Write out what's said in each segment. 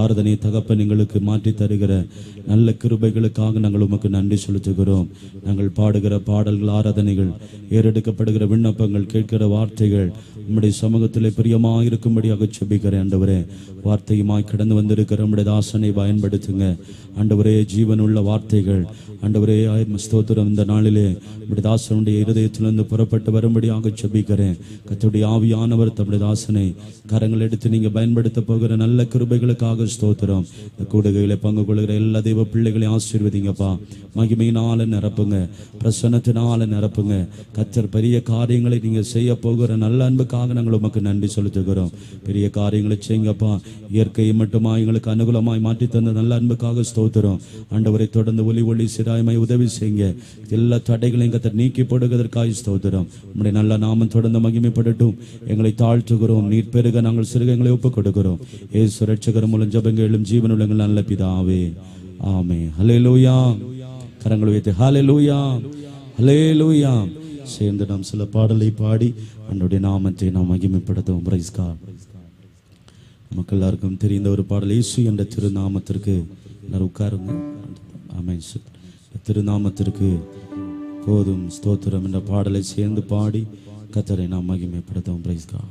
ஆராதனை தகப்பன் எங்களுக்கு மாற்றி தருகிற நல்ல கிருபைகளுக்காக நாங்கள் உமக்கு நன்றி செலுத்துகிறோம் நாங்கள் பாடுகிற பாடல்கள் ஆராதனைகள் ஏறெடுக்கப்படுகிற விண்ணப்பங்கள் கேட்கிற வார்த்தைகள் உம்முடைய சமூகத்திலே பிரியமாக இருக்கும்படியாக செபிக்கிறேன் ஆண்டவரே வார்த்தையுமாய் கடந்து வந்திருக்கிற உம்முடைய தாசனை பயன்படுத்துங்க ஆண்டவரே ஜீவனுள்ள வார்த்தைகள் ஆண்டவரே ஆயிரம் ஸ்தோத்திரம் இந்த நாளிலே உம்முடைய தாசனுடைய இருதயத்திலிருந்து புறப்பட்டு வரும்படியாக செபிக்கிறேன் கத்துடைய ஆவியானவர் தம்முடைய தாசனை கரங்கள் எடுத்து நீங்க பயன்படுத்த போகிற நல்ல கிருபைகளுக்காக ஸ்தோத்திரம் இந்த கூடுகையில பங்கு கொள்கிற எல்லா தெய்வ பிள்ளைகளையும் ஆசீர்வதிங்கப்பா மகிமையினால நிரப்புங்க பிரசன்னத்தினால நிரப்புங்க கத்தர் பெரிய காரியங்களை நீங்க செய்ய போகிற நல்ல அன்புக்காக நாங்கள் உமக்கு நன்றி செலுத்துகிறோம் பெரிய காரியங்களை செய்யுங்கப்பா இயற்கையை மட்டுமா எங்களுக்கு அனுகூலமாய் மாற்றி தந்த நல்ல அன்புக்காக ஸ்தோத்திரம் ஆண்டவரை தொடர்ந்து ஒளி ஒளி சிராயமாய் உதவி செய்யுங்க எல்லா தடைகளையும் கத்தர் நீக்கி போடுவதற்காக ஸ்தோத்திரம் உம்முடைய நல்ல நாமம் தொடர்ந்து மகிமைப்படட்டும் எங்களை தாழ்த்துகிறோம் நீர் பெருக நாங்கள் சிறுகங்களை ஒப்புக் கொடுக்கிறோம் ஏசு ரட்சகர் மூலம் ஜபங்களும் ஜீவனுள்ளங்கள் நல்ல பிதாவே ஆமே ஹலே லூயா கரங்களை வைத்து ஹலே லூயா ஹலே லூயா சேர்ந்து நாம் சில பாடலை பாடி அன்றைய நாமத்தை நாம் மகிமைப்படுத்துவோம் பிரைஸ் காட் நமக்கு எல்லாருக்கும் தெரிந்த ஒரு பாடல் இயேசு என்ற திருநாமத்திற்கு எல்லாரும் உட்காருங்க ஆமென் சார். திருநாமத்திற்கு போதும் ஸ்தோத்திரம் என்ற பாடலை சேர்ந்து பாடி கத்தரை நாம் மகிமைப்படுத்துவோம் பிரைஸ் காட்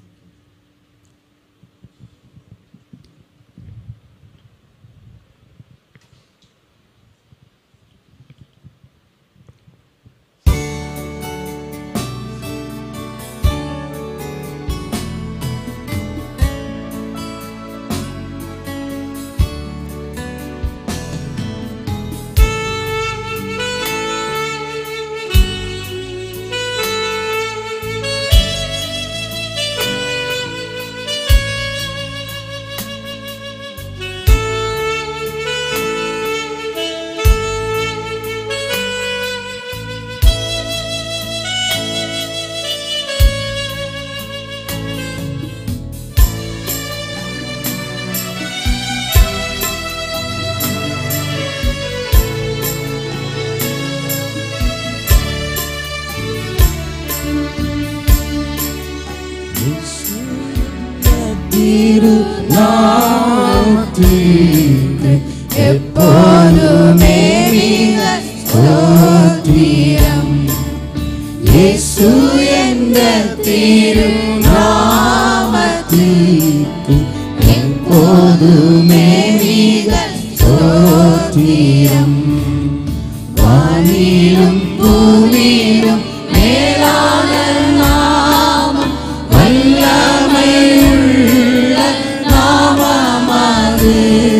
திருநாமத்திற்கு எப்போதுமே மிக ஸ்தோத்திரம் இயேசு என்ற திருநாமத்திற்கு எப்போதுமே மிக ஸ்தோத்திரம் வானிலும் பூமியிலும் மேலான நாமம் வல்லமையுள்ள நாமமது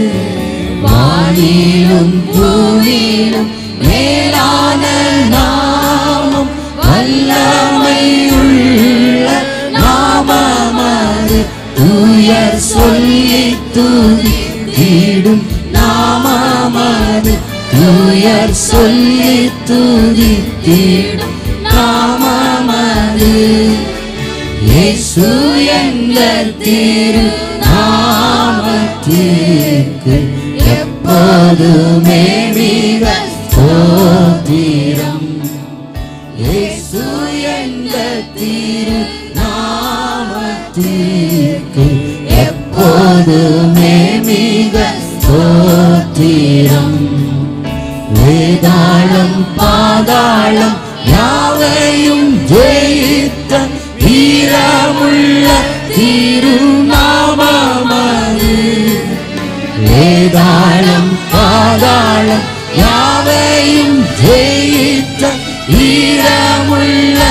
வானிலும் பூமியிலும் மேலான நாமம் வல்லமையுள்ள நாமமது தூயர் சொல்லி துதி தீடும் நாமமது தூயர் சொல்லி துதி தீடும் நாமமது இயேசு என்ற திரு நாமத்திற்கு எப்போதுமே மிக ஸ்தோத்திரம் இயேசு என்ற திரு நாமத்திற்கு எப்போதுமே மிக ஸ்தோத்திரம் வேதாளம் பாதாளம் யாவையும் ஜெயித்த வீரமுள்ள திருநாமமது வேதாளம் பாதாளம் யாவையும் ஜெயித்த வீரமுள்ள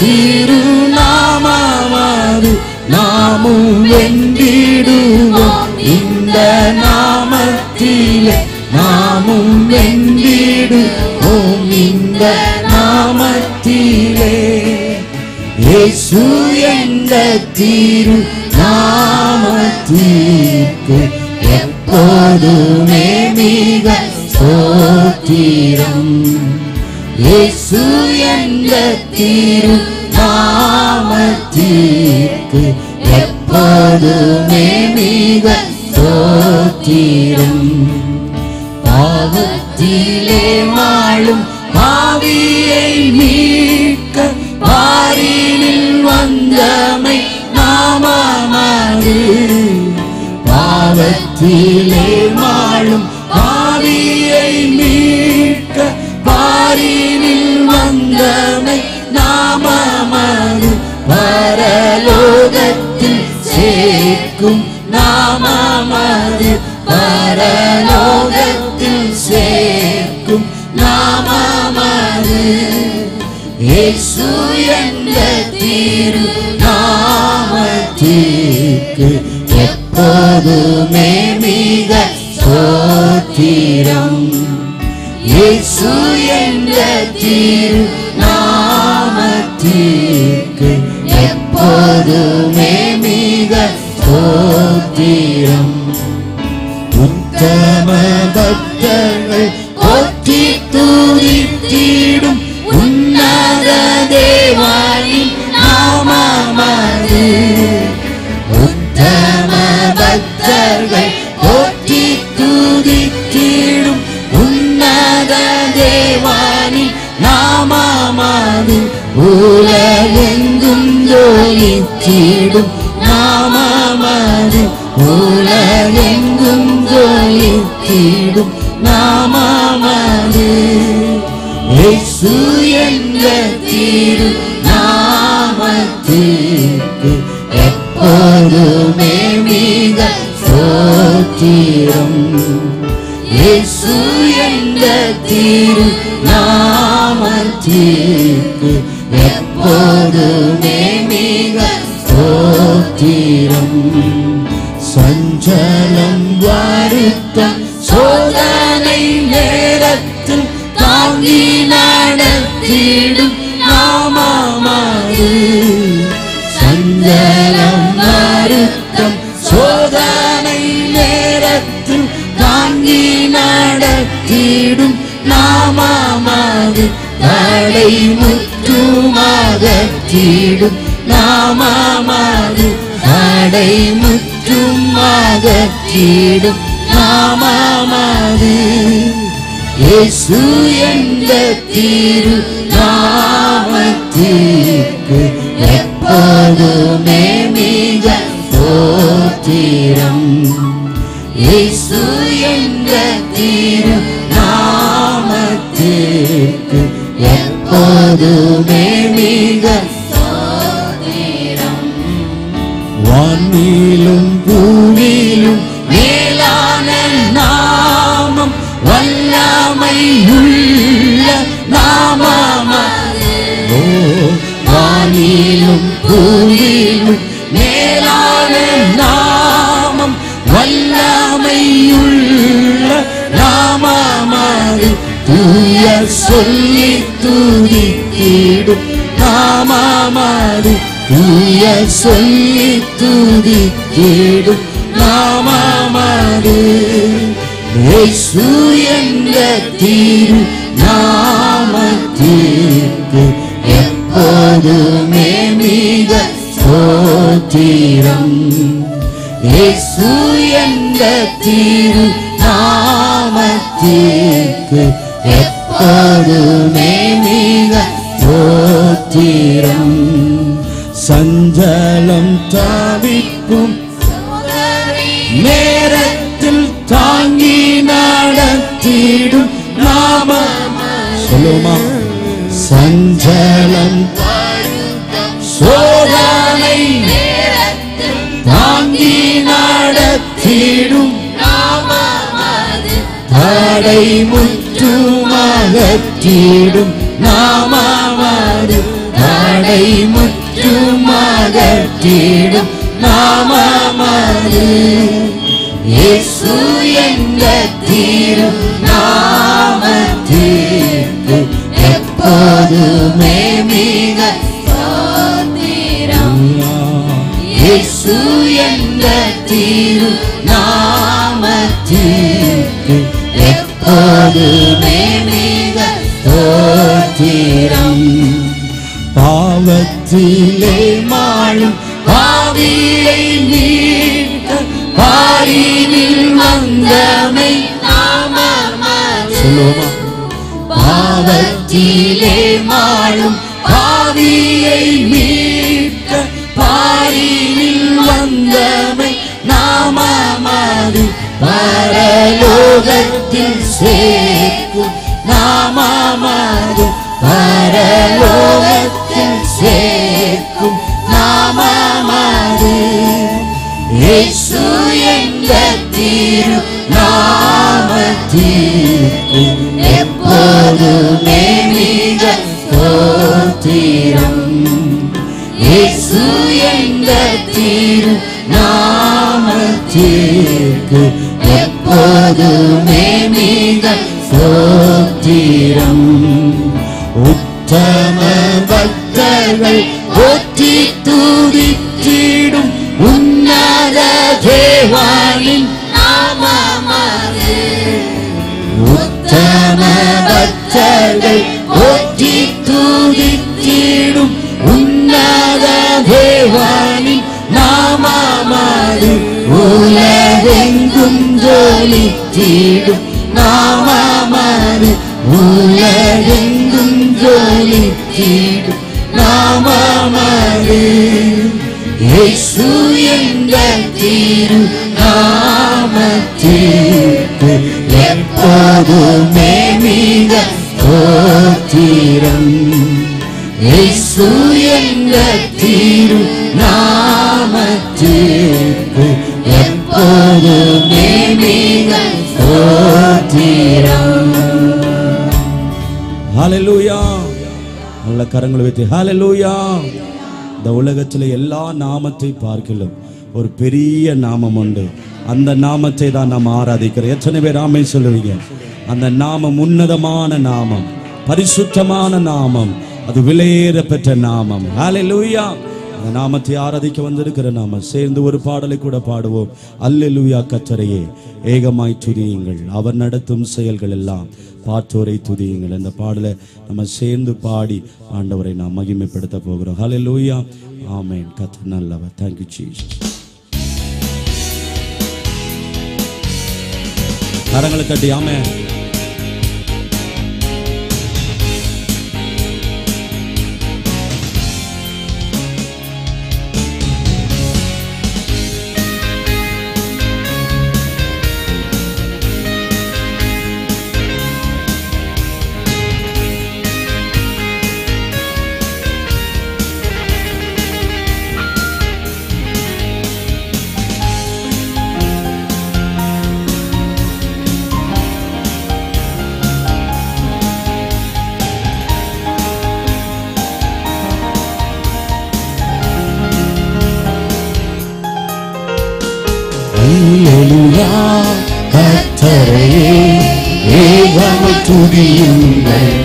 திருநாமமது நாமும் வென்றிடுவோம் இந்த நாமத்திலே நாமும் வென்றிடுவோம் இந்த நாமத்திலே இயேசு என்ற திரு நாமத்திற்கு எப்போதுமே மிக ஸ்தோத்திரம் இயேசு என்ற திரு நாமத்திற்கு எப்போதுமே மிக ஸ்தோத்திரம் பாவத்திலே மாளும் பாவியை மீட்க வாரினில் வந்தமை நாமமது பாவத்தில் பாவத்திலே மாளும் பாவியை மீட்க பாரினில் வந்தமை நாமமது பரலோகத்தில் சேர்க்கும் நாமமது பரலோகத்தில் சேர்க்கும் நாமமது இயேசு என்ற திரு நாமத்திற்கு எப்போதுமே மிக சோத்திரம் இயேசு என்ற திரு நாமத்திற்கு எப்போதுமே மிக சோத்திரம் உத்தம பக்தர்கள் போற்றி துதித்திடும் உன்னத தேவானின் நாமமது உத்தம பக்தர்கள் போற்றி துதித்திடும் உன்னத தேவானின் நாமமது உலகெங்கும் ஜோலித்திடும் நாமமது உலகெங்கும் ஜோலித்திடும் நாமமது இயேசு என்ற திரு நாமத்திற்கு எப்போதுமே மிக சோத்திரம் இயேசு என்ற திரு நாமத்திற்கு எப்போதுமே மிக சோத்திரம் சஞ்சலம் வருத்தம் சோதனை நேரத்தில் தாங்கி நடத்திடும் நாமமாறு சஞ்சலம் வருத்தம் சோதனை நேரத்தில் தாங்கி நடத்திடும் நாமமாறு தடை முற்றுமாகத்திடும் நாமமாறு தடை முற்றுமாகத்திடும் நாமமாறு இயேசு என்ற திரு நாமத்திற்கு எப்போதுமே மிக சோத்திரம் இயேசு என்ற திரு நாமத்திற்கு எப்போதுமே மிக வானிலும் பூமியிலும் மேலான நாமம் வல்லமையுள்ள நாமமது ஓ வானிலும் பூமியிலும் மேலான நாமம் வல்லமையுள்ள நாமமது தூய சொல்லி துதித்திடும் நாமமது தூய சொல்லி துதித்திடும் நாமமது இயேசு என்ற திரு நாமத்திற்கு எப்போதுமே மிக சோத்திரம் இயேசு என்ற திரு நாமத்திற்கு எப்போதுமே மிக சோத்திரம் சஞ்சலம் தாவிக்கும் நேரத்தில் தாங்கி நடத்திடும் நாம சொல்லுமா சஞ்சலம் சோதனை தாங்கி நடத்திடும் தடை முற்றுமாகத்திடும் நாமமாறு தடை முற்றுமாகத்திடும் நாமமாறு இயேசு என்ற திரு நாமத்திற்கு எப்போதுமே மிக இயேசு என்ற திரு நாமத்திற்கு எப்போதுமே மிக தோத்திரம் பாவத்திலே மாளும் பாவியை மீட்க பாரினில் வந்தமை சொல்லுவோமா பாவத்திலே மாளும் பாவியை மீட்க பாரினில் வந்தமை நாமமாறு பரலோகத்தில் சேர்க்கும் நாமமது பரலோகத்தில் சேர்க்கும் நாமமது இயேசு என்ற திரு நாமத்திற்கு எப்போதுமே மிக ஸ்தோத்திரம் இயேசு என்ற திரு நாமத்திற்கு எப்போதுமே மிக ஸ்தோத்திரம் உத்தம பக்தர்கள் போற்றி துதித்திடும் உன்னத தேவானின் நாமமது உத்தம பக்தர்கள் போற்றி துதித்திடும் உன்னத தேவானின் நாமமது உலகெங்கும் ஜோலித்திடும் நாமமது உலகெங்கும் ஜோலித்திடும் நாமமது இயேசு என்ற திரு நாமத்திற்கு எப்போதுமே மிக ஸ்தோத்திரம் இயேசு என்ற திரு நாமத்திற்கு எப்போதுமே மிக ஸ்தோத்திரம் ஹalleluya நல்ல கரங்களை வைத்து ஹalleluya இந்த உலகத்தில் எல்லா நாமத்தை பார்க்கலாம் ஒரு பெரிய நாமம் உண்டு அந்த நாமத்தை தான் நாம் ஆராதிக்கிறோம் எத்தனை பேர் ஆமை சொல்லுவீங்க அந்த நாமம் உன்னதமான நாமம் பரிசுத்தமான நாமம் அது விலையேற பெற்ற நாமம் ஹalleluya அந்த நாமத்தை ஆராதிக்க வந்திருக்கிற நாம சேர்ந்து ஒரு பாடலை கூட பாடுவோம் அல்லேலூயா கத்தரையே ஏகமாய் துதியுங்கள் அவர் நடத்தும் செயல்கள் எல்லாம் பார்த்தோரை துதியுங்கள் இந்த பாடலை நம்ம சேர்ந்து பாடி ஆண்டவரை நாம் மகிமைப்படுத்த போகிறோம் ஹalleluya ஆமென் கத்த நல்லவர் தேங்க்யூ ஜீசஸ் கரங்களை தட்டி ஆமென் அல்லேலூயா கர்த்தரையே ஏகமை துதியுங்கள்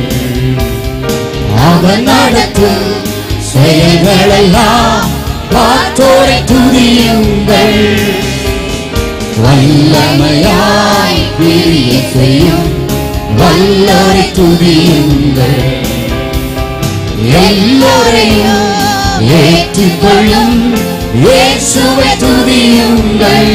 அவர் நடத்தும் செயல்களெல்லாம் பார்த்தோரை துதியுங்கள் வல்லமையாய் பிரிய செய்யும் வல்லோரை துதியுங்கள் எல்லோரையும் ஏற்றுக்கொள்ளும் இயேசுவை துதியுங்கள்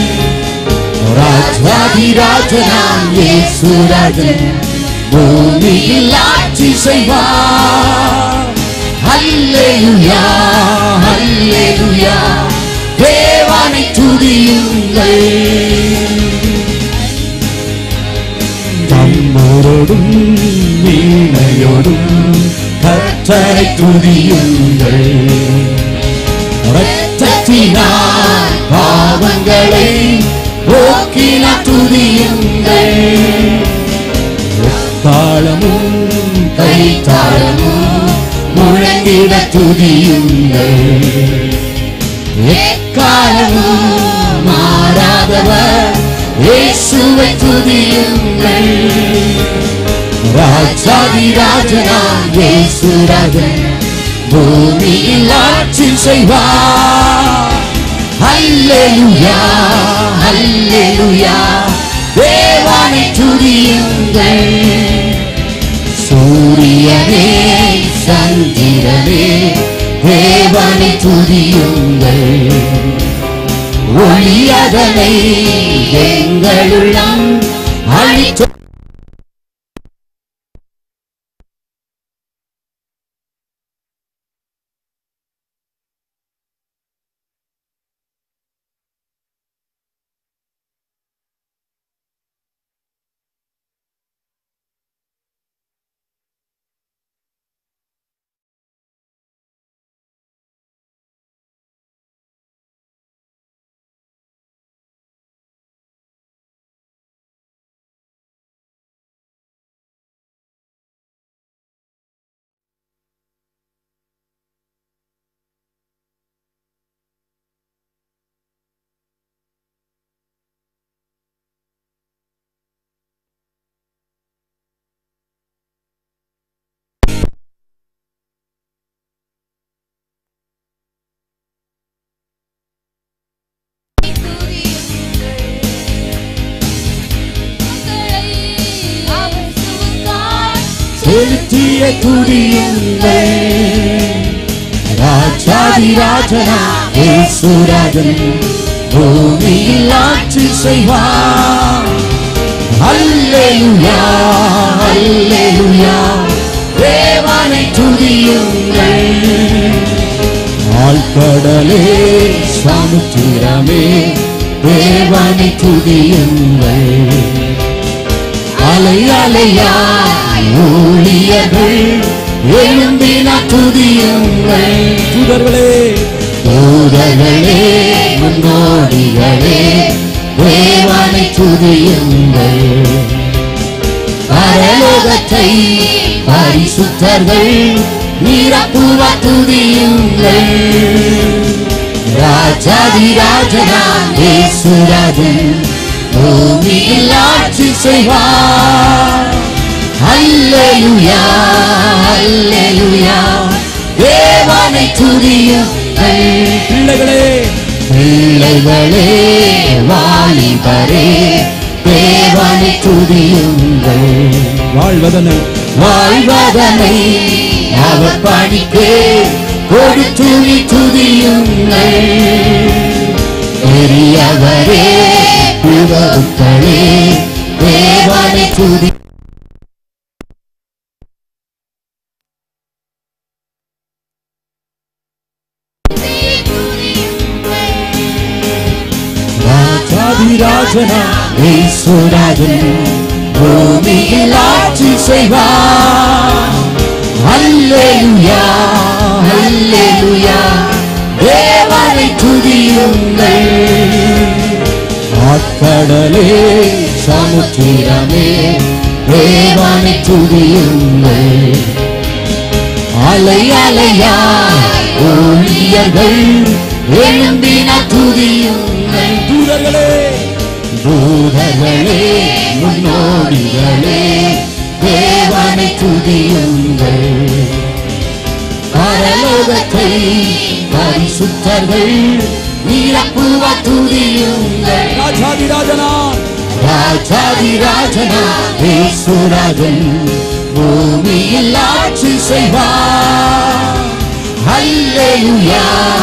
ராஜாதிராஜனாம் இயேசுராஜன் பூமியில் ஆட்சி செய்வார் அல்லேலுயா அல்லேலுயா தேவானை துதியுங்கள் தம்மோரோடும் வீணையோடும் கர்த்தரை துதியுங்கள் இரத்தத்தினால் பாவங்களை போக்கின துதியுங்கள் தாளமும் கைத்தாளமும் முழங்கிட துதியுங்கள் எக்காலமும் மாறாதவர் இயேசுவை துதியுங்கள் ராஜாதிராஜனாம் இயேசுராஜன் பூமியில் ஆட்சி செய்வார் அல்லேலுயா அல்லேலுயா தேவானை துதியுங்கள் சூரியனே சந்திரனே தேவனை துதியுங்கள் ஒளியதனை எங்களுள்ளம் அழித்து செலுத்திய துதியுங்கள் ராஜாதி ராஜனா ஏசுராஜன் பூமியில் ஆட்சி செய்வார் அல்லேலுயா அல்லேலுயா தேவனை துதியுங்கள் ஆழ்கடலே சமுத்திரமே தேவனை துதியுங்கள் அலை அலையாய் ஊழியர்கள் எழும்பின துதியுங்கள் தூதர்களே தூதர்களே முன்னோடிகளே தேவனை துதியுங்கள் பரலோகத்தை பரிசுத்தர்கள் நிரப்புவ துதியுங்கள் ராஜாதி ராஜனாம் இயேசுராஜன் பூமியில் ஆட்சி செய்வார் அல்லேலுயா அல்லேலுயா தேவனை துதியுங்கள் பிள்ளைகளே பிள்ளைகளே வாலிபரே தேவனை துதியுங்கள் வாழ்வதனை வாழ்வதனை அவர் பணிக்கு ஒரு துணி துதியுங்கள் பெரியவரே புகழ்களே தேவனை துதி ராஜாதிராஜனா ஈஸ்வராஜன் பூமியில் ஆட்சி செய்வார் அல்லேலுயா அல்லேலுயா தேவனை துதியுங்கள் ஆட்கடலே சமுத்திரமே தேவனை துதியுங்கள் அலை அலையா ஊழியர்கள் எழும்பின துதியுங்கள் தூதர்களே தூதர்களே முன்னோடிகளே தேவனை துதியுங்கள் பரலோகத்தை பரிசுத்தர்கள் நிரப்புவ துதியுங்கள் ராஜாதிராஜனா ராஜாதி ராஜனா ஈஸ்வராஜன் பூமியில் ஆட்சி செய்வார் அல்லேலுயா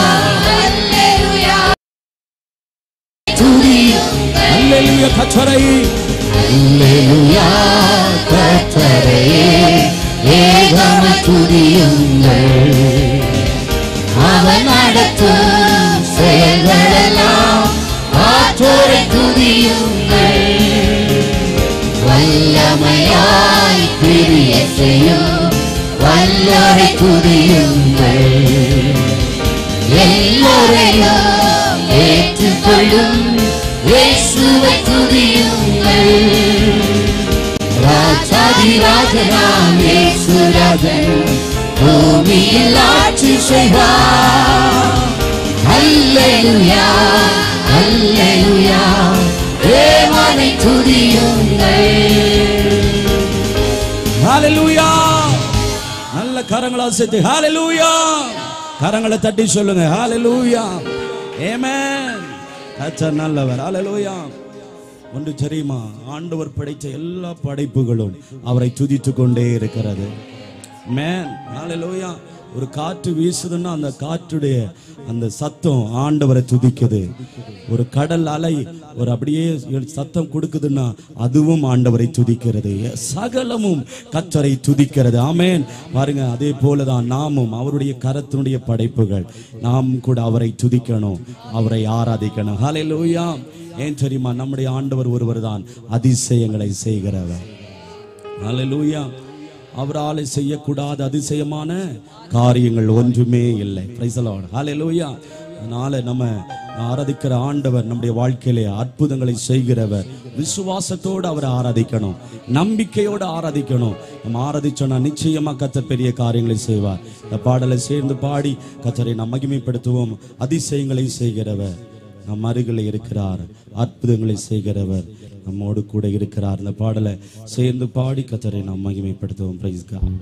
துதியுங்கள் அல்லேலூயா கச்சரை அல்லேலுயா கர்த்தரையே ஏகம துதியுங்கள் அவன் நடத்தும் செயல்களெல்லாம் ஆற்றோரை துதியுங்கள் வல்லமையாய் பிரிய செய்யும் வல்லரை துதியுங்கள் எல்லோரையும் ஏற்றுக்கொள்ளும் இயேசுவை துதியுங்கள் ராஜாதி ராஜனாம் இயேசுராஜன் பூமியில் ஆட்சி செய்வார் அல்லேலுயா அல்லேலுயா தேவனை துதியுங்கள் ஹalleluya நல்ல கரங்களால் சேர்த்து ஹalleluya கரங்களை தட்டி சொல்லுங்க ஹalleluya ஆமென் கர்த்தர் நல்லவர் ஹalleluya ஒன்று தெரியுமா ஆண்டவர் படைத்த எல்லா படைப்புகளும் அவரை துதித்து கொண்டே இருக்கிறது மேன் ஹalleluya ஒரு காற்று வீசுதுன்னா அந்த காற்றுடைய அந்த சத்தம் ஆண்டவரை துதிக்குது ஒரு கடல் அலை ஒரு அப்படியே சத்தம் கொடுக்குதுன்னா அதுவும் ஆண்டவரை துதிக்கிறது சகலமும் கத்தரை துதிக்கிறது ஆமென் பாருங்க அதே போலதான் நாமும் அவருடைய கரத்தினுடைய படைப்புகள் நாம் கூட அவரை துதிக்கணும் அவரை ஆராதிக்கணும் ஹalleluya ஏன் தெரியுமா நம்முடைய ஆண்டவர் ஒருவர் தான் அதிசயங்களை செய்கிறவர் ஹalleluya அவரால் செய்யக்கூடாத அதிசயமான காரியங்கள் ஒன்றுமே இல்லை பிரைஸ் லார்ட் ஹalleluya அதனால நம்ம ஆராதிக்கிற ஆண்டவர் நம்முடைய வாழ்க்கையிலே அற்புதங்களை செய்கிறவர் விசுவாசத்தோடு அவரை ஆராதிக்கணும் நம்பிக்கையோடு ஆராதிக்கணும் நம்ம ஆராதிச்சோம்னா நிச்சயமா கத்தர் பெரிய காரியங்களை செய்வார் இந்த பாடலை சேர்ந்து பாடி கத்தரை நாம் மகிமைப்படுத்துவோம் அதிசயங்களை செய்கிறவர் நம் அருகில் இருக்கிறார் அற்புதங்களை செய்கிறவர் நம்மோடு கூட இருக்கிறார் இந்த பாடலை சேர்ந்து பாடி கத்தரை நாம் மகிமைப்படுத்துவோம் பிரைஸ் காட்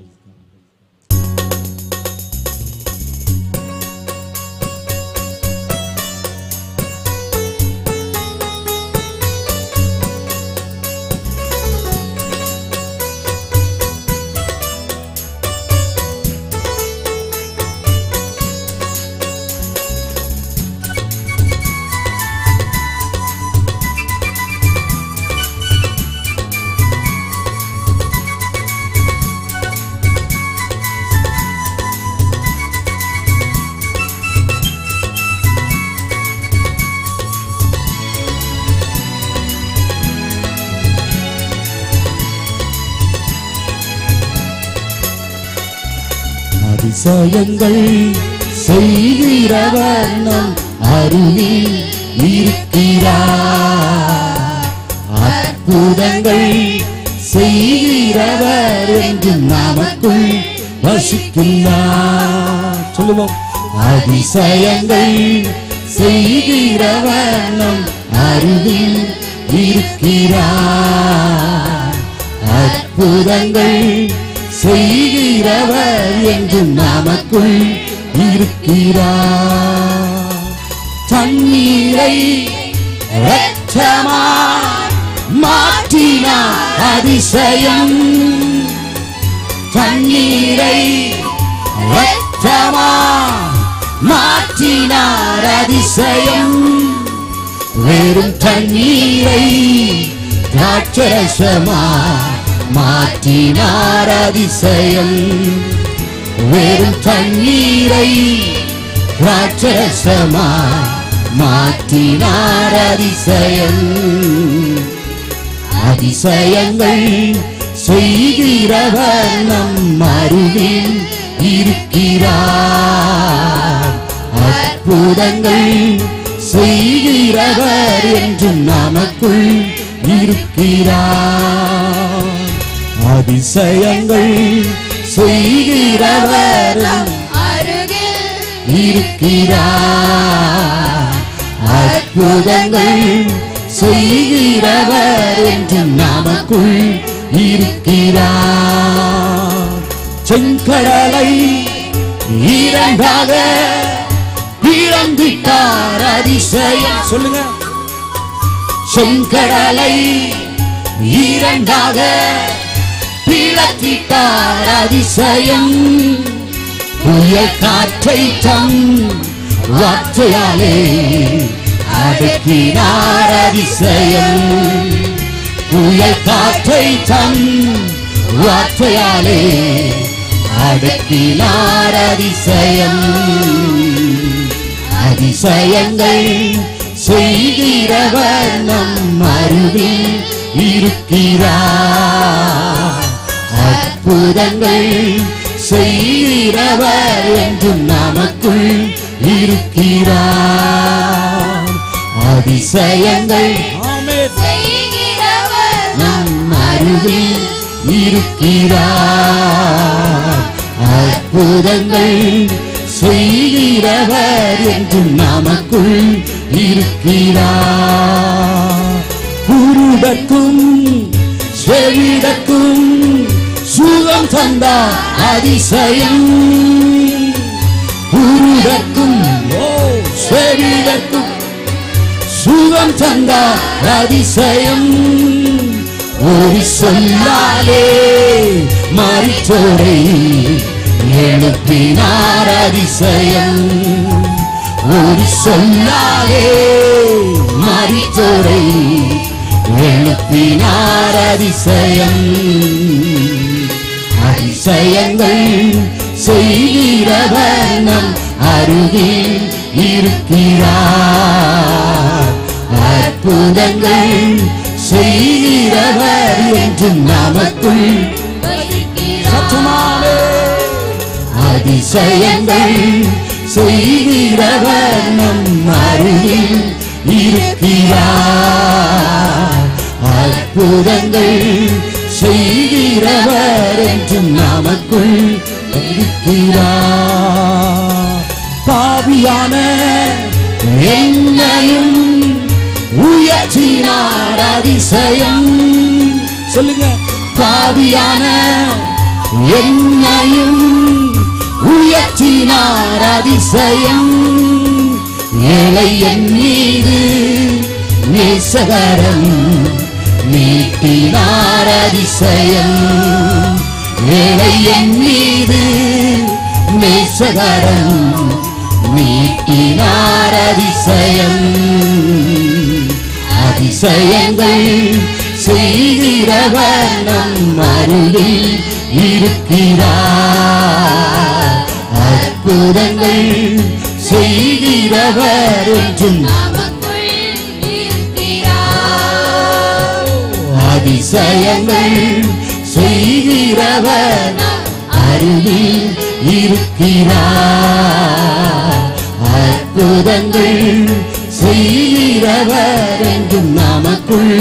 அதிசயங்கள் செய்கிறவர் நம் அருகில் இருக்கிறார் அற்புதங்கள் செய்கிறவர் என்று நமக்குள் வசிக்கிறார் சொல்லுவோம் அதிசயங்கள் செய்கிறவர் நம் அருகில் இருக்கிறார் அற்புதங்கள் செய்கிறவர் என்று நமக்குள் இருக்கிறார் தண்ணீரை இரத்தமா மாற்றினார் அதிசயம் தண்ணீரை இரத்தமா மாற்றினார் அதிசயம் வெறும் தண்ணீரை திராட்சரசமா மாற்றினார் அதிசயம் வெறும் தண்ணீரை திராட்சரசமா மாற்றினார் அதிசயம் அதிசயங்கள் செய்கிறவர் நம் அருகில் இருக்கிறார் அற்புதங்கள் செய்கிறவர் என்று நமக்குள் இருக்கிறார் அதிசயங்கள் செய்கிறவர் நம் அருகில் இருக்கிறார் அற்புதங்கள் செய்கிறவர் என்று நமக்குள் இருக்கிறார் செங்கடலை இரண்டாக இழந்திட்டார் அதிசயம் சொல்லுங்க செங்கடலை இரண்டாக பிளத்திட்டார் அதிசயம் புயல் காற்றை தம் வார்த்தையாலே அடக்கினார் அதிசயம் புயல் காற்றை தம் வார்த்தையாலே அடக்கினார் அதிசயம் அதிசயங்கள் செய்கிறவர் நம் அருகில் இருக்கிறார் அற்புதங்கள் செய்கிறவர் என்று நமக்குள் இருக்கிறார் அதிசயங்கள் செய்கிறவர் நம் அருகில் இருக்கிறார் அற்புதங்கள் செய்கிறவர் என்று நமக்குள் இருக்கிறார் குருடக்கும் செவிடக்கும் சுகம் தந்தார் அதிசயம் குருடக்கும் செவிடக்கும் சுகம் தந்தார் அதிசயம் ஒரு சொல்லாலே மறித்தோரை எழுப்பினார் அதிசயம் ஒரு சொல்லாலே மறித்தோரை எழுப்பினார் அதிசயம் அதிசயங்கள் செய்கிறவர் நம் அருகில் இருக்கிறார் அற்புதங்கள் செய்கிறவர் என்று நமக்குள் சத்தமாலே அதிசயங்கள் செய்கிறவர் நம் அருகில் இருக்கிறார் அற்புதங்கள் செய்கிறவர் என்று நமக்குள் இருக்கிறார் பாவியான என்னையும் உயர்த்தினார் அதிசயம் சொல்லுங்க பாவியான என்னையும் உயர்த்தினார் அதிசயம் ஏழை என் மீது நேசகரம் நீட்டினார் அதிசயம் ஏழை என் மீது நேசகரம் நீட்டினார் அதிசயம் அதிசயங்கள் செய்கிறவர் நம் அருகில் இருக்கிறார் அற்புதங்கள் செய்கிறவர் என்றும் நமக்குள் இருக்கிறார் அதிசயங்கள் செய்கிறவர் நம் அருகில் இருக்கிறார் அற்புதங்கள் செய்கிறவர் என்றும் நமக்குள்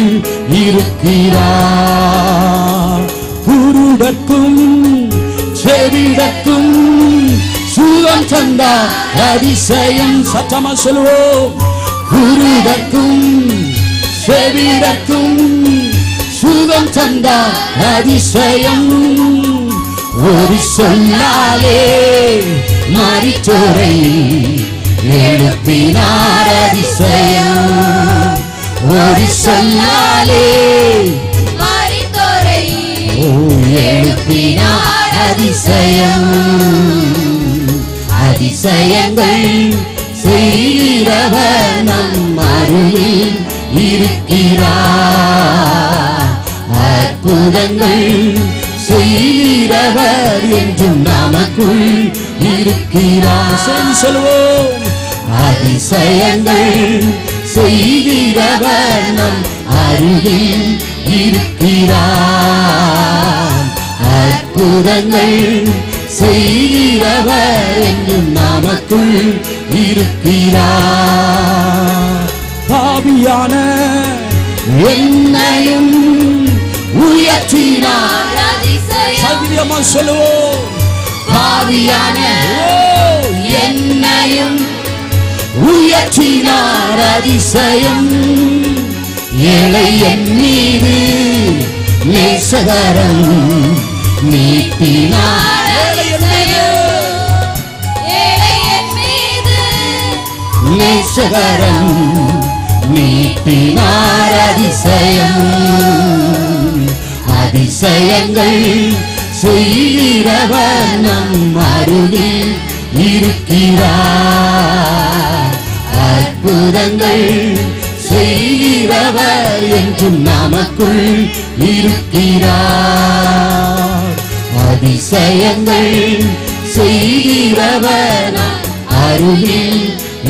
இருக்கிறார் குருடக்கும் செவிடக்கும் சுகம் தந்தார் அதிசயம் சத்தமா சொல்லுவோம் குருடக்கும் செவிடக்கும் சுகம் தந்தார் அதிசயம் ஒரு சொன்னாலே மறித்தோரை எழுப்பினார் அதிசயம் ஒரு சொன்னாலே மரித்தோரை ஓ எழுப்பினார் அதிசயம் அதிசயங்கள் செய்கிறவர் நம் அருளில் இருக்கிறார் அற்புதங்கள் செய்கிறவர் என்றும் நமக்குள் இருக்கிறார் சேர்ந்து சொல்லுவோம் அதிசயங்கள் செய்கிறவர் நம் அருகில் இருக்கிறார் அற்புதங்கள் செய்கிறவர் என்றும் நமக்குள் இருக்கிறார் பாவியான என்னையும் உயர்த்தினார் அதிசயம் சத்தியமா சொல்லுவோம் பாவியான என்னையும் உயர்த்தினார் அதிசயம் ஏழை என் மீது நேசகரம் நீட்டினார் ஏழை என் மீது ஏழை என் மீது நேசகரம் நீட்டினார் அதிசயம் அதிசயங்கள் செய்கிறவர் நம் அருகில் இருக்கிறார் அற்புதங்கள் செய்கிறவர் என்றும் நமக்குள் இருக்கிறார் அதிசயங்கள் செய்கிறவர் நம் அருகில்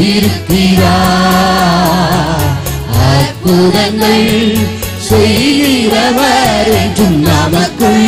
இருக்கிறார் அற்புதங்கள் செய்கிறவர் என்றும் நமக்குள்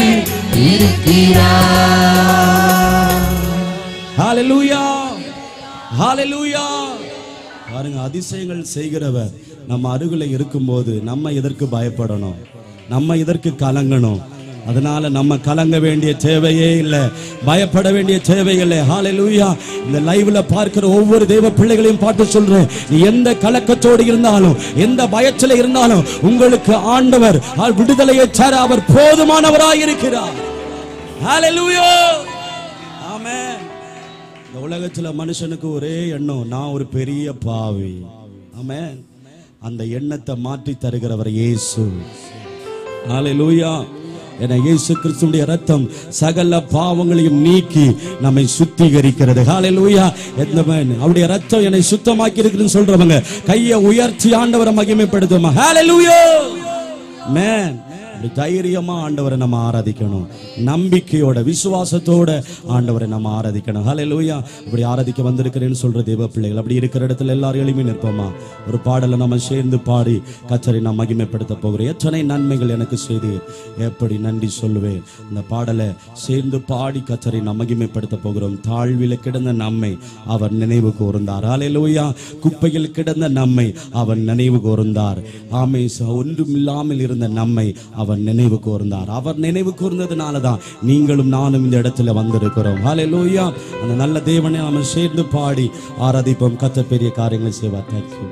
இருக்கிறார் ஹalleluya ஹalleluya பாருங்க அதிசயங்கள் செய்கிறவர் நம்ம அருகில் இருக்கும்போது நம்ம எதற்கு பயப்படணும் நம்ம இதற்கு கலங்கணும் அதனால நம்ம கலங்க வேண்டிய தேவையே இல்லை பயப்பட வேண்டிய தேவையில்லை ஹalleluya இந்த லைவ்ல பார்க்கிற ஒவ்வொரு தெய்வ பிள்ளைகளையும் பார்த்து சொல்றேன் நீ எந்த கலக்கத்தோடு இருந்தாலும் எந்த பயத்தில் இருந்தாலும் உங்களுக்கு ஆண்டவர் ஆ- விடுதலையை தர அவர் போதுமானவராய் இருக்கிறார் ஹalleluya ஆமென் இந்த உலகத்துல மனுஷனுக்கு ஒரே எண்ணம் நான் ஒரு பெரிய பாவி ஆமென் அந்த எண்ணத்தை மாற்றி தருகிறவர் இயேசு ஹalleluya என இயேசு கிறிஸ்துடைய ரத்தம் சகல பாவங்களையும் நீக்கி நம்மை சுத்திகரிக்கிறது ஹalleluya எந்தவன் அவருடைய ரத்தம் என்னை சுத்தமாக்கி இருக்குன்னு சொல்றவங்க கையை உயர்த்தி ஆண்டவரை மகிமைப்படுத்துமா ஹalleluya மேன் அப்படி தைரியமா ஆண்டவரை நம்ம ஆராதிக்கணும் நம்பிக்கையோட விசுவாசத்தோட ஆண்டவரை நம்ம ஆராதிக்கணும் ஹalleluya இப்படி ஆராதிக்க வந்திருக்கிறேன்னு சொல்ற தேவ பிள்ளைகள் அப்படி இருக்கிற இடத்துல எல்லாரும் எளிமை நிற்போமா ஒரு பாடலை நம்ம சேர்ந்து பாடி கச்சரை நாம் மகிமைப்படுத்த போகிறோம் எத்தனை நன்மைகள் எனக்கு செய்து எப்படி நன்றி சொல்லுவேன் இந்த பாடலை சேர்ந்து பாடி கச்சரை நாம் மகிமைப்படுத்த போகிறோம் தாழ்வில கிடந்த நம்மை அவர் நினைவு கூர்ந்தார் ஹalleluya குப்பையில் கிடந்த நம்மை அவர் நினைவு கூர்ந்தார் ஆமே ச- ஒன்றுமில்லாமல் இருந்த நம்மை அவர் நினைவு கூர்ந்தார் அவர் நினைவு கூர்ந்ததுனால தான் நீங்களும் நானும் இந்த இடத்துல வந்திருக்கிறோம் ஹalleluya அந்த நல்ல தேவனை நாம சேர்ந்து பாடி ஆராதிப்போம் கத்த பெரிய காரியங்களை செய்வார் thank you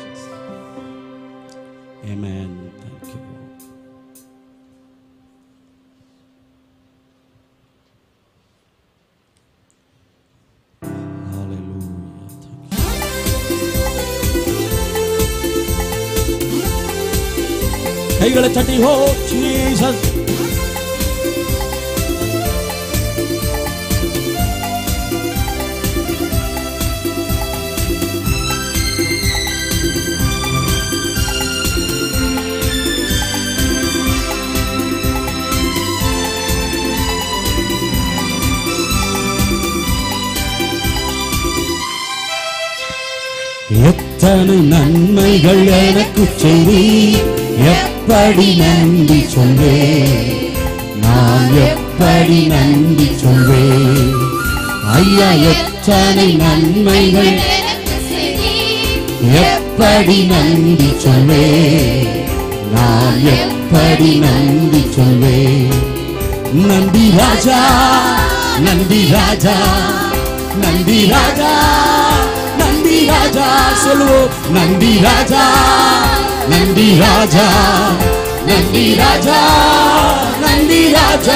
Amen. Thank you. Hallelujah. Thank you. கைகளை தட்டி ஹோ ஜீசஸ் எத்தனை நன்மைகள் எனக்கு செய்தி எப்படி நன்றி சொல்வேன் நான் எப்படி நன்றி சொல்வேன் ஐயா எத்தனை நன்மைகள் எனக்கு செய்தீர். எப்படி நன்றி சொல்வே நான் எப்படி நன்றி சொல்வே நன்றி ராஜா நன்றி ராஜா நன்றி ராஜா நன்றி ராஜா சொல்லுவோம் நன்றி ராஜா நன்றி ராஜா நன்றி ராஜா நன்றி ராஜா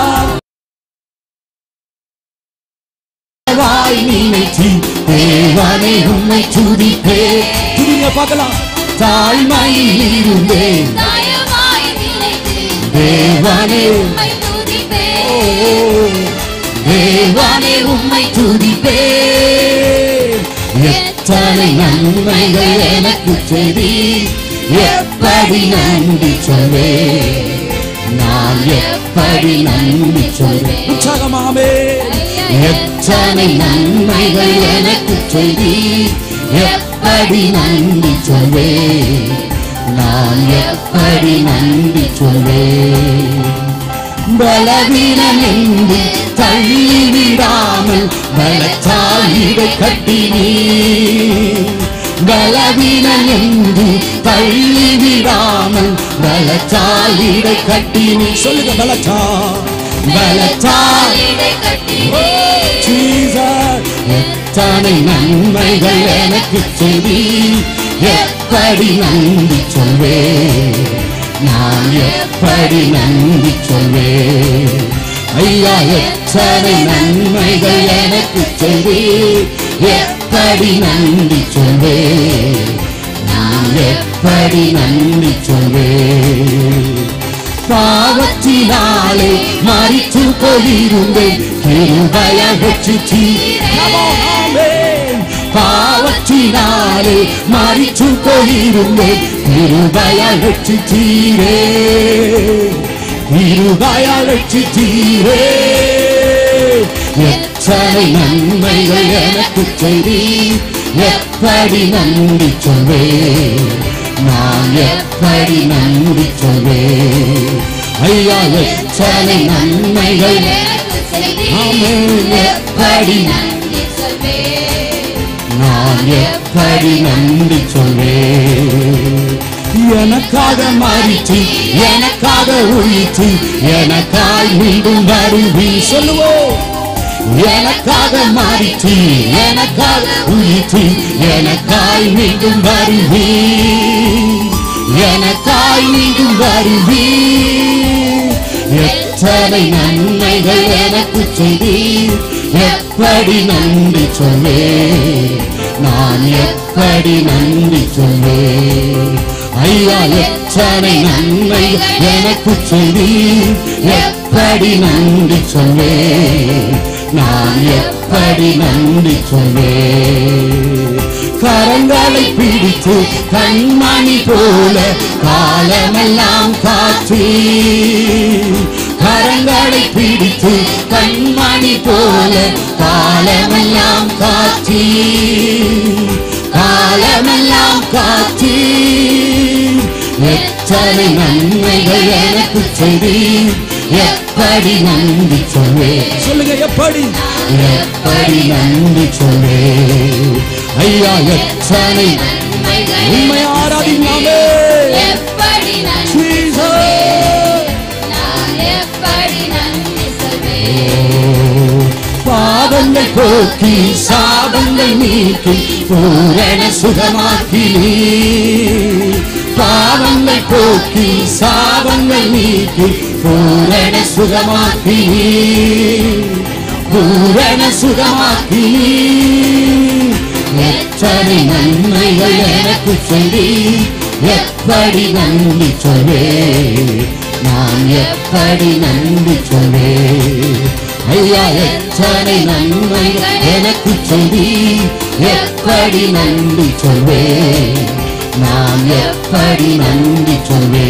வாய் நினைச்சு தேவனை உம்மை துதிப்பே துதிங்க பார்க்கலாம் தாய்மையில் இருந்தேன் தாயமாய் நினைத்து தேவனே உம்மை துதிப்பேன். ஓ, தேவனே உம்மை துதிப்பே எத்தனை நன்மைகள் எனக்கு செய்தி எப்படி நன்றி சொல்வே நான் எப்படி நன்றி சொல்வே உற்சாகமாமே எத்தனை நன்மைகள் எனக்கு செய்தி எப்படி நன்றி சொல்வே நான் எப்படி நன்றி சொல்வே பலவீனம் என்று தள்ளிவிடாமல் பலத்தால் இதை கட்டினீ பலவீனம் என்று தள்ளிவிடாமல் பலத்தால் இதை கட்டினீ சொல்லுங்க பலத்தா பலத்தால் இதை கட்டி Jesus, எத்தனை நன்மைகள் எனக்கு செய்தி எப்படி நன்றி சொல்வே நான் எப்படி நன்றி சொல்வே ஐயா எத்தனை நன்மைகள் எனக்கு செய்தி எப்படி நன்றி சொல்வே நான் எப்படி நன்றி சொல்வே பாவத்தினாலே மறித்து போயிருந்தேன் கிருபைய பாவத்தினாலே மறித்து போயிருந்தேன் கிருபைய தீரே கிருபைய தீரே எத்தனை நன்மைகள் எனக்கு செய்தி எப்படி நன்றி சொல்வே நான் எப்படி நன்றி சொல்வே ஐயா எத்தனை நன்மைகள் எனக்கு செய்தீர். ஆமென். எப்படி நன்றி சொல்வேன். நான் எப்படி நன்றி சொல்வே எனக்காக மாறிச்சு எனக்காக உயிச்சு எனக்காய் மீண்டும் வருவி சொல்லுவோம் எனக்காக மாறிச்சு எனக்காக உயிச்சு எனக்காய் மீண்டும் வருவி எனக்காய் மீண்டும் வருவி எத்தனை நன்மைகள் எனக்கு செய்தி எப்படி நன்றி சொல்வே நான் எப்படி நன்றி சொல்வே ஐயா எத்தனை நன்மை எனக்கு செய்தி எப்படி நன்றி சொல்வே நான் எப்படி நன்றி சொல்வே கரங்களை பிடித்து கண்மணி போல காலமெல்லாம் காற்றி கரங்களை பிடித்து கண்மணி போல காலமெல்லாம் காற்றி காலமெல்லாம் காற்றி எத்தனை நன்மைகள் எனக்கு செய்தி எப்படி நன்றி சொல்வே சொல்லுங்க எப்படி எப்படி நன்றி சொல்வே ஐயா எத்தனை நன்மைகள் உண்மை எனக்கு ஆராதினாமே செய்தீர். எப்படி நன்றி சொல்வேன். நான் எப்படி நன்றி சொல்வேன். பாவங்கள் போக்கி சாபங்கள் நீக்கி பூரண சுகமாக்கி நீ பாவங்கள் போக்கி சாபங்கள் நீக்கி பூரண சுகமாக்கி நீ பூரண சுகமாக்கி நீ எத்தனை நன்மைகள் எனக்கு சொல்லி எப்படி நன்றி சொல்வே நான் எப்படி நன்றி சொல்வே ஐயா எத்தனை நன்மைகள் எனக்கு சொல்லி எப்படி நன்றி சொல்வே நான் எப்படி நன்றி சொல்வே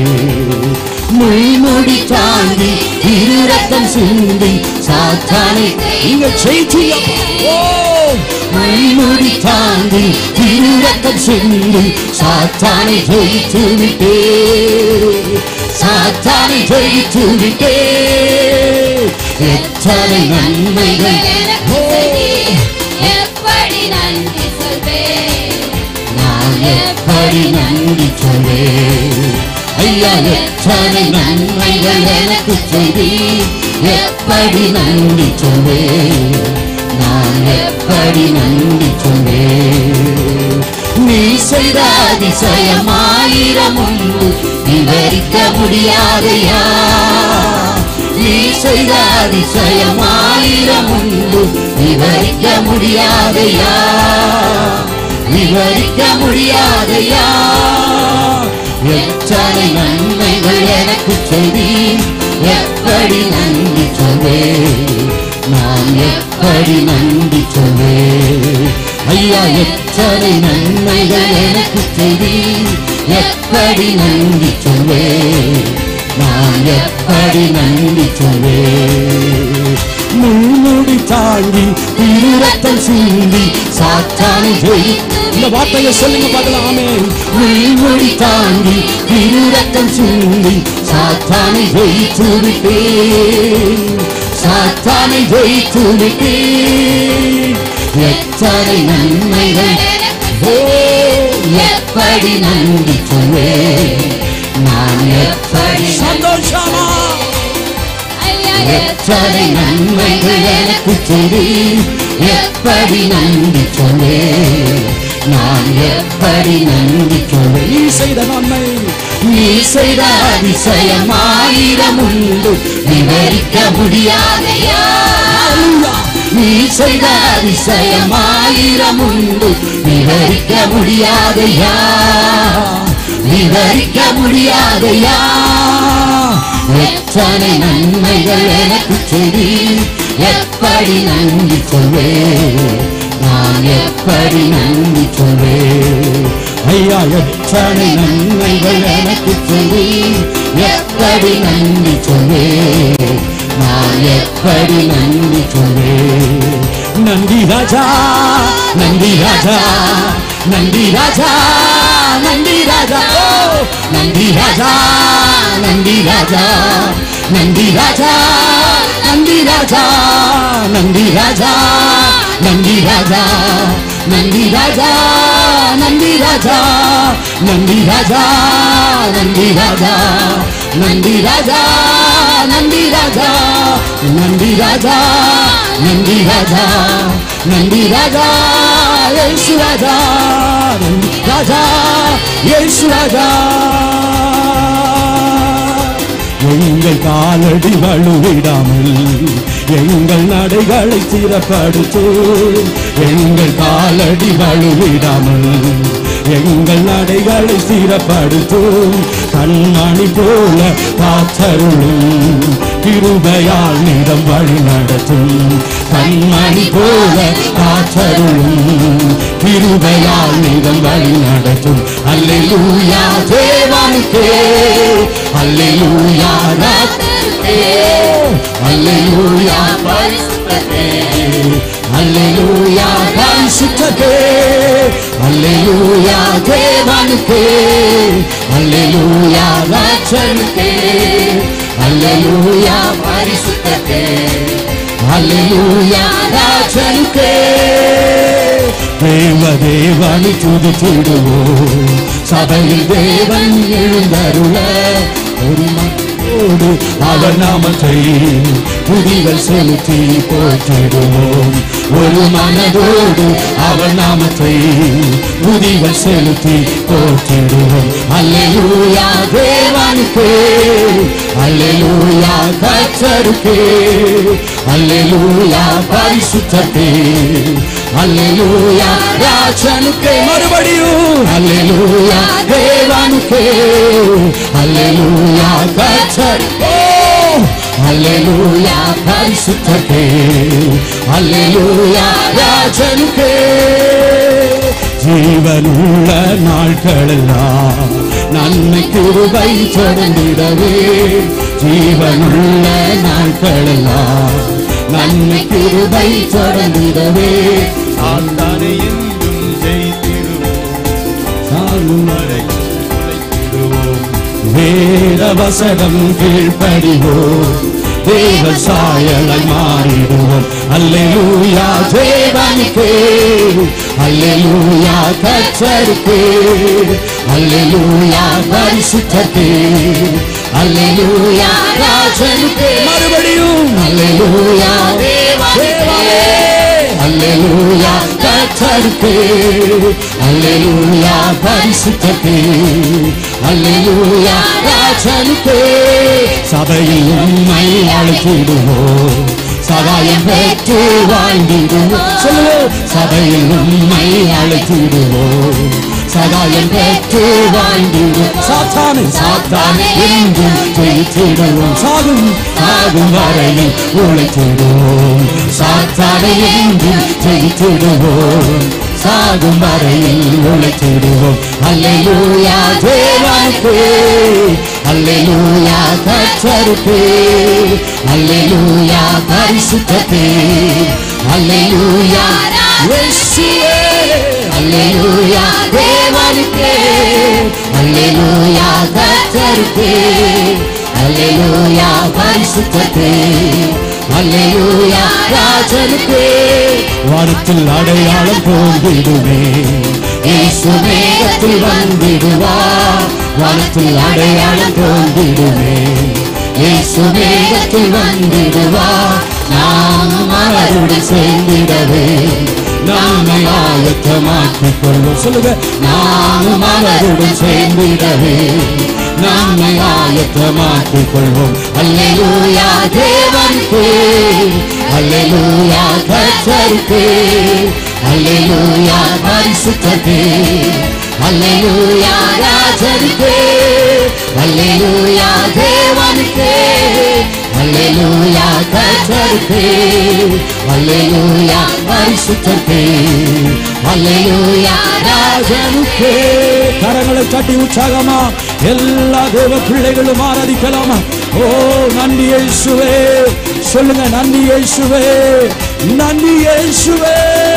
மொழிமொழி தாண்டி இரு ரத்தம் சிந்தி சாத்தானை இங்க செய்தியப்பா ஓ மொழிமொழி தாண்டி இரு ரத்தம் சிந்தி சாத்தானை ஜெயித்து விட்டே சாத்தானை ஜெயித்து விட்டே எத்தனை நன்மைகள் எனக்கு செய்தீர். எப்படி நன்றி சொல்வேன் நான் எப்படி நன்றி சொல்வேன் ஐயா எத்தனை நன்மைகள் எனக்கு செய்தி எப்படி நன்றி சொல்வேன் நான் எப்படி நன்றி சொல்வேன் நீ செய்த அதிசயமாயிரம் உண்டு விவரிக்க முடியாதையா நீ செய்த அதிசயமாயிரம் உண்டு விவரிக்க முடியாதையா விவரிக்க முடியாதையா எத்தனை நன்மைகள் எனக்கு செய்தி எப்படி நன்றி சொல்வேன் நான் எப்படி நன்றி சொல்வேன் ஐயா எத்தனை நன்மைகள் எனக்கு செய்தி எப்படி நன்றி சொல்வேன் நான் எப்படி நன்றி சொல்வேன் முன்முடி தாங்கி திருரத்தம் சிந்தி சாத்தானை ஜெயி இந்த வார்த்தையை சொல்லுங்க பார்க்கலாமே முன்முடி தாங்கி திருரத்தம் சிந்தி சாத்தானை ஜெயித்து விட்டேன் சாத்தானை ஜெயித்து விட்டேன் எத்தனை நன்மைகள் ஓ எப்படி நன்றி சொல்வேன் நான் எப்படி சந்தோஷமா ஐயா எத்தனை நன்மைகள் எனக்கு செய்தி எப்படி நன்றி சொல்வேன் நான் எப்படி நன்றி சொல்வேன் நீ செய்த நன்மை நீ செய்த அதிசயம் ஆயிரம் உண்டு விவரிக்க முடியாதையா நீ செய்த அதிசயம் ஆயிரம் உண்டு விவரிக்க முடியாதையா விவரிக்க முடியாதையா எத்தனை நன்மைகள் எனக்கு செடி எப்படி நன்றி சொல்வேன் நான் எப்படி நன்றி சொல்வேன் ஐயா எத்தனை நன்மைகள் எனக்கு செடி எப்படி நன்றி சொல்வேன் நான் எப்படி நன்றி சொல்வேன் நன்றி ராஜா நன்றி ராஜா நன்றி ராஜா நன்றி ராஜா ஓ நன்றி ராஜா நன்றி ராஜா நன்றி ராஜா நன்றி ராஜா நன்றி ராஜா நன்றி ராஜா நன்றி ராஜா நன்றி ராஜா நன்றி ராஜா நன்றி ராஜா நன்றி ராஜா நன்றி ராஜா நன்றி ராஜா நன்றி ராஜா நன்றி ராஜா இயேசு ராஜா நன்றி ராஜா இயேசு ராஜா எங்கள் காலடி வலுவிடாமல் எங்கள் நடைகளை சிறப்படுத்து எங்கள் காலடி வலுவிடாமல் எங்கள் நடைகளை சிறப்படுத்தும் கண்மணி போல காத்தருளும் கிருபையால் நிறம் வழி நடத்தும் கண்மணி போல காத்தருளும் கிருபையால் நிறம் வழி நடத்தும் அல்லேலூயா தேவனுக்கே அல்லேலூயா ராத்தருக்கே அல்லேலூயா பரிசுத்தரே அல்லேலூயா பரிசுத்தரே அல்லேலூயா தேவனுக்கே அல்லேலூயா ராட்சனுக்கே அல்லேலூயா பரிசுத்தரே அல்லேலூயா ராட்சனுக்கே தேவ தேவனி துதித்திடுவோம் சபையில் தேவன் எழுந்தருள ஒரு மக்களோடு அவர் நாமத்தை துதிகள் செலுத்தி போற்றிடுவோம் ஒரு மனதோடு அவர் நாமத்தை துதிகள் செலுத்தி போற்றிடுவோம் அல்லேலூயா தேவனுக்கே அல்லேலூயா கர்த்தருக்கே அல்லேலூயா பரிசுத்தருக்கே அல்லேலூயா ராஜனுக்கே மறுபடியும் அல்லேலூயா தேவனுக்கே அல்லேலூயா கர்த்தருக்கே அல்லேலூயா பரிசுத்தருக்கே அல்லேலூயா ராஜனுக்கே ஜீவனுள்ள நாட்களெல்லாம் நன்மை கிருபை தொடர்ந்திடவே ஜீவனுள்ள நாட்களெல்லாம் நன்மை கிருபை தொடர்ந்திடவே சாத்தானை என்றும் ஜெயித்திடுவோம் சாகும் வரை உழைத்திடுவோம் வேத வசனம் கீழ்ப்படிவோம் தேவ சாயலாய் மாறிடுவோம் அல்லேலூயா தேவனுக்கே அல்லேலூயா கர்த்தருக்கே அல்லேலூயா பரிசுத்தருக்கே அல்லேலூயா ராஜனுக்கே மறுபடியும் அல்லேலூயா தேவனே அல்லேலூயா கர்த்தருக்கே அல்லேலூயா பரிசுத்தருக்கே அல்லேலூயா ராஜனுக்கே சபையில் உண்மை அழைத்திடுவோம் சகாயம் பெற்று வாழ்ந்திடுவோம் சொல்லுவோம் சபையில் உண்மை அழைத்திடுவோம் சகாயம் பெற்று வாழ்ந்திடுவோம் சாத்தானை சாத்தானை என்றும் ஜெயித்திடுவோம் சாகும் சாகும் வரையில் உழைத்திடுவோம் சாத்தானை என்றும் ஜெயித்திடுவோம் சாகும் வரையில் உழைத்திடுவோம் அல்லேலூயா தேவனுக்கு அல்லேலூயா கர்த்தருக்கு அல்லேலூயா பரிசுத்தத்தே அல்லேலூயா இயேசுவே அல்லேலூயா தேவனுக்கு அல்லேலூயா கர்த்தருக்கு அல்லேலூயா பரிசுத்தத்தே அல்லேலூயா ராஜனுக்கு வானத்தில் அடையாளம் தோன்றிடுமே இயேசு மேகத்தில் வந்திடுவார் வானத்தில் அடையாளம் தோன்றிடுமே இயேசு மேகத்தில் வந்திடுவார் நாம் அவருடன் சேர்ந்திடவே நாமை ஆயத்தமாக்கிக் கொள்வோம் சொல்லுங்க நாமும் அவருடன் சேர்ந்திடவே நம்மை ஆயத்தமாக்கிக் கொள்வோம் அல்லேலூயா தேவனுக்கு அல்லேலூயா கர்த்தருக்கு அல்லேலூயா பரிசுத்தருக்கு அல்லேலூயா ராஜருக்கு அல்லேலூயா தேவனுக்கு அல்லேலூயா கர்த்தருக்கு அல்லேலூயா பரிசுத்தருக்கு அல்லேலூயா ராஜனுக்கு கரங்களை தட்டி உற்சாகமா எல்லா தேவ பிள்ளைகளும் ஆராதிக்கலாமா ஓ நன்றி இயேசுவே சொல்லுங்க நன்றி இயேசுவே நன்றி இயேசுவே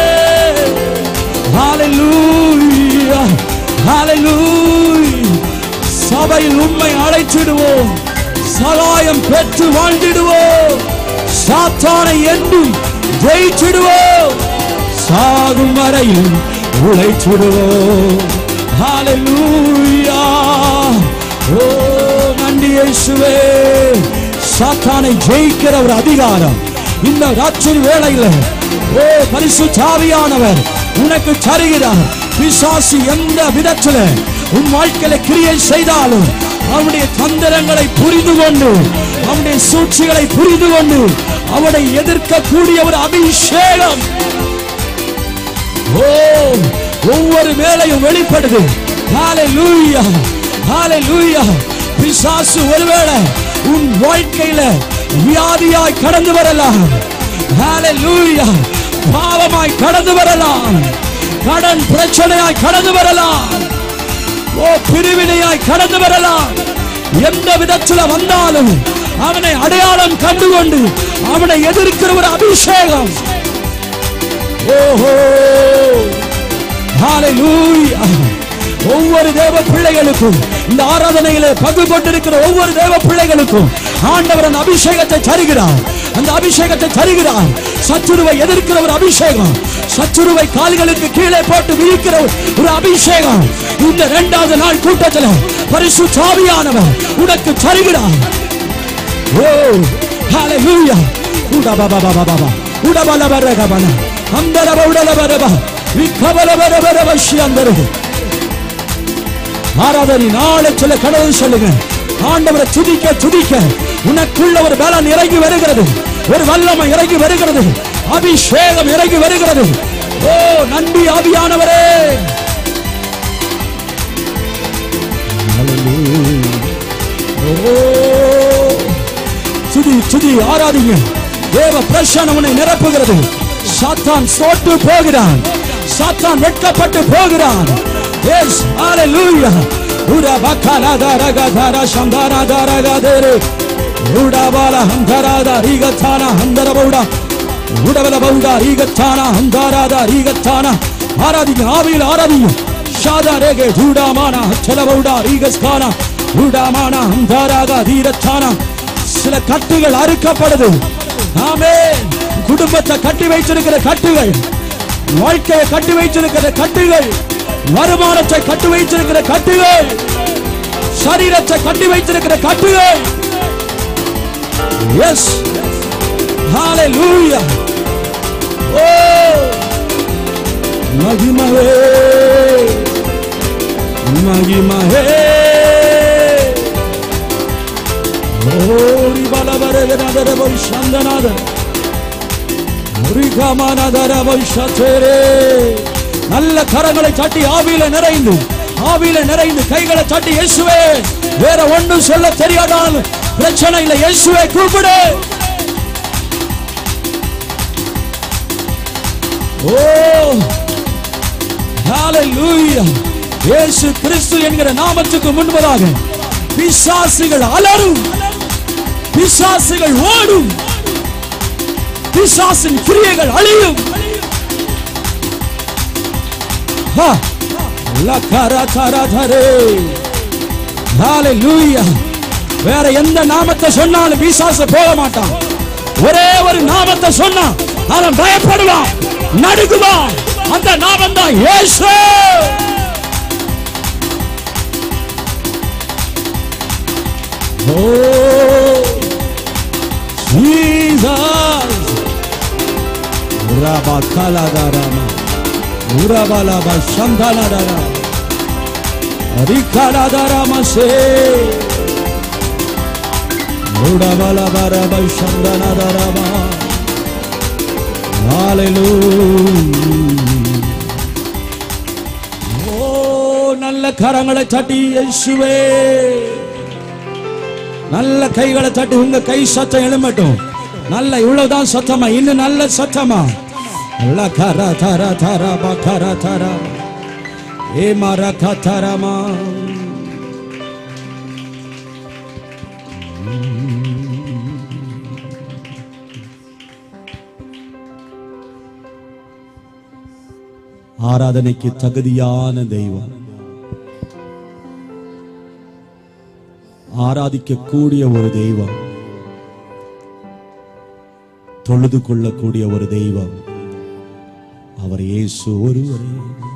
ஹalleluya ஹalleluya சபையில் உண்மை அழைச்சிடுவோம் சகாயம் பெற்று வாழ்ந்திடுவோம் சாத்தானை என்றும் ஜெயிச்சிடுவோம் சாகும் வரையில் உழைச்சிடுவோம் ஹalleluya ஓ நன்றி இயேசுவே சாத்தானை ஜெயிக்கிற ஒரு அதிகாரம் இந்த ராத்திரி வேளையில ஓ பரிசு சாவியானவர் உனக்கு தருகிறார் பிசாசு எந்த விதத்துல உன் வாழ்க்கையில கிரியை செய்தாலும் அவனுடைய தந்திரங்களை புரிந்து கொண்டு அவனுடைய சூழ்ச்சிகளை புரிந்து கொண்டு அவனை எதிர்க்கக்கூடிய ஒரு அபிஷேகம் ஓ ஒவ்வொரு வேலையும் வெளிப்படுது ஹalleluya ஹalleluya பிசாசு ஒருவேளை உன் வாழ்க்கையில வியாதியாய் கடந்து வரலாம் ஹalleluya பாவமாய் கடந்து வரலாம் கடன் பிரச்சனையாய் கடந்து வரலாம் ஓ பிரிவினையாய் கடந்து வரலாம் எந்த விதத்துல வந்தாலும் அவனை அடையாளம் கண்டுகொண்டு அவனை எதிர்க்கிற ஒரு அபிஷேகம் ஓஹோ ஹalleluya ஒவ்வொரு தேவ பிள்ளைகளுக்கும் இந்த ஆராதனையிலே பங்கு கொண்டிருக்கிற ஒவ்வொரு தேவ பிள்ளைகளுக்கும் ஆண்டவர் அந்த அபிஷேகத்தை தருகிறார் அந்த அபிஷேகத்தை தருகிறார் சத்துருவை எதிர்க்கிற ஒரு அபிஷேகம் சத்துருவை கால்களுக்கு கீழே போட்டு விழிக்கிற ஒரு அபிஷேகம் இந்த இரண்டாவது நாள் கூட்டத்தில் பரிசு சாவியானவர் உனக்கு தருகிறார் ஓ ஹalleluya உடா பாபா பாபா பாபா உடா பல பரக பல அந்தர உடல பரப விக்கபல பர பர வஷ்யந்தரு ஆராதனை நாளை சொல்ல கடவுள் சொல்லுங்க ஆண்டவரை துதிக்க துதிக்க உனக்குள்ள ஒரு பலன் இறங்கி வருகிறது ஒரு வல்லமை இறங்கி வருகிறது அபிஷேகம் இறங்கி வருகிறது ஓ நன்றி ஆவியானவரே ஓ துதி துதி ஆராதிங்க தேவ பிரசன்னம் உன்னை நிரப்புகிறது சாத்தான் சோட்டு போகிறான் சாத்தான் வெட்கப்பட்டு போகிறான் எஸ் ஹalleluya உரா பக்கலா தரக தர சந்தர தரக தேரு உடா பால ஹந்தராத ரீகத்தான ஹந்தர பௌடா உடவல பௌடா ரீகத்தான ஹந்தாராத ரீகத்தான ஆராதிங்க ஆவியில் ஆராதிங்க ஷாதா ரேகே ஜூடாமான ஹச்சல பௌடா ரீகஸ்கான உடாமான ஹந்தாராக தீரத்தான சில கட்டுகள் அறுக்கப்படுது ஆமென் குடும்பத்தை கட்டி வைத்திருக்கிற கட்டுகள் வாழ்க்கையை கட்டி வைத்திருக்கிற கட்டுகள் வருமானத்தை கட்டி வைத்திருக்கிற கட்டுகள் சரீரத்தை கட்டி வைத்திருக்கிற கட்டுகள் எஸ் ஹalleluya ஓ மகிமவே மகிமவே ஓரி பலவரகநாதர வைஷந்தநாத முருகமானதர வைஷத்தேரே நல்ல கரங்களை தட்டி ஆவியில நிறைந்து ஆவியில நிறைந்து கைகளை தட்டி இயேசுவே வேற ஒண்ணும் சொல்ல தெரியாதால் பிரச்சனை இல்லை இயேசுவே கூப்பிடு ஓ ஹalleluya இயேசு கிறிஸ்து என்கிற நாமத்துக்கு முன்பதாக பிசாசுகள் அலறும் பிசாசுகள் ஓடும் பிசாசின் கிரியைகள் அழியும் ஹா, லக்கர தர தரே. ஹalleluya. வேற எந்த நாமத்தை சொன்னாலும் பிசாசு போக மாட்டான் ஒரே ஒரு நாமத்தை சொன்னா அவன் பயப்படுவான் நடுங்குவான் அந்த நாமம் தான் இயேசு ஓ ஜீசஸ் உராபா கலாதாராமா உராபாலாபா சந்தாலாதாரா அரிகாலாதாராமா சே உடாபாலாபாராபா சந்தாலாதாராமா ஓ நல்ல கரங்களை தட்டி இயேசுவே நல்ல கைகளை தட்டி உங்க கை சத்தம் எழுமட்டும் நல்ல இவ்வளவுதான் சத்தமா இன்னும் நல்ல சத்தமா நல்ல கர தர தர பக்கர தர ஏ மர கத்தரமா ஆராதனைக்கு தகுதியான தெய்வம் ஆராதிக்கக்கூடிய ஒரு தெய்வம் தொழுது கொள்ளக்கூடிய ஒரு தெய்வம் அவர் இயேசு ஒருவரே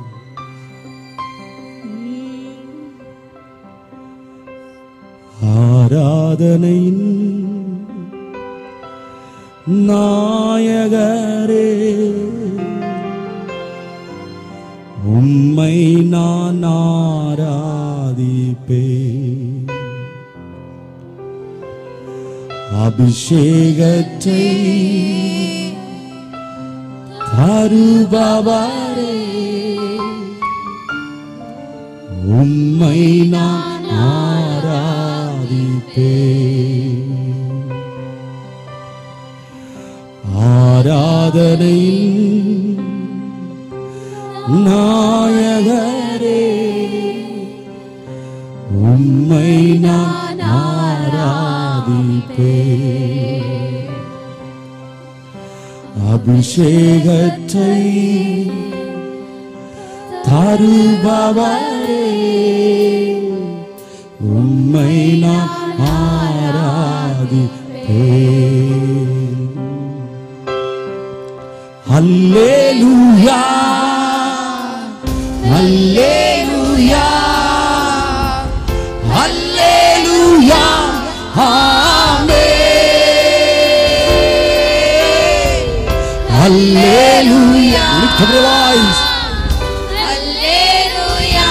ஆராதனையின் நாயகரே உம்மை நான் ஆராதிப்பேன் அபிஷேகத்தை தருபவரே உம்மை நான் ஆராதிப்பேன் ஆராதனையில் நாயகரே உம்மை நான் ஆராதிப்பேன் அபிஷேகத்தை தருபவரே உம்மை நான் ஆராதிப்பேன் அல்லேலூயா அல்லேலூயா அல்லேலூயா ஆமென் அல்லேலூயா lift up your voice அல்லேலூயா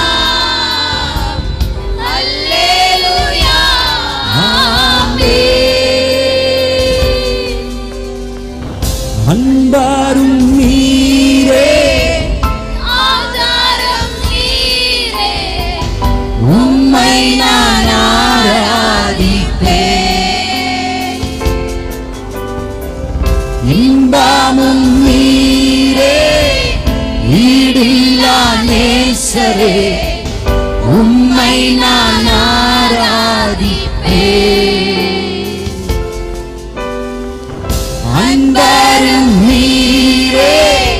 அல்லேலூயா அன்பாரும் நீரே ஆதாரம் நீரே உம்மை நான் ஆராதிப்பேன் இன்பமும் நீரே ஈடில்லா நேசரே உம்மை நான் ஆராதிப்பேன் அன்பரும் நீரே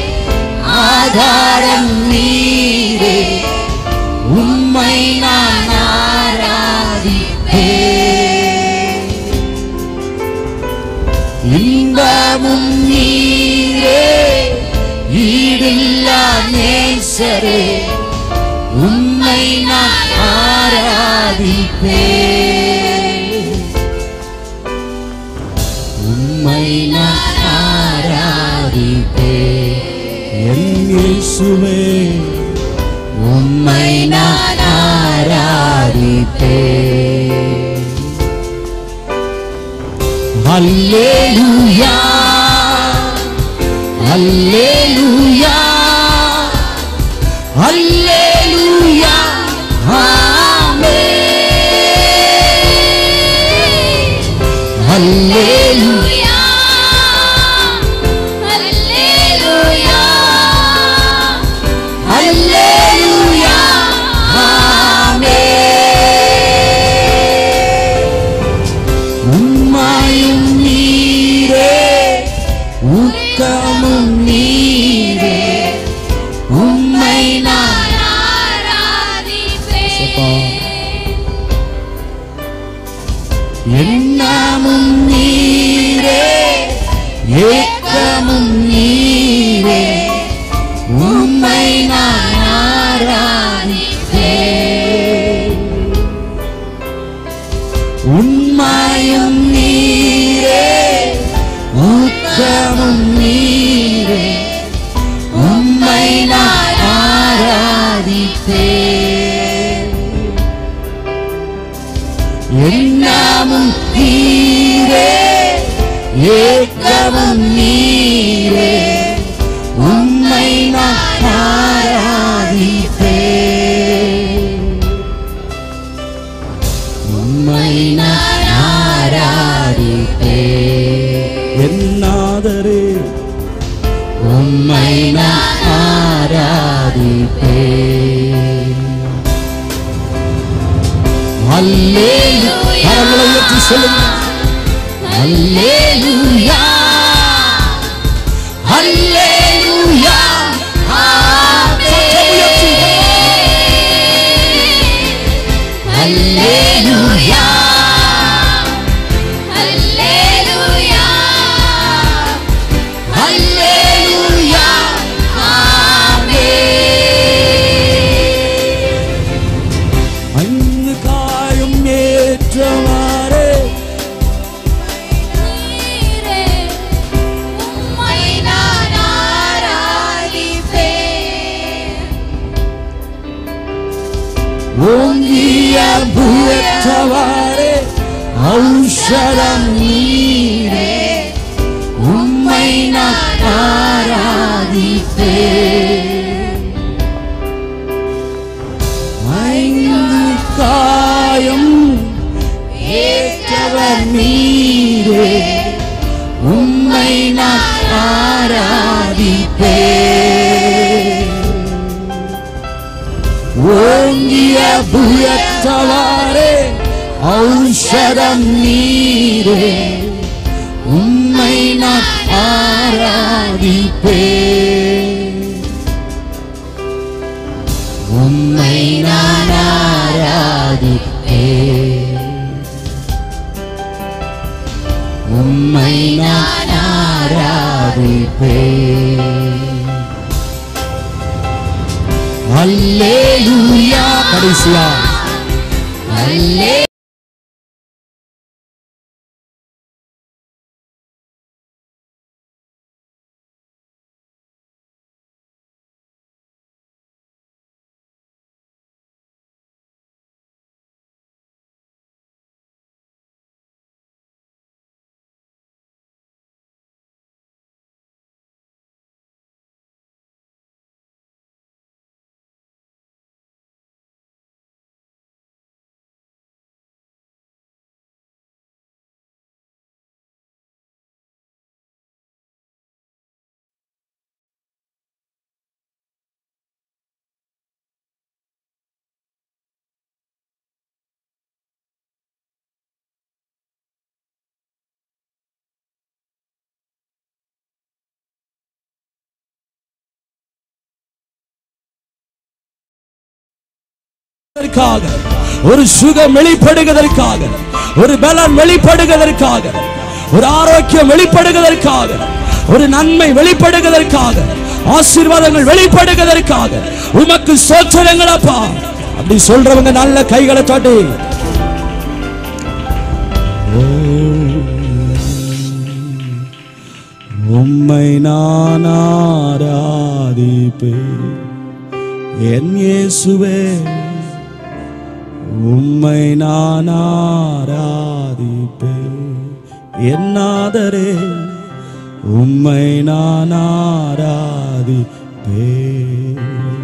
ஆதாரம் நீரே உம்மை நான் ஆராதிப்பேன் எல்லாம் நீரே ஈடில்லா நேசரே உம்மை நான் ஆராதிப்பேன் உம்மை நான் ஆராதிப்பேன் என் இயேசுவே உம்மை நான் ஆராதிப்பேன் அல்லேலூயா அல்லேலூயா அல்லேலூயா ஆமென் அல்லேலூயா அல்லேலூயா உம்மாயும் நீரே ஊக்கமும் நீரே உம்மை நான் எண்ணமும் நீரே ஏக்கமும் நீரே உம்மை நான் ஆராதிப்பேன் உண்மையும் நீரே ஊக்கமும் நீரே உம்மை நான் ஆராதிப்பேன் எண்ணமும் நீரே ஏக்கமும் நீரே உம்மை நான் ஆராதிப்பேன் உம்மை நான் ஆராதிப்பேன் என்னாதரே உம்மை நான் ஆராதிப்பேன் அல்லேலூயா கரங்களை உயர்த்தி சொல்லுங்க அல்லேலூயா அல்லேலூயா சத்தம் உயர்த்தி. அல்லேலூயா அல்லேலூயா அங்கு காயும் ஏற்றவாறே ஓங்கிய புயற்றவாறே ஔஷதம் நீரே உம்மை நான் ஆராதிப்பேன் ஐந்து காயம் ஏற்றவர் நீரே உம்மை நான் ஆராதிப்பேன் ஓங்கிய புயற்றவாரே ஔஷதம் நீரே உம்மை நான் ஆராதிப்பேன் உம்மை நான் ஆராதிப்பேன் உம்மை நான் ஆராதிப்பேன் அல்லேலூயா கடைசியா அல்லே ஒரு சுகம் வெளிப்படுவதற்காக ஒரு பலன் வெளிப்படுவதற்காக ஒரு ஆரோக்கியம் வெளிப்படுவதற்காக ஒரு நன்மை வெளிப்படுவதற்காக ஆசீர்வாதங்கள் வெளிப்படுவதற்காக உமக்கு சோச்சரங்களப்பா அப்படி சொல்றவங்க நல்ல கைகளை தட்டி உம்மை நான் ஆராதிப்பேன் என் இயேசுவே உம்மை நான் ஆராதிப்பேன் என் நாதரே உம்மை நான் ஆராதிப்பேன்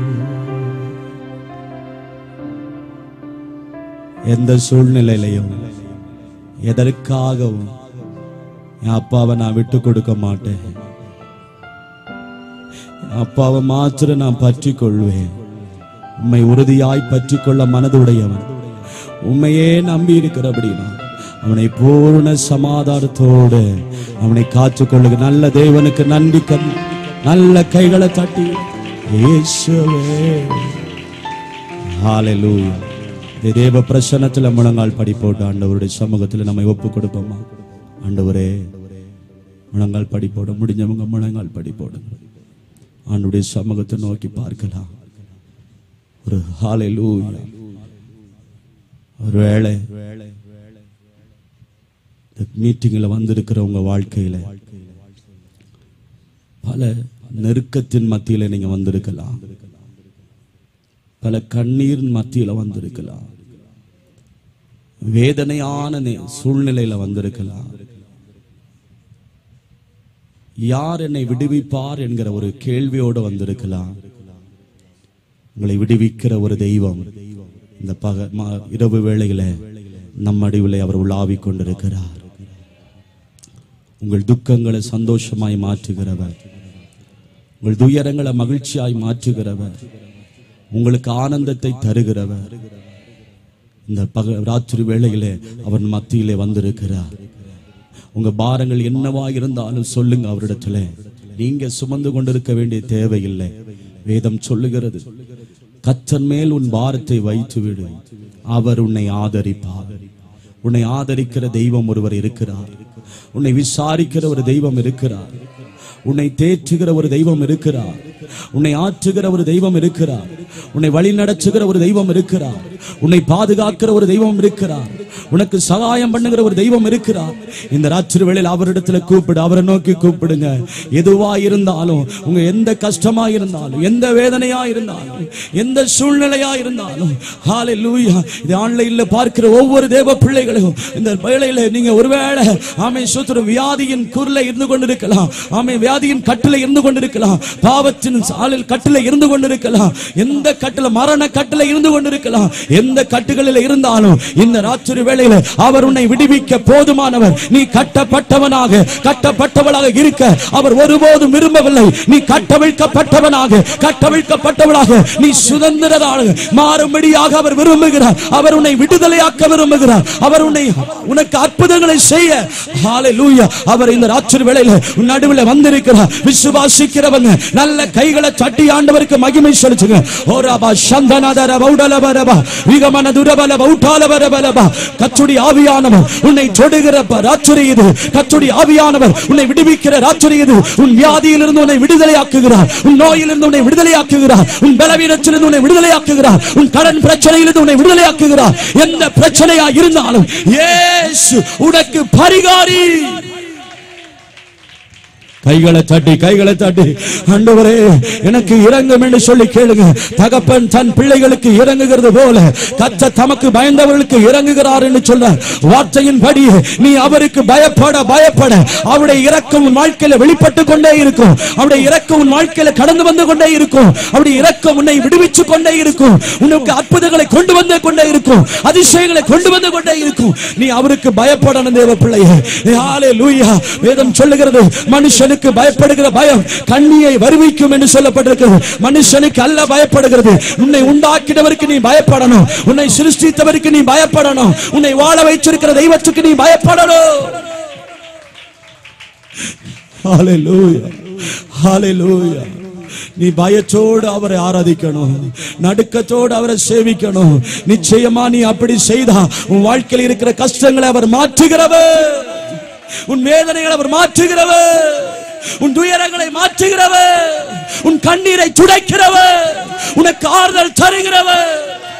எந்த சூழ்நிலையிலையும் எதற்காகவும் என் அப்பாவை நான் விட்டு கொடுக்க மாட்டேன் என் அப்பாவை மாத்திரம் நான் பற்றி கொள்வேன் உம்மை உறுதியாய் பற்றி கொள்ள மனதுடையவன் உண்மையே நம்பி இருக்கிறபடினா அவனை பூர்ண சமாதானத்தோடு அவனை காத்துக்கொள்ளுக நல்ல தேவனுக்கு நன்றி கண் நல்ல கைகளை தட்டி இயேசுவே ஹalleluya இந்த தேவ பிரசன்னத்துல முழங்கால் படி போட்டு ஆண்டவருடைய சமூகத்துல நம்மை ஒப்பு கொடுப்போமா ஆண்டவரே முழங்கால் படி போட முடிஞ்சவங்க முழங்கால் படி போடுங்க ஆண்டுடைய சமூகத்தை நோக்கி பார்க்கலாம் ஒரு ஹalleluya ஒருவேளை இந்த மீட்டிங்ல வந்திருக்கிற உங்க வாழ்க்கையில பல நெருக்கத்தின் மத்தியில நீங்க வந்திருக்கலாம் பல கண்ணீர் மத்தியில வந்திருக்கலாம் வேதனையான நே- சூழ்நிலையில வந்திருக்கலாம் யார் என்னை விடுவிப்பார் என்கிற ஒரு கேள்வியோடு வந்திருக்கலாம் உங்களை விடுவிக்கிற ஒரு தெய்வம் இந்த பக ம- இரவு வேளையில நம் அடிவிலே அவர் உலாவிக் கொண்டிருக்கிறார் உங்கள் துக்கங்களை சந்தோஷமாய் மாற்றுகிறவர் உங்கள் துயரங்களை மகிழ்ச்சியாய் மாற்றுகிறவர் உங்களுக்கு ஆனந்தத்தை தருகிறவர் இந்த பக ராத்திரி வேளையிலே அவன் மத்தியிலே வந்திருக்கிறார் உங்க பாரங்கள் என்னவா இருந்தாலும் சொல்லுங்க அவரிடத்துல நீங்க சுமந்து கொண்டிருக்க வேண்டிய தேவையில்லை வேதம் சொல்லுகிறது கத்தன் மேல் உன் பாரத்தை வைத்து விடு அவர் உன்னை ஆதரிப்பார் உன்னை ஆதரிக்கிற தெய்வம் ஒருவர் இருக்கிறார் உன்னை விசாரிக்கிற ஒரு தெய்வம் இருக்கிறார் உன்னை தேற்றுகிற ஒரு தெய்வம் இருக்கிறார் உன்னை ஆற்றுகிற ஒரு தெய்வம் இருக்கிறார் உன்னை வழி நடத்துகிற ஒரு தெய்வம் இருக்கிறார் உன்னை பாதுகாக்கிற ஒரு தெய்வம் இருக்கிறார் உனக்கு சகாயம் பண்ணுகிற ஒரு தெய்வம் இருக்கிறார் இந்த ராத்திரி வேளையில் அவரிடத்துல கூப்பிடு அவரை நோக்கி கூப்பிடுங்க எதுவா இருந்தாலும் உங்க எந்த கஷ்டமா இருந்தாலும் எந்த வேதனையா இருந்தாலும் எந்த சூழ்நிலையா இருந்தாலும் ஹalleluya இது ஆன்லைன்ல பார்க்கிற ஒவ்வொரு தேவ பிள்ளைகளும் இந்த வேளையில நீங்க ஒருவேளை ஆமை சுத்திர வியாதியின் குரலை இருந்து கொண்டிருக்கலாம் ஆமை வியாதியின் கட்டில இருந்து கொண்டிருக்கலாம் பாவத்தின் சாலில் கட்டில இருந்து கொண்டிருக்கலாம் எந்த கட்டில மரண கட்டில இருந்து கொண்டிருக்கலாம் எந்த கட்டுகளில் இருந்தாலும் இந்த ராத்திரி வேளையில அவர் உன்னை விடுவிக்க போதுமானவர் நீ கட்டப்பட்டவனாக கட்டப்பட்டவளாக இருக்க அவர் ஒருபோதும் விரும்பவில்லை நீ கட்டவிழ்க்கப்பட்டவனாக கட்டவிழ்க்கப்பட்டவளாக நீ சுதந்திரராக மாறும்படியாக அவர் விரும்புகிறார் அவர் உன்னை விடுதலையாக்க விரும்புகிறார் அவர் உன்னை உனக்கு அற்புதங்களை செய்ய ஹalleluya அவர் இந்த ராத்திரி வேளையில உன் நடுவில் வந்திருக்கிறார் விசுவாசிக்கிறவங்க நல்ல கைகளை தட்டி ஆண்டவருக்கு மகிமை செலுத்துங்க ஓராபா சந்தனதர பௌடலபரபா விகமன துரபல பௌட்டாலபரபலபா கச்சுடி ஆவியானவர் உன்னை தொடுகிற ப- ராத்திரி இது கச்சுடி ஆவியானவர் உன்னை விடுவிக்கிற ராத்திரி இது உன் வியாதியிலிருந்து உன்னை விடுதலையாக்குகிறார் உன் நோயிலிருந்து உன்னை விடுதலையாக்குகிறார் உன் பலவீனத்திலிருந்து உன்னை விடுதலையாக்குகிறார் உன் கடன் பிரச்சனையிலிருந்து உன்னை விடுதலையாக்குகிறார் எந்த பிரச்சனையா இருந்தாலும் இயேசு உனக்கு பரிகாரி கைகளை தட்டி கைகளை தட்டி ஆண்டவரே எனக்கு இறங்கும் என்று சொல்லி கேளுங்க தகப்பன் தன் பிள்ளைகளுக்கு இறங்குகிறது போல கத்த தமக்கு பயந்தவர்களுக்கு இறங்குகிறார் என்று சொல்ல வார்த்தையின்படி நீ அவருக்கு பயப்பட பயப்பட அவருடைய இரக்கம் உன் வாழ்க்கையில வெளிப்பட்டு கொண்டே இருக்கும் அவருடைய இரக்கம் உன் வாழ்க்கையில கடந்து வந்து கொண்டே இருக்கும் அவருடைய இரக்கம் உன்னை விடுவிச்சு கொண்டே இருக்கும் உனக்கு அற்புதங்களை கொண்டு வந்து கொண்டே இருக்கும் அதிசயங்களை கொண்டு வந்து கொண்டே இருக்கும் நீ அவருக்கு பயப்படணும் தேவ பிள்ளையே ஹalleluya வேதம் சொல்லுகிறது மனுஷனுக்கு பயப்படுகிற பயம் கண்ணியை வருவிக்கும் என்று சொல்லப்பட்டிருக்கிறது மனுஷனுக்கு அல்ல பயப்படுகிறது உன்னை உண்டாக்கினவருக்கு நீ பயப்படணும் உன்னை சிருஷ்டித்தவருக்கு நீ பயப்படணும் உன்னை வாழ வைச்சிருக்கிற தெய்வத்துக்கு நீ பயப்படணும் ஹalleluya ஹalleluya நீ பயத்தோடு அவரை ஆராதிக்கணும் நடுக்கத்தோடு அவரை சேவிக்கணும் நிச்சயமா நீ அப்படி செய்தா உன் வாழ்க்கையில் இருக்கிற கஷ்டங்களை அவர் மாற்றுகிறவர் உன் வேதனைகளை அவர் மாற்றுகிறவர் உன் துயரங்களை மாற்றுகிறவர் உன் கண்ணீரை துடைக்கிறவர் உனக்கு ஆறுதல் தருகிறவர்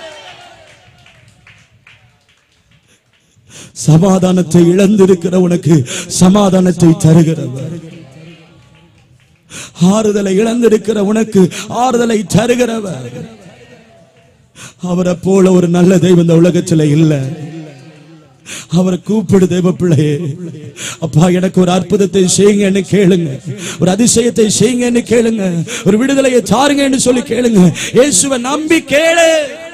சமாதானத்தை இழந்திருக்கிற உனக்கு சமாதானத்தை தருகிறவர் ஆறுதலை இழந்திருக்கிற உனக்கு ஆறுதலை தருகிறவர் அவரை போல ஒரு நல்ல தெய்வம் இந்த உலகத்துல இல்ல அவரை கூப்பிடு தெய்வ பிள்ளையே அப்பா எனக்கு ஒரு அற்புதத்தை செய்யுங்கன்னு கேளுங்க ஒரு அதிசயத்தை செய்யுங்கன்னு கேளுங்க ஒரு விடுதலையை தாருங்கன்னு சொல்லி கேளுங்க இயேசுவை நம்பி கேளு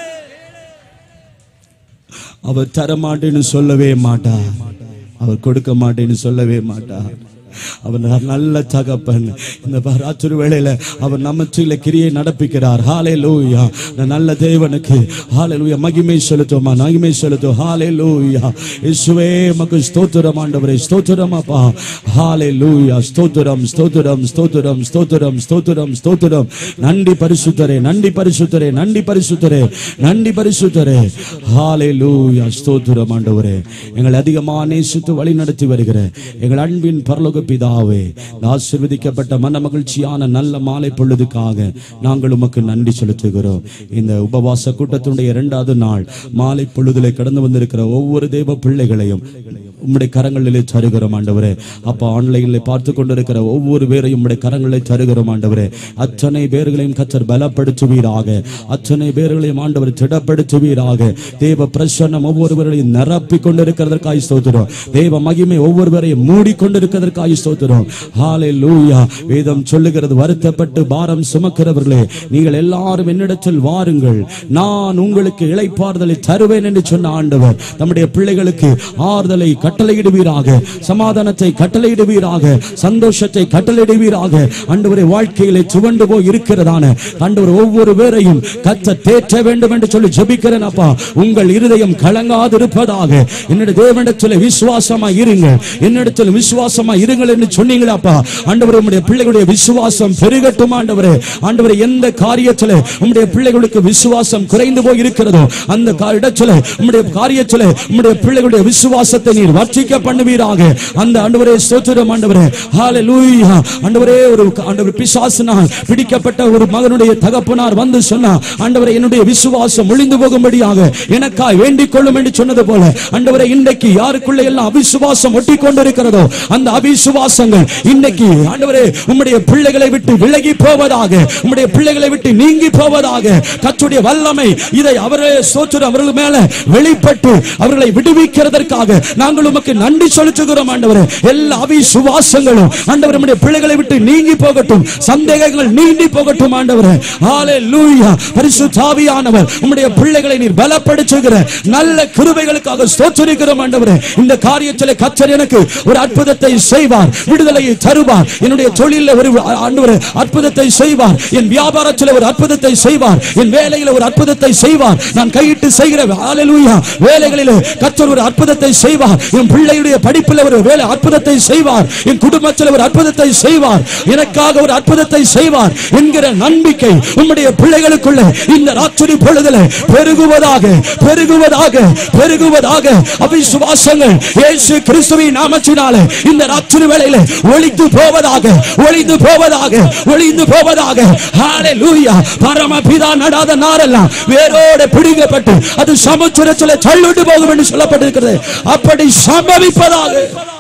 அவர் தர மாட்டேன்னு சொல்லவே மாட்டார் அவர் கொடுக்க மாட்டேன்னு சொல்லவே மாட்டார் அவர் நல்ல தகப்பன் இந்த ராத்திரி வேளையில அவர் நமச்சில கிரியை நடப்பிக்கிறார் ஹாலே லூயா நல்ல தேவனுக்கு ஹாலே லூயா மகிமை செலுத்துமா மகிமை செலுத்தும் ஹாலே லூயா இசுவே மக்கு ஸ்தோத்திரம் ஆண்டவரே ஸ்தோத்திரம் அப்பா ஹாலே லூயா ஸ்தோத்திரம் ஸ்தோத்திரம் ஸ்தோத்திரம் ஸ்தோத்திரம் ஸ்தோத்திரம் ஸ்தோத்திரம் நன்றி பரிசுத்தரே நன்றி பரிசுத்தரே நன்றி பரிசுத்தரே நன்றி பரிசுத்தரே ஹாலே லூயா ஸ்தோத்திரம் ஆண்டவரே எங்களை அதிகமாக நேசித்து வழி நடத்தி வருகிற எங்கள் அன்பின் பரலோக பிதாவே இந்த ஆசீர்வதிக்கப்பட்ட மன மகிழ்ச்சியான நல்ல மாலை பொழுதுக்காக நாங்கள் உமக்கு நன்றி செலுத்துகிறோம் இந்த உபவாச கூட்டத்தினுடைய இரண்டாவது நாள் மாலை பொழுதிலே கடந்து வந்திருக்கிற ஒவ்வொரு தெய்வ பிள்ளைகளையும் உம்முடைய கரங்களிலே தருகிறோம் ஆண்டவரே அப்பா ஆன்லைனில் பார்த்து கொண்டிருக்கிற ஒவ்வொரு பேரையும் உம்முடைய கரங்களிலே தருகிறோம் ஆண்டவரே அத்தனை பேர்களையும் கத்தர் பலப்படுத்துவீராக அத்தனை பேர்களையும் ஆண்டவர் திடப்படுத்துவீராக தேவ பிரசன்னம் ஒவ்வொருவரையும் நிரப்பி கொண்டிருக்கிறதற்காக ஸ்தோத்திரம் தேவ மகிமை ஒவ்வொருவரையும் மூடி கொண்டிருக்கிறதற்காக ஸ்தோத்திரம் ஹாலே லூயா வேதம் சொல்லுகிறது வருத்தப்பட்டு பாரம் சுமக்கிறவர்களே நீங்கள் எல்லாரும் என்னிடத்தில் வாருங்கள் நான் உங்களுக்கு இளைப்பாறுதலை தருவேன் என்று சொன்ன ஆண்டவர் நம்முடைய பிள்ளைகளுக்கு ஆறுதலை கட்டளையிடுவீராக சமாதானத்தை கட்டளையிடுவீராக சந்தோஷத்தை கட்டளையிடுவீராக ஆண்டவரை வாழ்க்கையிலே சுவண்டு போய் இருக்கிறதான ஆண்டவர் ஒவ்வொரு பேரையும் கத்த தேற்ற வேண்டும் என்று சொல்லி ஜெபிக்கிறேன் அப்பா உங்கள் இருதயம் கலங்காது இருப்பதாக என்னுடைய தேவனிடத்தில் விசுவாசமா இருங்கள் என்னிடத்தில் விசுவாசமா இருங்கள் என்று சொன்னீங்களாப்பா ஆண்டவர் உம்முடைய பிள்ளைகளுடைய விசுவாசம் பெருகட்டும் ஆண்டவரே ஆண்டவரே எந்த காரியத்தில் உம்முடைய பிள்ளைகளுக்கு விசுவாசம் குறைந்து போய் இருக்கிறதோ அந்த கா- இடத்துல உம்முடைய காரியத்தில் உம்முடைய பிள்ளைகளுடைய விசுவாசத்தை நீர் வர்ச்சிக்க பண்ணுவீராக அந்த ஆண்டவரே ஸ்தோத்திரம் ஆண்டவரே ஹalleluya ஆண்டவரே ஒரு ஆண்டவர் பிசாசினால் பிடிக்கப்பட்ட ஒரு மகனுடைய தகப்பனார் வந்து சொன்னா ஆண்டவரே என்னுடைய விசுவாசம் ஒளிந்து போகும்படியாக எனக்காய் வேண்டிக் கொள்ளும் என்று சொன்னது போல ஆண்டவரே இன்றைக்கு யாருக்குள்ள எல்லாம் அவிசுவாசம் ஒட்டி கொண்டிருக்கிறதோ அந்த அவிசுவாசங்கள் இன்னைக்கு ஆண்டவரே உம்முடைய பிள்ளைகளை விட்டு விலகி போவதாக உம்முடைய பிள்ளைகளை விட்டு நீங்கி போவதாக கர்த்தருடைய வல்லமை இதை அவரே சோற்று அவர்கள் மேல வெளிப்பட்டு அவர்களை விடுவிக்கிறதற்காக நாங்கள் உமக்கு நன்றி செலுத்துகிறோம் ஆண்டவரே எல்லா அவிசுவாசங்களும் ஆண்டவர் நம்முடைய பிள்ளைகளை விட்டு நீங்கி போகட்டும் சந்தேகங்கள் நீங்கி போகட்டும் ஆண்டவரே ஹalleluya பரிசுத்த ஆவியானவர் உம்முடைய பிள்ளைகளை நீர் பலப்படுத்துகிற நல்ல கிருபைகளுக்காக ஸ்தோத்திரிக்கிறோம் ஆண்டவரே இந்த காரியத்திலே கர்த்தர் எனக்கு ஒரு அற்புதத்தை செய்வார் விடுதலையை தருவார் என்னுடைய தொழிலில் ஒரு ஆண்டவரே அற்புதத்தை செய்வார் என் வியாபாரத்தில் ஒரு அற்புதத்தை செய்வார் என் வேலையில ஒரு அற்புதத்தை செய்வார் நான் கையிட்டு செய்கிற ஹalleluya வேலைகளிலே கர்த்தர் ஒரு அற்புதத்தை செய்வார் என் பிள்ளையுடைய படிப்பில் ஒரு வேலை அற்புதத்தை செய்வார் என் குடும்பத்தில் ஒரு அற்புதத்தை செய்வார் எனக்காக ஒரு அற்புதத்தை செய்வார் என்கிற நம்பிக்கை உம்முடைய பிள்ளைகளுக்குள்ள இந்த ராத்திரி பொழுதுல பெருகுவதாக பெருகுவதாக பெருகுவதாக அவிசுவாசங்கள் இயேசு கிறிஸ்துவின் நாமத்தினாலே இந்த ராத்திரி வேளையில ஒளிந்து போவதாக ஒளிந்து போவதாக ஒளிந்து போவதாக ஹalleluya பரமபிதா நடாத நாரெல்லாம் வேரோட பிடிக்கப்பட்டு அது சமுத்திரத்தில் தள்ளிட்டு போகும் என்று சொல்லப்பட்டிருக்கிறது அப்படி சம்பவிப்பதாக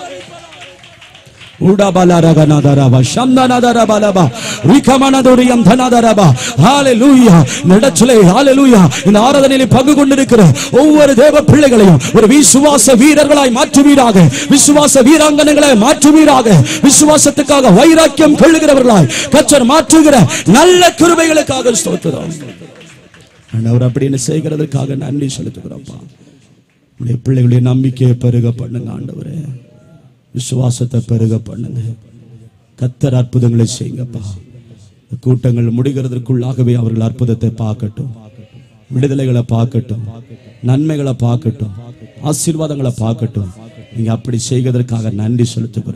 உடபலரகனதரப, சந்தனதரபலப, ரிகமனதுரியம் தனதரப. ஹalleluya. இந்த இடத்திலே ஹalleluya. இந்த ஆராதனையில் பங்கு கொண்டிருக்கிற ஒவ்வொரு தேவ பிள்ளைகளையும் ஒரு விசுவாச வீரர்களாய் மாற்றுவீராக விசுவாச வீராங்கனைகளாய் மாற்றுவீராக விசுவாசத்துக்காக வைராக்கியம் கொள்ளுகிறவர்களாய் கச்சர் மாற்றுகிற நல்ல கிருபைகளுக்காக ஸ்தோத்திரம் ஆண்டவர் அப்படின்னு செய்கிறதற்காக நன்றி செலுத்துகிறோம்ப்பா உடைய பிள்ளைகளுடைய நம்பிக்கையை பெருக பண்ணுங்க ஆண்டவரே விசுவாசத்தை பெருக பண்ணுங்க கத்தர் அற்புதங்களை செய்யுங்கப்பா இந்த கூட்டங்கள் முடிகிறதற்குள்ளாகவே அவர்கள் அற்புதத்தை பார்க்கட்டும் விடுதலைகளை பார்க்கட்டும் நன்மைகளை பார்க்கட்டும் ஆசீர்வாதங்களை பார்க்கட்டும் நீங்க அப்படி செய்வதற்காக நன்றி செலுத்துகிறோம்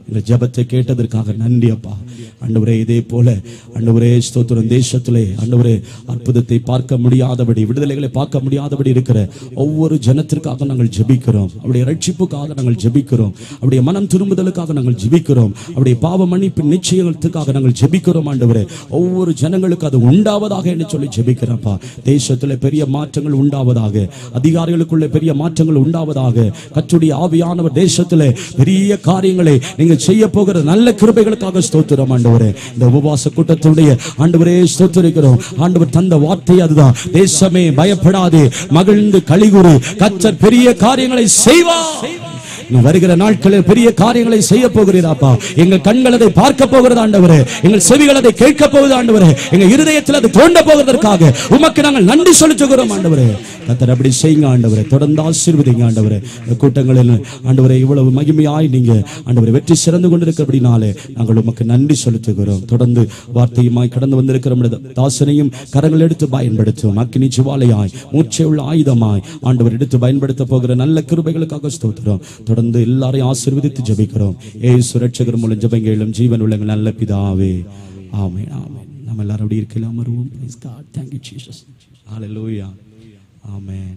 இந்த ஜெபத்தை கேட்டதற்காக நன்றி அப்பா ஆண்டவரே இதே போல ஆண்டவரே ஸ்தோத்திரம் தேசத்திலே ஆண்டவரே அற்புதத்தை பார்க்க முடியாதபடி விடுதலைகளை பார்க்க முடியாதபடி இருக்கிற ஒவ்வொரு ஜனத்திற்காக நாங்கள் ஜெபிக்கிறோம் அவருடைய ரட்சிப்புக்காக நாங்கள் ஜெபிக்கிறோம் அவருடைய மனம் திரும்புதலுக்காக நாங்கள் ஜெபிக்கிறோம் அவருடைய பாவ மன்னிப்பு நிச்சயத்துக்காக நாங்கள் ஜெபிக்கிறோம் ஆண்டவரே ஒவ்வொரு ஜனங்களுக்கு அது உண்டாவதாக என்று சொல்லி ஜெபிக்கிறப்பா தேசத்துல பெரிய மாற்றங்கள் உண்டாவதாக அதிகாரிகளுக்குள்ள பெரிய மாற்றங்கள் உண்டாவதாக கற்றுடைய ஆவியானவர் தேசத்துல பெரிய காரியங்களை நீங்கள் செய்ய போகிற நல்ல கிருபைகளுக்காக ஸ்தோத்திரம் ஆண்டவரே இந்த உபவாச கூட்டத்துடைய ஆண்டவரே ஸ்தோத்திரிக்கிறோம் ஆண்டவர் தந்த வார்த்தை அதுதான் தேசமே பயப்படாதே மகிழ்ந்து கலிகுறு கச்சர் பெரிய காரியங்களை செய்வார் நீ வருகிற நாட்களில் பெரிய காரியங்களை செய்ய போகிறீராப்பா எங்கள் கண்கள் அதை பார்க்க போகிறது ஆண்டவரே எங்கள் செவிகள் அதை கேட்க போகுது ஆண்டவரே எங்கள் இருதயத்தில் அது தோண்ட போவதற்காக உமக்கு நாங்கள் நன்றி செலுத்துகிறோம் ஆண்டவரே கத்தர் அப்படி செய்யுங்க ஆண்டவரே தொடர்ந்து ஆசீர்வதிங்க ஆண்டவரே இந்த கூட்டங்களில் ஆண்டவரே இவ்வளவு மகிமையாய் நீங்க ஆண்டவரை வெற்றி சிறந்து கொண்டிருக்கிறபடினாலே நாங்கள் உமக்கு நன்றி செலுத்துகிறோம் தொடர்ந்து வார்த்தையுமாய் கடந்து வந்திருக்கிற நம்முடைய தாசனையும் கரங்கள் எடுத்து பயன்படுத்தும் அக்கினி ஜுவாலையாய் மூச்சை உள்ள ஆயுதமாய் ஆண்டவர் எடுத்து பயன்படுத்த போகிற நல்ல கிருபைகளுக்காக ஸ்தோத்திரம் தொடர்ந்து எல்லாரையும் ஆசீர்வதித்து ஜெபிக்கிறோம் ஏய் சுரட்சகர் மூலம் ஜெபங்களும் ஜீவன் உள்ள நல்ல பிதாவே ஆமென் ஆமென் நம்ம எல்லாரும் அப்படி இருக்கலாம் வருவோம் Praise God. Thank you, Jesus. Hallelujah. ஆமென்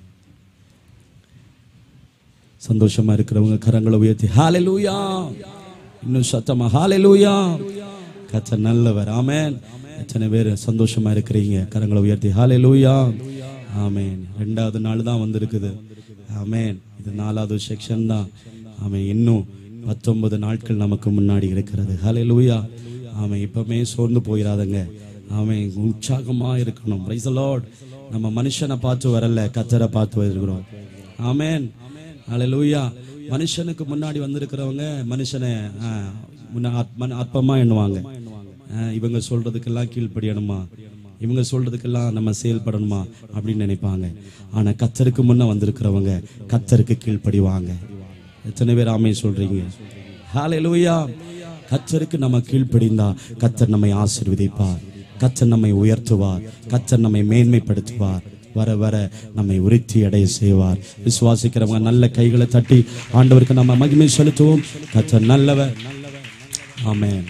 சந்தோஷமா இருக்கிறவங்க கரங்களை உயர்த்தி ஹalleluya இன்னும் சத்தமா ஹalleluya கர்த்தர் நல்லவர் ஆமென் எத்தனை பேர் சந்தோஷமா இருக்கிறீங்க கரங்களை உயர்த்தி ஹalleluya ஆமென் ரெண்டாவது நாள் தான் வந்திருக்குது ஆமென் இது நாலாவது செக்ஷன் தான் ஆமென் இன்னும் பத்தொன்பது நாட்கள் நமக்கு முன்னாடி இருக்கிறது ஹalleluya ஆமென் இப்பமே சோர்ந்து போயிடாதங்க ஆமென் உற்சாகமா இருக்கணும் பிரைஸ் லார்ட் நம்ம மனுஷனை பார்த்து வரல கத்தரை பார்த்து வருகிறோம் ஆமென் ஹalleluya மனுஷனுக்கு முன்னாடி வந்திருக்கிறவங்க மனுஷனை ஆ, முன்ன அற்ப- மன- அற்பமா எண்ணுவாங்க ஆ, இவங்க சொல்றதுக்கெல்லாம் கீழ்ப்படியணுமா இவங்க சொல்றதுக்கெல்லாம் நம்ம செயல்படணுமா அப்படின்னு நினைப்பாங்க ஆனா கத்தருக்கு முன்ன வந்திருக்கிறவங்க கத்தருக்கு கீழ்ப்படிவாங்க எத்தனை பேர் ஆமை சொல்றீங்க ஹalleluya கத்தருக்கு நம்ம கீழ்ப்படிந்தா கத்தர் நம்மை ஆசீர்வதிப்பார் கத்தர் நம்மை உயர்த்துவார் கத்தர் நம்மை மேன்மைப்படுத்துவார் வர வர நம்மை உறுத்தி அடைய செய்வார் விசுவாசிக்கிறவங்க நல்ல கைகளை தட்டி ஆண்டவருக்கு நம்ம மகிமை செலுத்துவோம் கத்தர் நல்லவர் ஆமென்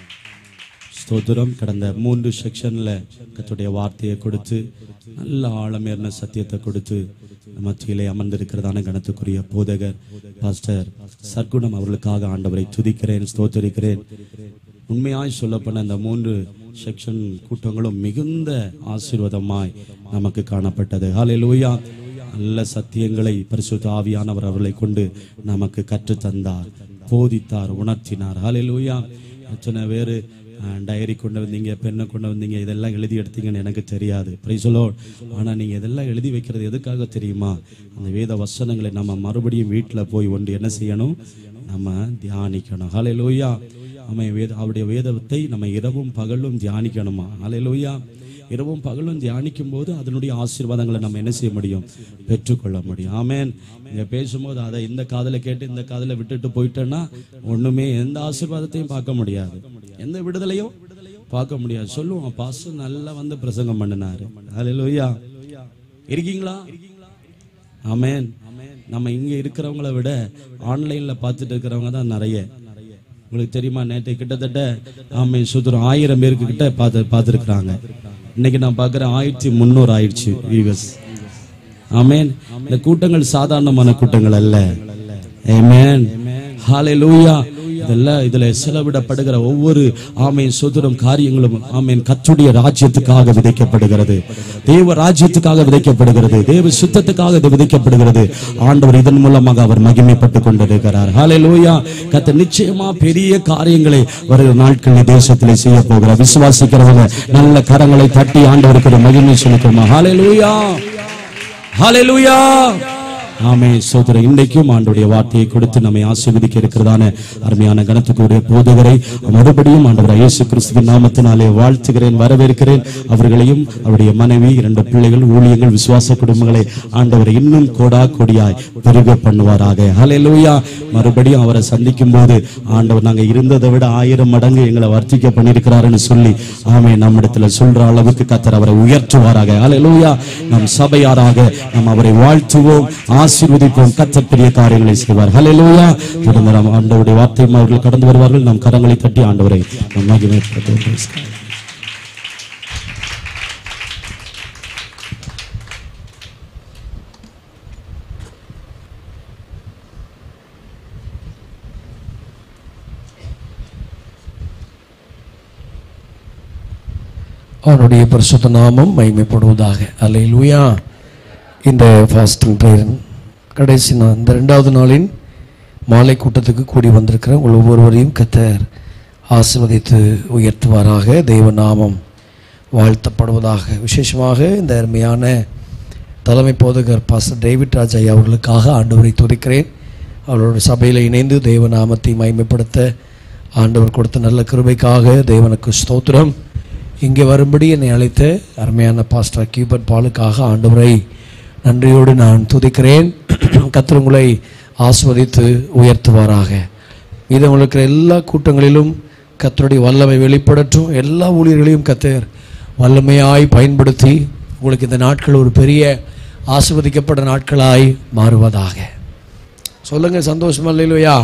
ஸ்தோத்திரம் கடந்த மூன்று செக்ஷன்ல கத்துடைய வார்த்தையை கொடுத்து நல்ல ஆழமேறின சத்தியத்தை கொடுத்து மத்தியிலே அமர்ந்திருக்கிறதான கணத்துக்குரிய போதகர் பாஸ்டர் சர்க்குணம் அவர்களுக்காக ஆண்டவரை துதிக்கிறேன் ஸ்தோத்தரிக்கிறேன் உண்மையாய் சொல்லப்போன அந்த மூன்று செக்ஷன் கூட்டங்களும் மிகுந்த ஆசீர்வாதமாய் நமக்கு காணப்பட்டது ஹalleluya நல்ல சத்தியங்களை பரிசுத்த ஆவியானவர் அவர்களை கொண்டு நமக்கு கற்றுத் தந்தார் போதித்தார் உணர்த்தினார் ஹalleluya எத்தனை பேர் டைரி கொண்டு வந்தீங்க பெண்ணை கொண்டு வந்தீங்க இதெல்லாம் எழுதி எடுத்தீங்கன்னு எனக்கு தெரியாது பிரைசலோ ஆனால் நீங்கள் இதெல்லாம் எழுதி வைக்கிறது எதுக்காக தெரியுமா அந்த வேத வசனங்களை நம்ம மறுபடியும் வீட்டில் போய் ஒன்று என்ன செய்யணும் நம்ம தியானிக்கணும் ஹalleluya நம்ம வேத அவருடைய வேதத்தை நம்ம இரவும் பகலும் தியானிக்கணுமா ஹalleluya இரவும் பகலும் தியானிக்கும் போது அதனுடைய ஆசீர்வாதங்களை நம்ம என்ன செய்ய முடியும் பெற்றுக்கொள்ள முடியும் ஆமென் இங்க பேசும்போது அதை இந்த காதுல கேட்டு இந்த காதுல விட்டுட்டு போயிட்டேன்னா ஒண்ணுமே எந்த ஆசீர்வாதத்தையும் பார்க்க முடியாது எந்த விடுதலையும் பார்க்க முடியாது சொல்லுவோம் பாச நல்லா வந்து பிரசங்கம் பண்ணினாரு ஹalleluya இருக்கீங்களா ஆமென் நம்ம இங்க இருக்கிறவங்கள விட ஆன்லைன்ல பார்த்துட்டு இருக்கிறவங்க தான் நிறைய உங்களுக்கு தெரியுமா நேற்று கிட்டத்தட்ட ஆமை சுத்தரம் ஆயிரம் பேருக்கு கிட்ட பார்த்து பார்த்துருக்குறாங்க இன்னைக்கு நான் பார்க்குறேன் ஆயிரத்தி முந்நூறு ஆயிடுச்சு வியூவர்ஸ் ஆமென் இந்த கூட்டங்கள் சாதாரணமான கூட்டங்கள் அல்ல ஆமென் ஹalleluya இதெல்லாம் இதுல செலவிடப்படுகிற ஒவ்வொரு ஆமேன் சுதரம் காரியங்களும் ஆமேன் கத்துடைய ராஜ்யத்துக்காக விதைக்கப்படுகிறது தேவ ராஜ்யத்துக்காக விதைக்கப்படுகிறது தேவ சுத்தத்துக்காக இது விதைக்கப்படுகிறது ஆண்டவர் இதன் மூலமாக அவர் மகிமைப்பட்டு கொண்டிருக்கிறார் ஹalleluya கத்த நிச்சயமா பெரிய காரியங்களை வருகிற நாட்களில் தேசத்திலே செய்ய போகிறார் விசுவாசிக்கிறவங்க நல்ல கரங்களை தட்டி ஆண்டவருக்கு ஒரு மகிமை செலுத்துமா ஹalleluya ஹalleluya ஆமே சோதர இன்றைக்கும் ஆண்டுடைய வார்த்தையை கொடுத்து நம்மை ஆசீர்வதிக்க இருக்கிறதான அருமையான கனத்துக்குரிய போதகரை மறுபடியும் ஆண்டவர் இயேசு கிறிஸ்துவின் நாமத்தினாலே வாழ்த்துகிறேன் வரவேற்கிறேன் அவர்களையும் அவருடைய மனைவி இரண்டு பிள்ளைகள் ஊழியங்கள் விசுவாச குடும்பங்களை ஆண்டவர் இன்னும் கோடா கொடியாய் பெருக பண்ணுவாராக ஹalleluya மறுபடியும் அவரை சந்திக்கும் போது ஆண்டவர் நாங்க இருந்ததை விட ஆயிரம் மடங்கு எங்களை வர்த்திக்க பண்ணியிருக்கிறாருன்னு சொல்லி ஆமே நம்மிடத்துல சொல்ற அளவுக்கு கத்தர் அவரை உயர்த்துவாராக ஹalleluya நம் சபையாராக நாம் அவரை வாழ்த்துவோம் ஆசீர்வதிப்போம் கத்தர் பெரிய காரியங்களை செய்வார் ஹalleluya தொடர்ந்து நாம் ஆண்டவருடைய வார்த்தையும் அவர்கள் கடந்து வருவார்கள் நாம் கரங்களை தட்டி ஆண்டவரை நாம் மகிமைப்படுத்துவோம் Praise God. அவனுடைய பரிசுத்த நாமம் மகிமைப்படுவதாக அல்லேலூயா இந்த ஃபாஸ்டிங் ப்ரேயர் கடைசி நாள் இந்த ரெண்டாவது நாளின் மாலை கூட்டத்துக்கு கூடி வந்திருக்கிற உங்கள் ஒவ்வொருவரையும் கத்தர் ஆசீர்வதித்து உயர்த்துவாராக தெய்வ நாமம் வாழ்த்தப்படுவதாக விசேஷமாக இந்த அருமையான தலைமை போதகர் பாஸ்டர் டேவிட் ராஜ் ஐயா அவர்களுக்காக ஆண்டவரை துதிக்கிறேன் அவரோட சபையில் இணைந்து தெய்வ நாமத்தை மகிமைப்படுத்த ஆண்டவர் கொடுத்த நல்ல கிருபைக்காக தேவனுக்கு ஸ்தோத்திரம் இங்கே வரும்படி என்னை அழைத்த அருமையான பாஸ்டர் கியூபர்ட் பாலுக்காக ஆண்டவரை நன்றியோடு நான் துதிக்கிறேன் கர்த்தர் உங்களை ஆஸ்வதித்து உயர்த்துவாராக மீதம் இருக்கிற எல்லா கூட்டங்களிலும் கர்த்தருடைய வல்லமை வெளிப்படட்டும் எல்லா ஊழியர்களையும் கத்தர் வல்லமையாய் பயன்படுத்தி உங்களுக்கு இந்த நாட்கள் ஒரு பெரிய ஆசிர்வதிக்கப்பட்ட நாட்களாய் மாறுவதாக சொல்லுங்க சந்தோஷமா இல்லையா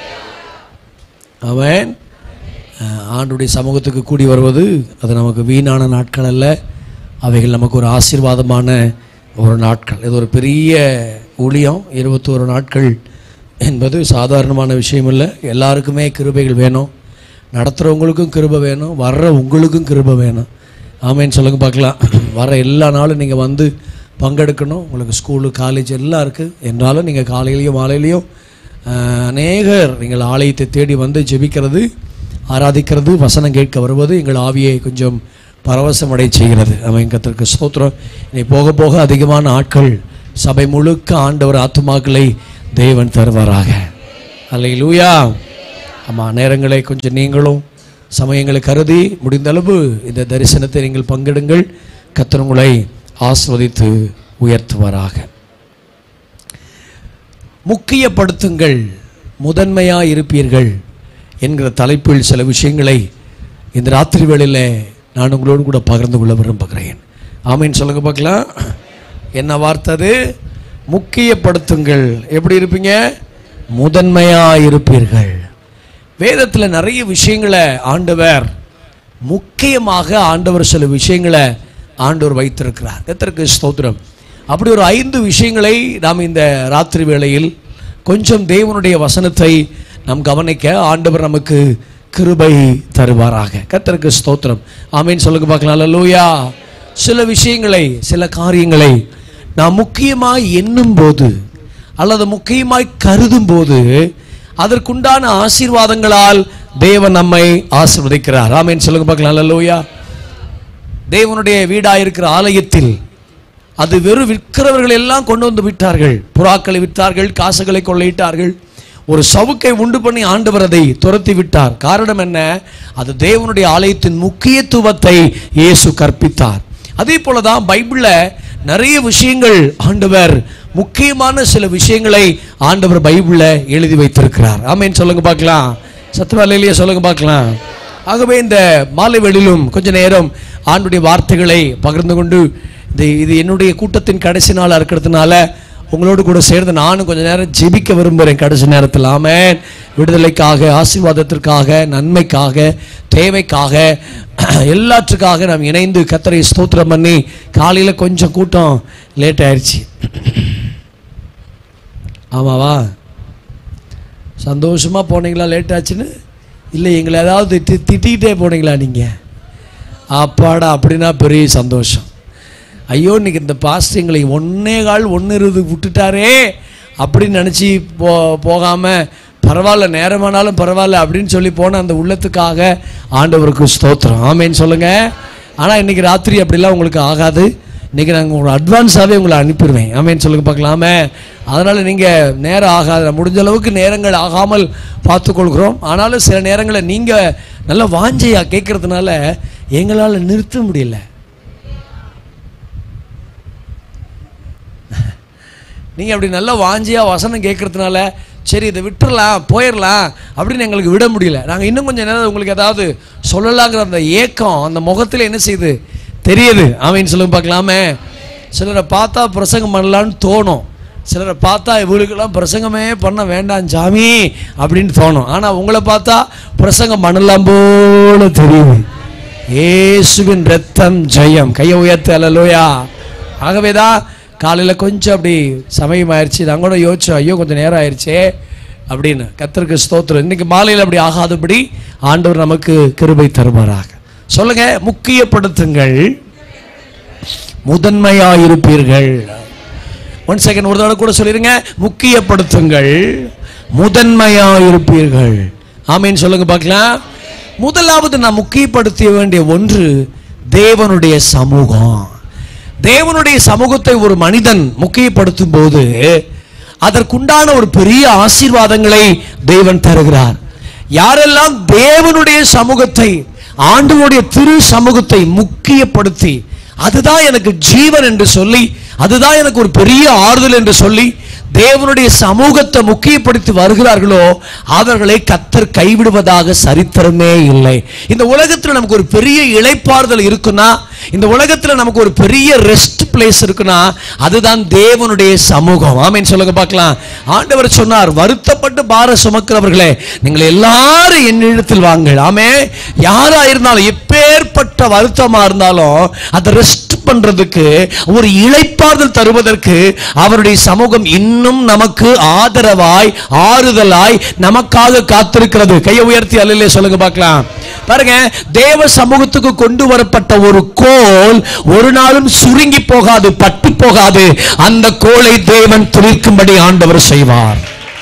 அவன் அஹ், ஆண்டுடைய சமூகத்துக்கு கூடி வருவது அது நமக்கு வீணான நாட்கள் அல்ல அவைகள் நமக்கு ஒரு ஆசீர்வாதமான ஒரு நாட்கள் இது ஒரு பெரிய ஊழியம் இருபத்தோரு நாட்கள் என்பது சாதாரணமான விஷயம் இல்லை எல்லாருக்குமே கிருபைகள் வேணும் நடத்துகிறவங்களுக்கும் கிருபை வேணும் வர்ற உங்களுக்கும் கிருபை வேணும் ஆமேன்னு சொல்லுங்க பார்க்கலாம் வர எல்லா நாளும் நீங்கள் வந்து பங்கெடுக்கணும் உங்களுக்கு ஸ்கூலு காலேஜ் எல்லாம் இருக்குது என்றாலும் நீங்கள் காலையிலையும் மாலையிலையும் ஆஹ், அநேகர் நீங்கள் ஆலயத்தை தேடி வந்து ஜெபிக்கிறது ஆராதிக்கிறது வசனம் கேட்க வருவது எங்கள் ஆவியை கொஞ்சம் பரவசம் அடைய செய்கிறது அவன் கத்திற்கு ஸ்தோத்திரம் இனி போக போக அதிகமான ஆட்கள் சபை முழுக்க ஆண்டவர் ஆத்துமாக்களை தேவன் தருவாராக அல்லையிலூயா ஆமாம் நேரங்களை கொஞ்சம் நீங்களும் சமயங்களை கருதி முடிந்த அளவு இந்த தரிசனத்தை நீங்கள் பங்கெடுங்கள் கர்த்தர் உங்களை ஆஸ்வதித்து உயர்த்துவாராக முக்கியப்படுத்துங்கள் முதன்மையாக இருப்பீர்கள் என்கிற தலைப்பில் சில விஷயங்களை இந்த ராத்திரி வேளையில் நான் உங்களோடு கூட பகிர்ந்து கொள்ள விரும்புகிறேன் ஆமீன் சொல்லுங்க பார்க்கலாம் என்ன வார்த்தை அது முக்கியப்படுத்துங்கள் எப்படி இருப்பீங்க முதன்மையாக இருப்பீர்கள் வேதத்தில் நிறைய விஷயங்களை ஆண்டவர் முக்கியமாக ஆண்டவர் சில விஷயங்களை ஆண்டவர் வைத்திருக்கிறார் கர்த்தருக்கு ஸ்தோத்திரம் அப்படி ஒரு ஐந்து விஷயங்களை நாம் இந்த ராத்திரி வேளையில் கொஞ்சம் தேவனுடைய வசனத்தை நாம் கவனிக்க ஆண்டவர் நமக்கு கிருபை தருவாராக கர்த்தருக்கு ஸ்தோத்திரம் ஆமீன் சொல்லுங்க பார்க்கலாம் அல்லேலூயா சில விஷயங்களை சில காரியங்களை நாம் முக்கியமாய் எண்ணும் போது அல்லது முக்கியமாய் கருதும் போது அதற்குண்டான ஆசீர்வாதங்களால் தேவன் நம்மை ஆசீர்வதிக்கிறார் ஆமென் சொல்லுங்க பார்க்கலாம் அல்லேலூயா தேவனுடைய வீடாயிருக்கிற ஆலயத்தில் அது வெறும் விற்கிறவர்கள் எல்லாம் கொண்டு வந்து விட்டார்கள் புறாக்களை விற்றார்கள் காசுகளை கொள்ளையிட்டார்கள் ஒரு சவுக்கை உண்டு பண்ணி ஆண்டவர் அதை துரத்தி விட்டார் காரணம் என்ன அது தேவனுடைய ஆலயத்தின் முக்கியத்துவத்தை இயேசு கற்பித்தார் அதே போல தான் பைபிளில் நிறைய விஷயங்கள் ஆண்டவர் முக்கியமான சில விஷயங்களை ஆண்டவர் பைபிளில் எழுதி வைத்திருக்கிறார் ஆமேன்னு சொல்லுங்க பார்க்கலாம் சத்துவாலையிலேயே சொல்லுங்க பார்க்கலாம் ஆகவே இந்த மாலை வேளையிலும் கொஞ்ச நேரம் ஆண்டுடைய வார்த்தைகளை பகிர்ந்து கொண்டு இது இது என்னுடைய கூட்டத்தின் கடைசி நாளாக இருக்கிறதுனால உங்களோடு கூட சேர்ந்து நானும் கொஞ்ச நேரம் ஜெபிக்க விரும்புகிறேன் கடைசி நேரத்தில் ஆமென் விடுதலைக்காக ஆசீர்வாதத்திற்காக நன்மைக்காக தேவைக்காக எல்லாற்றுக்காக நாம் இணைந்து கத்தரை ஸ்தோத்திரம் பண்ணி காலையில் கொஞ்சம் கூட்டம் லேட் ஆயிடுச்சு ஆமாவா சந்தோஷமாக போனீங்களா லேட் ஆச்சுன்னு இல்லை எங்களை ஏதாவது தி திட்டிகிட்டே போனீங்களா நீங்கள் அப்பாடா அப்படின்னா பெரிய சந்தோஷம் ஐயோ இன்னைக்கு இந்த பாஸ்டர் எங்களை ஒன்னே கால் ஒன்று இருந்து விட்டுட்டாரே அப்படின்னு நினச்சி போ போகாமல் பரவாயில்ல நேரமானாலும் பரவாயில்ல அப்படின்னு சொல்லி போன அந்த உள்ளத்துக்காக ஆண்டவருக்கு ஸ்தோத்திரம் ஆமேன்னு சொல்லுங்கள் ஆனால் இன்னைக்கு ராத்திரி அப்படிலாம் உங்களுக்கு ஆகாது இன்னைக்கு நாங்கள் உங்களை அட்வான்ஸாகவே உங்களை அனுப்பிடுவேன் ஆமேன்னு சொல்லுங்க பார்க்கலாமே அதனால் நீங்கள் நேரம் ஆகாத முடிஞ்ச அளவுக்கு நேரங்கள் ஆகாமல் பார்த்துக்கொள்கிறோம் ஆனாலும் சில நேரங்களில் நீங்கள் நல்ல வாஞ்சையா கேட்கறதுனால எங்களால் நிறுத்த முடியல நீங்கள் அப்படி நல்லா வாஞ்சியாக வசனம் கேட்கறதுனால சரி இதை விட்டுறலாம் போயிடலாம் அப்படின்னு எங்களுக்கு விட முடியல நாங்கள் இன்னும் கொஞ்சம் நேரம் உங்களுக்கு ஏதாவது சொல்லலாங்கிற அந்த ஏக்கம் அந்த முகத்தில் என்ன செய்யுது தெரியுது ஆமைன்னு சொல்லுங்க பார்க்கலாமே சிலரை பார்த்தா பிரசங்கம் பண்ணலான்னு தோணும் சிலரை பார்த்தா இவங்களுக்கெல்லாம் பிரசங்கமே பண்ண வேண்டாம் சாமி அப்படின்னு தோணும் ஆனா உங்களை பார்த்தா பிரசங்கம் பண்ணலாம் போல தெரியுது இயேசுவின் ரத்தம் ஜெயம் கையை உயர்த்து அல்லலோயா ஆகவேதான் காலையில கொஞ்சம் அப்படி சமயம் ஆயிடுச்சு நான் கூட யோசிச்சோம் ஐயோ கொஞ்சம் நேரம் ஆயிடுச்சே அப்படின்னு கத்தருக்கு ஸ்தோத்திரம் இன்னைக்கு மாலையில் அப்படி ஆகாதபடி ஆண்டவர் நமக்கு கிருபை தருவாராக சொல்லுங்க முக்கியப்படுத்துங்கள் முதன்மையாயிருப்பீர்கள் ஒன் செகண்ட் ஒரு தடவை கூட சொல்லிருங்க முக்கியப்படுத்துங்கள் முதன்மையாயிருப்பீர்கள் ஆமீன் சொல்லுங்க பார்க்கலாம் முதலாவது நான் முக்கியப்படுத்த வேண்டிய ஒன்று தேவனுடைய சமூகம் தேவனுடைய சமூகத்தை ஒரு மனிதன் முக்கியப்படுத்தும் போது அதற்குண்டான ஒரு பெரிய ஆசீர்வாதங்களை தேவன் தருகிறார் யாரெல்லாம் தேவனுடைய சமூகத்தை ஆண்டவருடைய திரு சமூகத்தை முக்கியப்படுத்தி அதுதான் எனக்கு ஜீவன் என்று சொல்லி அதுதான் எனக்கு ஒரு பெரிய ஆறுதல் என்று சொல்லி தேவனுடைய சமூகத்தை முக்கியப்படுத்தி வருகிறார்களோ அவர்களை கத்தர் கைவிடுவதாக சரித்திரமே இல்லை இந்த உலகத்தில் நமக்கு ஒரு பெரிய இளைப்பாறுதல் இருக்குன்னா இந்த உலகத்தில் நமக்கு ஒரு பெரிய ரெஸ்ட் பிளேஸ் இருக்குன்னா அதுதான் தேவனுடைய சமூகம் ஆமீன் சொல்லுங்க பார்க்கலாம் ஆண்டவர் சொன்னார் வருத்தப்பட்டு பார சுமக்கிறவர்களே நீங்கள் எல்லாரும் என்னிடத்தில் வாங்கள் ஆமே யாரா இருந்தாலும் எப்பேற்பட்ட வருத்தமா இருந்தாலும் அதை ரெஸ்ட் பண்றதுக்கு ஒரு இளைப்பாறுதல் தருவதற்கு அவருடைய சமூகம் இன்னும் நமக்கு ஆதரவாய் ஆறுதலாய் நமக்காக காத்திருக்கிறது கையை உயர்த்தி அல்லையே சொல்லுங்க பார்க்கலாம் பாருங்க தேவ சமூகத்துக்கு கொண்டு வரப்பட்ட ஒரு கோல் ஒரு நாளும் சுருங்கி போகாது பட்டு போகாது அந்த கோலை தேவன் துளிர்க்கும்படி ஆண்டவர் செய்வார்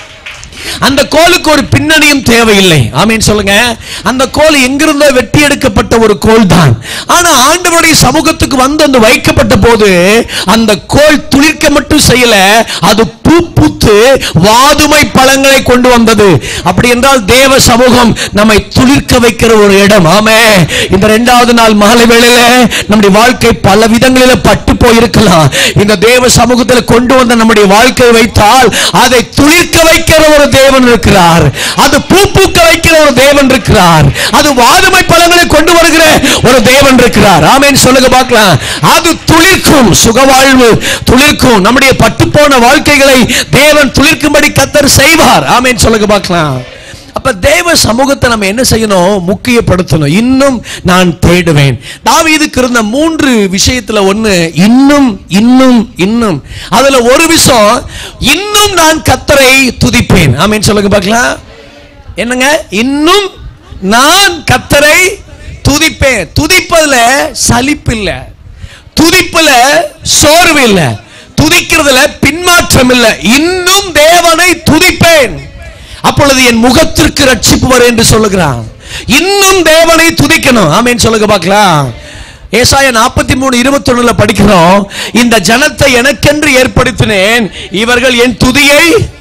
அந்த கோலுக்கு ஒரு பின்னணியும் தேவையில்லை ஆமீன் சொல்லுங்க அந்த கோல் எங்கிருந்தோ வெட்டி எடுக்கப்பட்ட ஒரு கோல் தான் ஆனா ஆண்டவருடைய சமூகத்துக்கு வந்து அந்த வைக்கப்பட்ட போது அந்த கோல் துளிர்க்க மட்டும் செய்யல அது பூ பூத்து வாதுமை பழங்களை கொண்டு வந்தது அப்படி என்றால் தேவ சமூகம் நம்மை துளிர்க்க வைக்கிற ஒரு இடம் ஆமே இந்த இரண்டாவது நாள் மாலை வேளையில நம்முடைய வாழ்க்கை பல விதங்களில பட்டு போயிருக்கலாம் இந்த தேவ சமூகத்தில் கொண்டு வந்த நம்முடைய வாழ்க்கை வைத்தால் அதை துளிர்க்க வைக்கிற ஒரு தேவன் இருக்கிறார் அது பூ பூக்க வைக்கிற ஒரு தேவன் இருக்கிறார் அது வாதுமை பழங்களை கொண்டு வருகிற ஒரு தேவன் இருக்கிறார் ஆமேன் சொல்லுங்க பார்க்கலாம் அது துளிர்க்கும் சுகவாழ்வு துளிர்க்கும் நம்முடைய பட்டுப்போன வாழ்க்கைகளை தேவன் துளிர்க்கும்படி கத்தர் செய்வார் ஆமேன் சொல்லுங்க பார்க்கலாம் அப்ப தேவ சமூகத்தை நம்ம என்ன செய்யணும் முக்கியப்படுத்தணும் இன்னும் நான் தேடுவேன் தாவீதுக்கு இருந்த மூன்று விஷயத்துல ஒண்ணு இன்னும் இன்னும் இன்னும் அதுல ஒரு விஷயம் இன்னும் நான் கத்தரை துதிப்பேன் ஆமீன் சொல்லுங்க பார்க்கலாம் என்னங்க இன்னும் நான் கத்தரை துதிப்பேன் துதிப்பதுல சலிப்பு இல்ல துதிப்புல சோர்வு இல்ல துதிக்கிறதுல பின்மாற்றம் இல்ல இன்னும் தேவனை துதிப்பேன் அப்பொழுது என் முகத்திற்கு ரட்சிப்பு வரும் என்று சொல்லுகிறான் இன்னும் தேவனை துதிக்கணும் ஆமேன் சொல்லுங்க பார்க்கலாம் ஏசாய நாற்பத்தி மூணு இருபத்தி படிக்கிறோம் இந்த ஜனத்தை எனக்கென்று ஏற்படுத்தினேன் இவர்கள் என் துதியை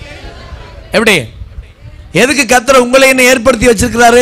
எப்படி எதுக்கு கத்தர் உங்களை என்ன ஏற்படுத்தி வச்சிருக்கிறாரு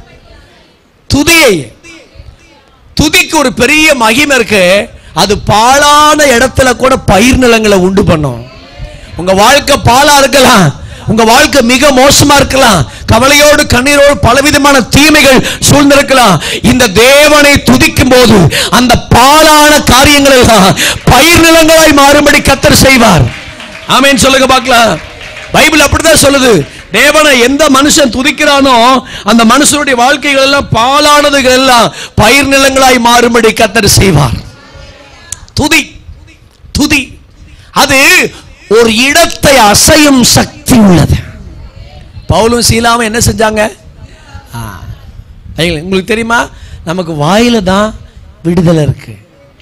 துதியை துதிக்கு ஒரு பெரிய மகிமை இருக்கு அது பாழான இடத்துல கூட பயிர் நிலங்களை உண்டு பண்ணும் உங்க வாழ்க்கை பாலா இருக்கலாம் உங்க வாழ்க்கை மிக மோசமா இருக்கலாம் கவலையோடு கண்ணீரோடு பலவிதமான தீமைகள் சூழ்ந்திருக்கலாம் இந்த தேவனை துதிக்கும் போது அந்த பாலான காரியங்கள் எல்லாம் பயிர் நிலங்களாய் மாறும்படி கத்தர் செய்வார் ஆமேன் சொல்லுங்க பார்க்கலாம் பைபிள் அப்படிதான் சொல்லுது தேவனை எந்த மனுஷன் துதிக்கிறானோ அந்த மனுஷனுடைய வாழ்க்கைகள் எல்லாம் பாலானதுகள் எல்லாம் பயிர் நிலங்களாய் மாறும்படி கத்தர் செய்வார் துதி துதி அது ஒரு இடத்தை அசையும் சக்தி உள்ளது பவுலும் சீலாவும் என்ன செஞ்சாங்க ஆ, ஐயா, உங்களுக்கு தெரியுமா நமக்கு வாயில தான் விடுதலை இருக்கு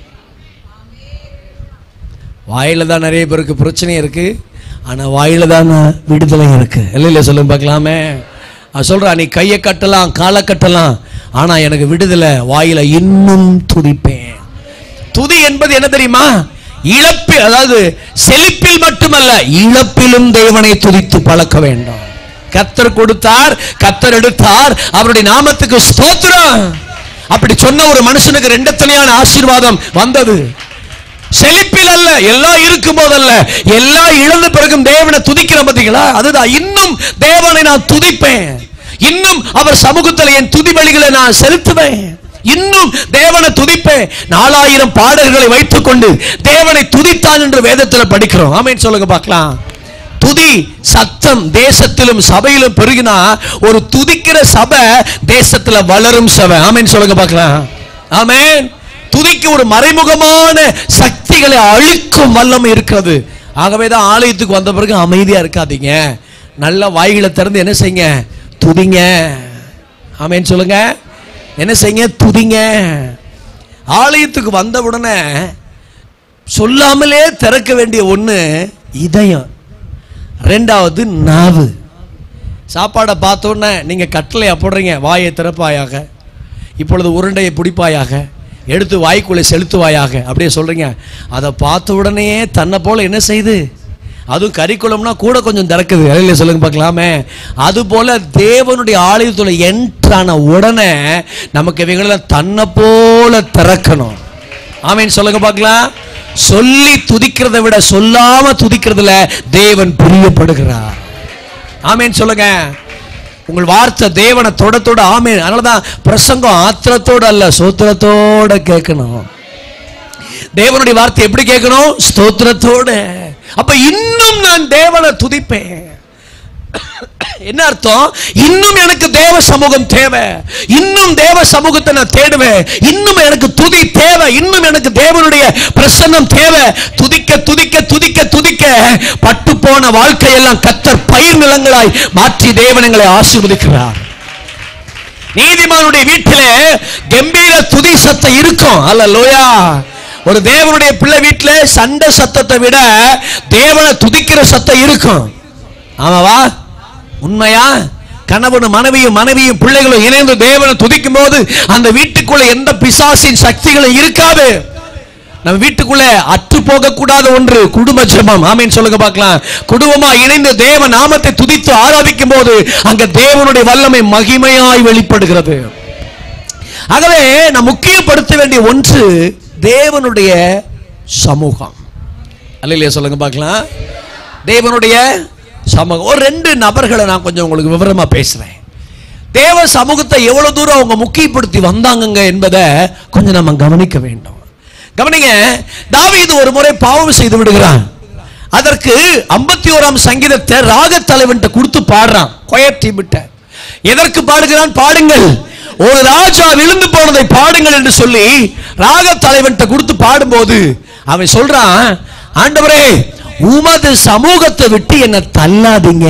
வாயில தான் நிறைய பேருக்கு பிரச்சனை இருக்கு ஆனா வாயில தான் விடுதலை இருக்கு இல்லை இல்லை சொல்லுங்க பார்க்கலாமே அவன் சொல்றா நீ கையை கட்டலாம் காலை கட்டலாம் ஆனா எனக்கு விடுதலை வாயில இன்னும் துதிப்பேன் துதி என்பது என்ன தெரியுமா இழப்பில் அதாவது செழிப்பில் மட்டுமல்ல இழப்பிலும் தேவனை துதித்து பழக்க வேண்டும் கத்தர் கொடுத்தார் கத்தர் எடுத்தார் அவருடைய நாமத்துக்கு ஸ்தோத்திரம் அப்படி சொன்ன ஒரு மனுஷனுக்கு ரெண்டத்தனையான ஆசீர்வாதம் வந்தது செழிப்பில் அல்ல எல்லாம் இருக்கும் போதல்ல எல்லாம் இழந்த பிறகும் தேவனை துதிக்கிறோம் பார்த்தீங்களா அதுதான் இன்னும் தேவனை நான் துதிப்பேன் இன்னும் அவர் சமூகத்தில் என் துதி பலிகளை நான் செலுத்துவேன் இன்னும் தேவனை துதிப்பேன் நாலாயிரம் பாடல்களை வைத்துக்கொண்டு தேவனை துதித்தான் என்று வேதத்தில் படிக்கிறோம் ஆமென் சொல்லுங்க பார்க்கலாம் துதி சத்தம் தேசத்திலும் சபையிலும் பெருகினா ஒரு துதிக்கிற சபை தேசத்துல வளரும் சபை ஆமென் சொல்லுங்க பார்க்கலாம் ஆமென் துதிக்கு ஒரு மறைமுகமான சக்திகளை அழிக்கும் வல்லமை இருக்கிறது ஆகவே தான் ஆலயத்துக்கு வந்த பிறகு அமைதியா இருக்காதீங்க நல்ல வாய்களை திறந்து என்ன செய்யுங்க துதிங்க ஆமென் சொல்லுங்க என்ன செய்யுங்க துதிங்க ஆலயத்துக்கு வந்த உடனே சொல்லாமலே திறக்க வேண்டிய ஒண்ணு இதயம் ரெண்டாவது நாவு சாப்பாடை பார்த்த உடனே நீங்க கட்டளையா போடுறீங்க வாயை திறப்பாயாக இப்பொழுது உருண்டையை பிடிப்பாயாக எடுத்து வாய்க்குள்ளே செலுத்துவாயாக அப்படியே சொல்றீங்க அதை பார்த்த உடனே தன்னை போல என்ன செய்யுது அதுவும் கறிக்குளம்னா கூட கொஞ்சம் திறக்குது இலையில சொல்லுங்க பார்க்கலாமே அது போல தேவனுடைய ஆலயத்துல என்ட்ரான உடனே நமக்கு இவைகளெல்லாம் தன்னை போல திறக்கணும் ஆமீன் சொல்லுங்க பார்க்கலாம் சொல்லி துதிக்கிறதை விட சொல்லாம துதிக்கிறதுல தேவன் பிரியப்படுகிறார் ஆமீன் சொல்லுங்க உங்கள் வார்த்தை தேவனை தொட தொட ஆமீன் அதனாலதான் பிரசங்கம் ஆத்திரத்தோட அல்ல சோத்திரத்தோட கேட்கணும் தேவனுடைய வார்த்தை எப்படி கேட்கணும் ஸ்தோத்திரத்தோட அப்ப இன்னும் நான் தேவனை துதிப்பேன் என்ன அர்த்தம் இன்னும் எனக்கு தேவ சமூகம் தேவை இன்னும் தேவ சமூகத்தை நான் தேடுவேன் இன்னும் எனக்கு துதி தேவை இன்னும் எனக்கு தேவனுடைய பிரசன்னம் தேவை துதிக்க துதிக்க துதிக்க துதிக்க பட்டு போன வாழ்க்கையெல்லாம் கத்தர் பயிர் நிலங்களாய் மாற்றி தேவன் எங்களை ஆசீர்வதிக்கிறார் நீதிமானுடைய வீட்டிலே கம்பீர துதி சத்தம் இருக்கும் அல்ல லோயா ஒரு தேவனுடைய பிள்ளை வீட்டிலே சண்டை சத்தத்தை விட தேவனை துதிக்கிற சத்தம் இருக்கும் ஆமாவா உண்மையா கணவனும் மனைவியும் மனைவியும் பிள்ளைகளும் இணைந்து தேவனை துதிக்கும் போது அந்த வீட்டுக்குள்ள எந்த பிசாசின் சக்திகளும் இருக்காது நம்ம வீட்டுக்குள்ள அற்று போக கூடாத ஒன்று குடும்ப ஜெபம் ஆமீன் சொல்லுங்க பார்க்கலாம் குடும்பமா இணைந்து தேவ நாமத்தை துதித்து ஆராதிக்கும் போது அங்க தேவனுடைய வல்லமை மகிமையாய் வெளிப்படுகிறது ஆகவே நாம் முக்கியப்படுத்த வேண்டிய ஒன்று தேவனுடைய சமூகம் அல்லையா சொல்லுங்க பார்க்கலாம் தேவனுடைய சமூகம் ஒரு ரெண்டு நபர்களை நான் கொஞ்சம் உங்களுக்கு விவரமா பேசுறேன் தேவ சமூகத்தை எவ்வளவு தூரம் அவங்க முக்கியப்படுத்தி வந்தாங்கங்க என்பதை கொஞ்சம் நம்ம கவனிக்க வேண்டும் கவனிங்க தாவீது ஒரு முறை பாவம் செய்து விடுகிறான் அதற்கு ஐம்பத்தி ஓராம் சங்கீதத்தை ராக தலைவன்ட்ட கொடுத்து பாடுறான் கொயர் டீமிட்ட எதற்கு பாடுகிறான் பாடுங்கள் ஒரு ராஜா விழுந்து போனதை பாடுங்கள் என்று சொல்லி ராக தலைவன்ட்ட கொடுத்து பாடும்போது அவன் சொல்றான் ஆண்டவரே உமது சமூகத்தை விட்டு என்ன தள்ளாதீங்க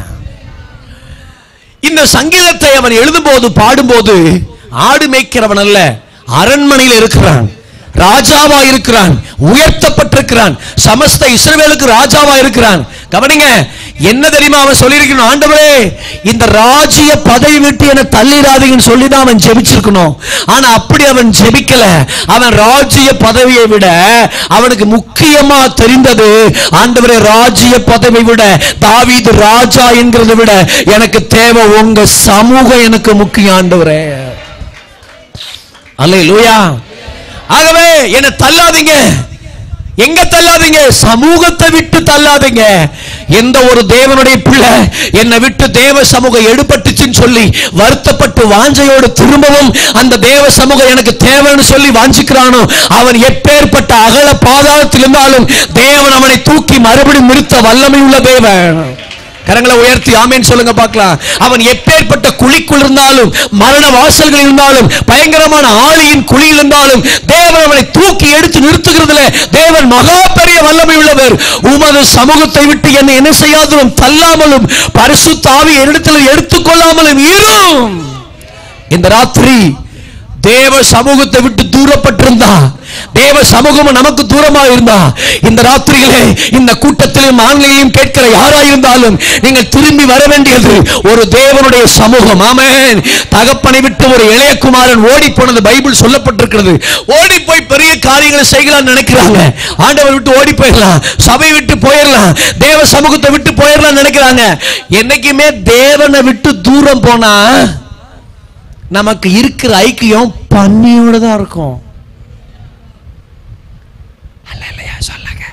இந்த சங்கீதத்தை அவன் எழுதும்போது பாடும்போது ஆடு மேய்க்கிறவன் அல்ல அரண்மனையில் இருக்கிறான் ராஜாவா இருக்கிறான் உயர்த்தப்பட்டிருக்கிறான் சமஸ்த இஸ்ரவேலுக்கு ராஜாவா இருக்கிறான் கவனிங்க என்ன தெரியுமா அவன் சொல்லியிருக்கணும் ஆண்டவரே இந்த ராஜ்ய பதவி விட்டு என தள்ளிடாதீங்கன்னு சொல்லி தான் அவன் ஜெபிச்சிருக்கணும் ஆனா அப்படி அவன் ஜெபிக்கல அவன் ராஜ்ய பதவியை விட அவனுக்கு முக்கியமா தெரிந்தது ஆண்டவரே ராஜ்ய பதவி விட தாவீது ராஜா என்கிறதை விட எனக்கு தேவை உங்க சமூகம் எனக்கு முக்கியம் ஆண்டவரே அல்ல லூயா ஆகவே என்ன தள்ளாதீங்க எங்க தள்ளாதீங்க சமூகத்தை விட்டு தள்ளாதீங்க எந்த ஒரு தேவனுடைய பிள்ளை என்னை விட்டு தேவ சமூகம் எடுபட்டுச்சுன்னு சொல்லி வருத்தப்பட்டு வாஞ்சையோடு திரும்பவும் அந்த தேவ சமூகம் எனக்கு தேவைன்னு சொல்லி வாஞ்சிக்கிறானோ அவன் எப்பேற்பட்ட அகல பாதாளத்தில் இருந்தாலும் தேவன் அவனை தூக்கி மறுபடியும் நிறுத்த வல்லமை உள்ள தேவன் கரங்களை உயர்த்தி ஆமேன்னு சொல்லுங்க பார்க்கலாம் அவன் எப்பேற்பட்ட குழிக்குள் இருந்தாலும் மரண வாசல்கள் இருந்தாலும் பயங்கரமான ஆளியின் குழியில் இருந்தாலும் தேவன் அவனை தூக்கி எடுத்து நிறுத்துகிறதுல தேவன் மகா பெரிய வல்லமை உள்ளவர் உமது சமூகத்தை விட்டு என்னை என்ன செய்யாதலும் தள்ளாமலும் பரிசுத்த ஆவி என்னிடத்தில் எடுத்துக்கொள்ளாமலும் இரும் இந்த ராத்திரி தேவ சமூகத்தை விட்டு தூரப்பட்டிருந்தா தேவ சமூகம் நமக்கு தூரமா இருந்தா இந்த ராத்திரியிலே இந்த கூட்டத்திலும் ஆண்களையும் கேட்கிற யாரா இருந்தாலும் நீங்கள் திரும்பி வர வேண்டியது ஒரு தேவனுடைய சமூகம் ஆமென் தகப்பனை விட்டு ஒரு இளையகுமாரன் ஓடி போனது பைபிள் சொல்லப்பட்டிருக்கிறது ஓடி போய் பெரிய காரியங்களை செய்யலாம்னு நினைக்கிறாங்க ஆண்டவர் விட்டு ஓடி போயிடலாம் சபை விட்டு போயிடலாம் தேவ சமூகத்தை விட்டு போயிடலாம் நினைக்கிறாங்க என்னைக்குமே தேவனை விட்டு தூரம் போனா நமக்கு இருக்கிற ஐக்கியம் பன்னியோட தான் இருக்கும் அல்லேலூயா, சொல்லுங்க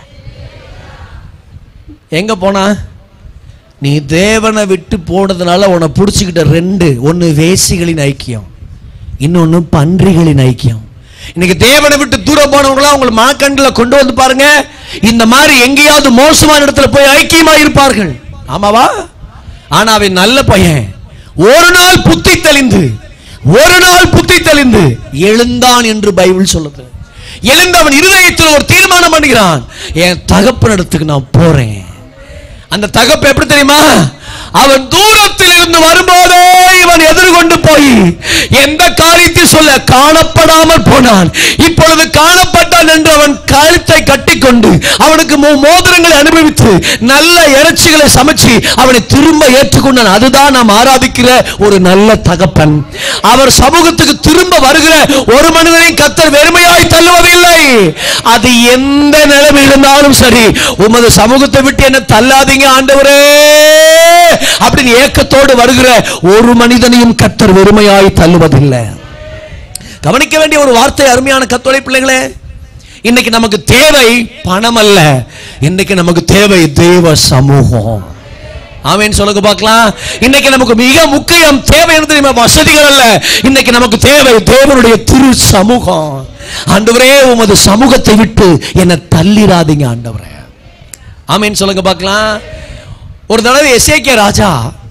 எங்க போனா நீ தேவனை விட்டு போனதுனால உன்னை பிடிச்சிக்கிட்ட ரெண்டு ஒன்னு வேசிகளின் ஐக்கியம் இன்னொன்னு பன்றிகளின் ஐக்கியம் இன்னைக்கு தேவனை விட்டு தூரம் போனவங்களா உங்களை மனக்கண்களை கொண்டு வந்து பாருங்க இந்த மாதிரி எங்கேயாவது மோசமான இடத்துல போய் ஐக்கியமா இருப்பார்கள் ஆமாவா ஆனா அவன் நல்ல பையன் ஒரு நாள் புத்தி தெளிந்து ஒரு நாள் புத்தி தெளிந்து எழுந்தான் என்று பைபிள் சொல்லுது எழுந்து அவன் இருதயத்தில் ஒரு தீர்மானம் பண்ணுகிறான் என் தகப்பனிடத்துக்கு நான் போறேன் அந்த தகப்பு எப்படி தெரியுமா அவன் தூரத்தில் இருந்து வரும்போதே இவன் எதிர்கொண்டு போய் எந்த காரியத்தை சொல்ல காணப்படாமல் போனான் இப்பொழுது காணப்பட்டான் என்று அவன் கழுத்தை கட்டிக்கொண்டு அவனுக்கு மோ- மோதிரங்களை அனுபவித்து நல்ல இறைச்சிகளை சமைச்சு அவனை திரும்ப ஏற்றுக்கொண்டான் அதுதான் நாம் ஆராதிக்கிற ஒரு நல்ல தகப்பன் அவர் சமூகத்துக்கு திரும்ப வருகிற ஒரு மனிதனை கத்தர் வெறுமையாய் தள்ளுவதில்லை அது எந்த நிலைமை இருந்தாலும் சரி உமது சமூகத்தை விட்டு என்ன தள்ளாதீங்க ஆண்டவரே அப்படின்னு ஏக்கத்தோடு வருகிற ஒரு மனிதனையும் கத்தர் வெறுமையாய் தள்ளுவதில்லை கவனிக்க வேண்டிய ஒரு வார்த்தை அருமையான கத்தோலை பிள்ளைகளே இன்னைக்கு நமக்கு தேவை பணம் அல்ல இன்னைக்கு நமக்கு தேவை தேவ சமூகம் ஆமென் சொல்லுங்க பார்க்கலாம் இன்னைக்கு நமக்கு மிக முக்கியம் தேவை என்ன தெரியுமா வசதிகள் அல்ல இன்னைக்கு நமக்கு தேவை தேவனுடைய திரு சமூகம் ஆண்டவரே உமது சமூகத்தை விட்டு என்னை தள்ளிராதீங்க ஆண்டவரே ஆமென் சொல்லுங்க பார்க்கலாம் ஒரு தடவை எசேக்கியா ராஜா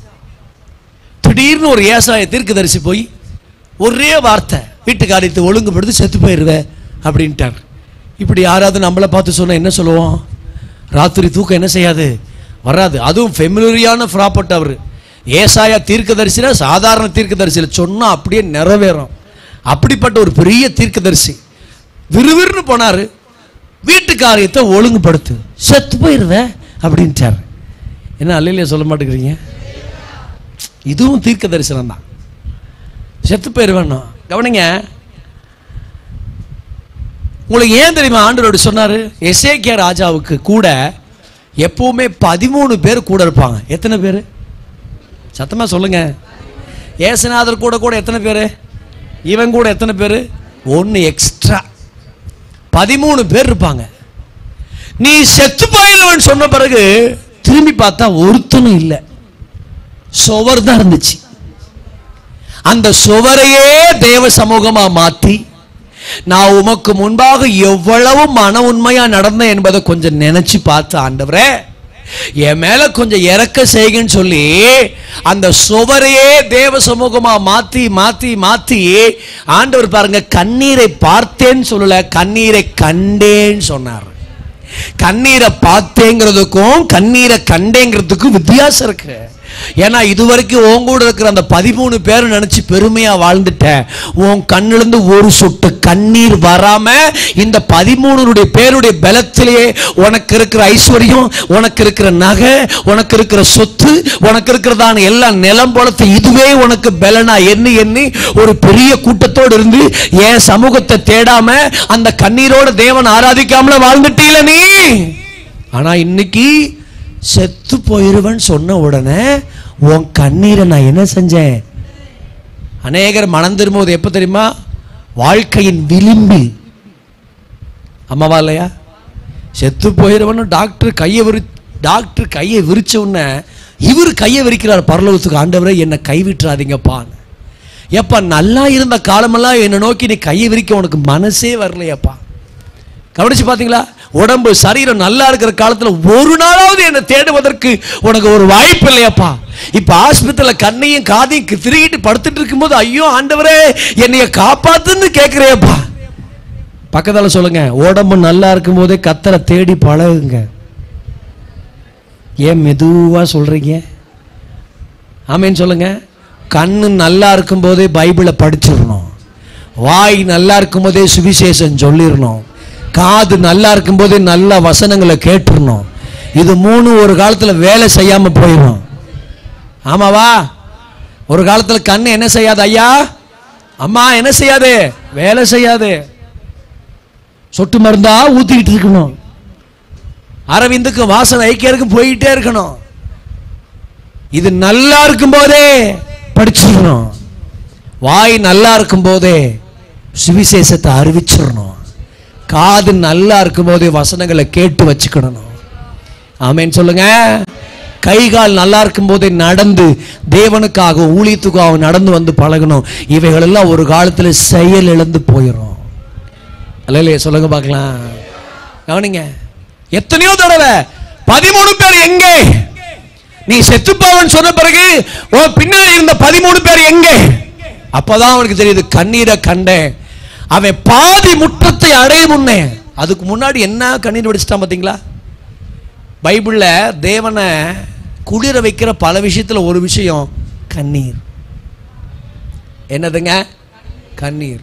திடீர்னு ஒரு ஏசாய தீர்க்கதரிசி போய் ஒரே வார்த்தை வீட்டு காரியத்தை ஒழுங்குபடுத்தி செத்து போயிடுவேன் அப்படின்ட்டார் இப்படி யாராவது நம்மளை பார்த்து சொன்னா என்ன சொல்லுவோம் ராத்திரி தூக்கம் என்ன செய்யாது வராது அதுவும் ஃபெமிலியரான ப்ராப்பர்ட் அவர் ஏசாயா தீர்க்கதரிசினா சாதாரண தீர்க்கதரிசியில் சொன்னா அப்படியே நிறைவேறும் அப்படிப்பட்ட ஒரு பெரிய தீர்க்கதரிசி விறுவிறுன்னு போனாரு வீட்டு காரியத்தை ஒழுங்குபடுத்து செத்து போயிடுவேன் அப்படின்ட்டார் என்ன அல்லையிலே சொல்ல மாட்டேங்கிறீங்க இதுவும் தீர்க்க தரிசனம் தான் செத்து போயிருவேன் கவனிங்க உங்களுக்கு ஏன் தெரியுமா ஆண்டவர் அப்படி சொன்னாரு எசேக்கியா ராஜாவுக்கு கூட எப்பவுமே பதிமூணு பேர் கூட இருப்பாங்க எத்தனை பேர் சத்தமா சொல்லுங்க ஏசுநாதர் கூட கூட எத்தனை பேர் இவன் கூட எத்தனை பேர் ஒன்று எக்ஸ்ட்ரா பதிமூணு பேர் இருப்பாங்க நீ செத்து போயிடுவன் சொன்ன பிறகு திரும்பி பார்த்தா ஒருத்தனும் இல்லை சுவர் தான் இருந்துச்சு அந்த சுவரையே தேவ சமூகமா மாத்தி நான் உமக்கு முன்பாக எவ்வளவு மன உண்மையா நடந்தேன் என்பதை கொஞ்சம் நினைச்சு பார்த்து ஆண்டவரே என் மேல கொஞ்சம் இறக்க செய்யுங்கன்னு சொல்லி அந்த சுவரையே தேவ சமூகமா மாத்தி மாத்தி மாத்தி ஆண்டவர் பாருங்க கண்ணீரை பார்த்தேன்னு சொல்லல கண்ணீரை கண்டேன்னு சொன்னார் கண்ணீரை பார்த்தேங்கிறதுக்கும் கண்ணீரை கண்டேங்கிறதுக்கும் வித்தியாசம் இருக்கு ஏன்னா இதுவரைக்கும் உன் கூட இருக்கிற அந்த பதிமூணு பேர் நினைச்சு பெருமையா வாழ்ந்துட்டேன் உன் கண்ணிலிருந்து ஒரு சொட்டு கண்ணீர் வராம இந்த பதிமூணுடைய பேருடைய பலத்திலேயே உனக்கு இருக்கிற ஐஸ்வர்யம் உனக்கு இருக்கிற நகை உனக்கு இருக்கிற சொத்து உனக்கு இருக்கிறதான எல்லா நிலம் போலத்தை இதுவே உனக்கு பலனா எண்ணி எண்ணி ஒரு பெரிய கூட்டத்தோடு இருந்து என் சமூகத்தை தேடாம அந்த கண்ணீரோட தேவன் ஆராதிக்காமல வாழ்ந்துட்டீல நீ ஆனா இன்னைக்கு செத்து போயிருவன் சொன்ன உடனே உன் கண்ணீரை நான் என்ன செஞ்சேன் அநேகர் மனம் திரும்புவது எப்போ தெரியுமா வாழ்க்கையின் விளிம்பில் அம்மாவா இல்லையா செத்து போயிடுவன்னு டாக்டர் கையை விரி டாக்டர் கையை விரிச்ச உடனே இவர் கையை விரிக்கிறார் பரலோகத்துக்கு ஆண்டவரே என்னை கைவிட்டுறாதீங்கப்பான்னு எப்பா நல்லா இருந்த காலமெல்லாம் என்னை நோக்கி நீ கையை விரிக்க உனக்கு மனசே வரலையப்பா கவனிச்சு பாத்தீங்களா உடம்பு சரீரம் நல்லா இருக்கிற காலத்துல ஒரு நாளாவது என்னை தேடுவதற்கு உனக்கு ஒரு வாய்ப்பு இல்லையாப்பா இப்ப ஆஸ்பத்திரியில கண்ணையும் காதையும் கி- திருகிட்டு படுத்துட்டு இருக்கும்போது ஐயோ ஆண்டவரே என்னைய காப்பாத்துன்னு கேக்குறேப்பா பக்கத்துல சொல்லுங்க உடம்பு நல்லா இருக்கும் போதே கத்தரை தேடி பழகுங்க ஏன் மெதுவா சொல்றீங்க ஆமேன்னு சொல்லுங்க கண்ணு நல்லா இருக்கும் போதே பைபிளை படிச்சிடணும் வாய் நல்லா இருக்கும் போதே சுவிசேஷம் சொல்லிடணும் காது நல்லா இருக்கும் போதே நல்ல வசனங்களை கேட்டுறணும் இது மூணு ஒரு காலத்துல வேலை செய்யாம போயிடும் ஆமாவா ஒரு காலத்துல கண்ணு என்ன செய்யாது ஐயா அம்மா என்ன செய்யாது வேலை செய்யாது சொட்டு மருந்தா ஊத்திக்கிட்டு இருக்கணும் அரவிந்துக்கு வாசனை ஐக்கியருக்கும் போயிட்டே இருக்கணும் இது நல்லா இருக்கும் போதே படிச்சிடணும் வாய் நல்லா இருக்கும் போதே சுவிசேஷத்தை அறிவிச்சிடணும் காது நல்லா இருக்கும் போதே வசனங்களை கேட்டு வச்சுக்கிடணும் ஆமேன்னு சொல்லுங்க கை கால் நல்லா இருக்கும் போதே நடந்து தேவனுக்காக ஊழியத்துக்காக நடந்து வந்து பழகணும் இவைகள் எல்லாம் ஒரு காலத்துல செயல் இழந்து போயிடும் அல்லையே சொல்லுங்க பார்க்கலாம் கவனிங்க எத்தனையோ தடவை பதிமூணு பேர் எங்கே நீ செத்துப்பாவன் சொன்ன பிறகு உன் பின்னாடி இருந்த பதிமூணு பேர் எங்கே அப்பதான் அவனுக்கு தெரியுது கண்ணீரை கண்டேன் அவன் பாதி முற்றத்தை அடைய முன்னே அதுக்கு முன்னாடி என்ன கண்ணீர் வடிச்சிட்டான் பாத்தீங்களா பைபிள்ல தேவனை குளிர வைக்கிற பல விஷயத்துல ஒரு விஷயம் கண்ணீர் என்னதுங்க கண்ணீர்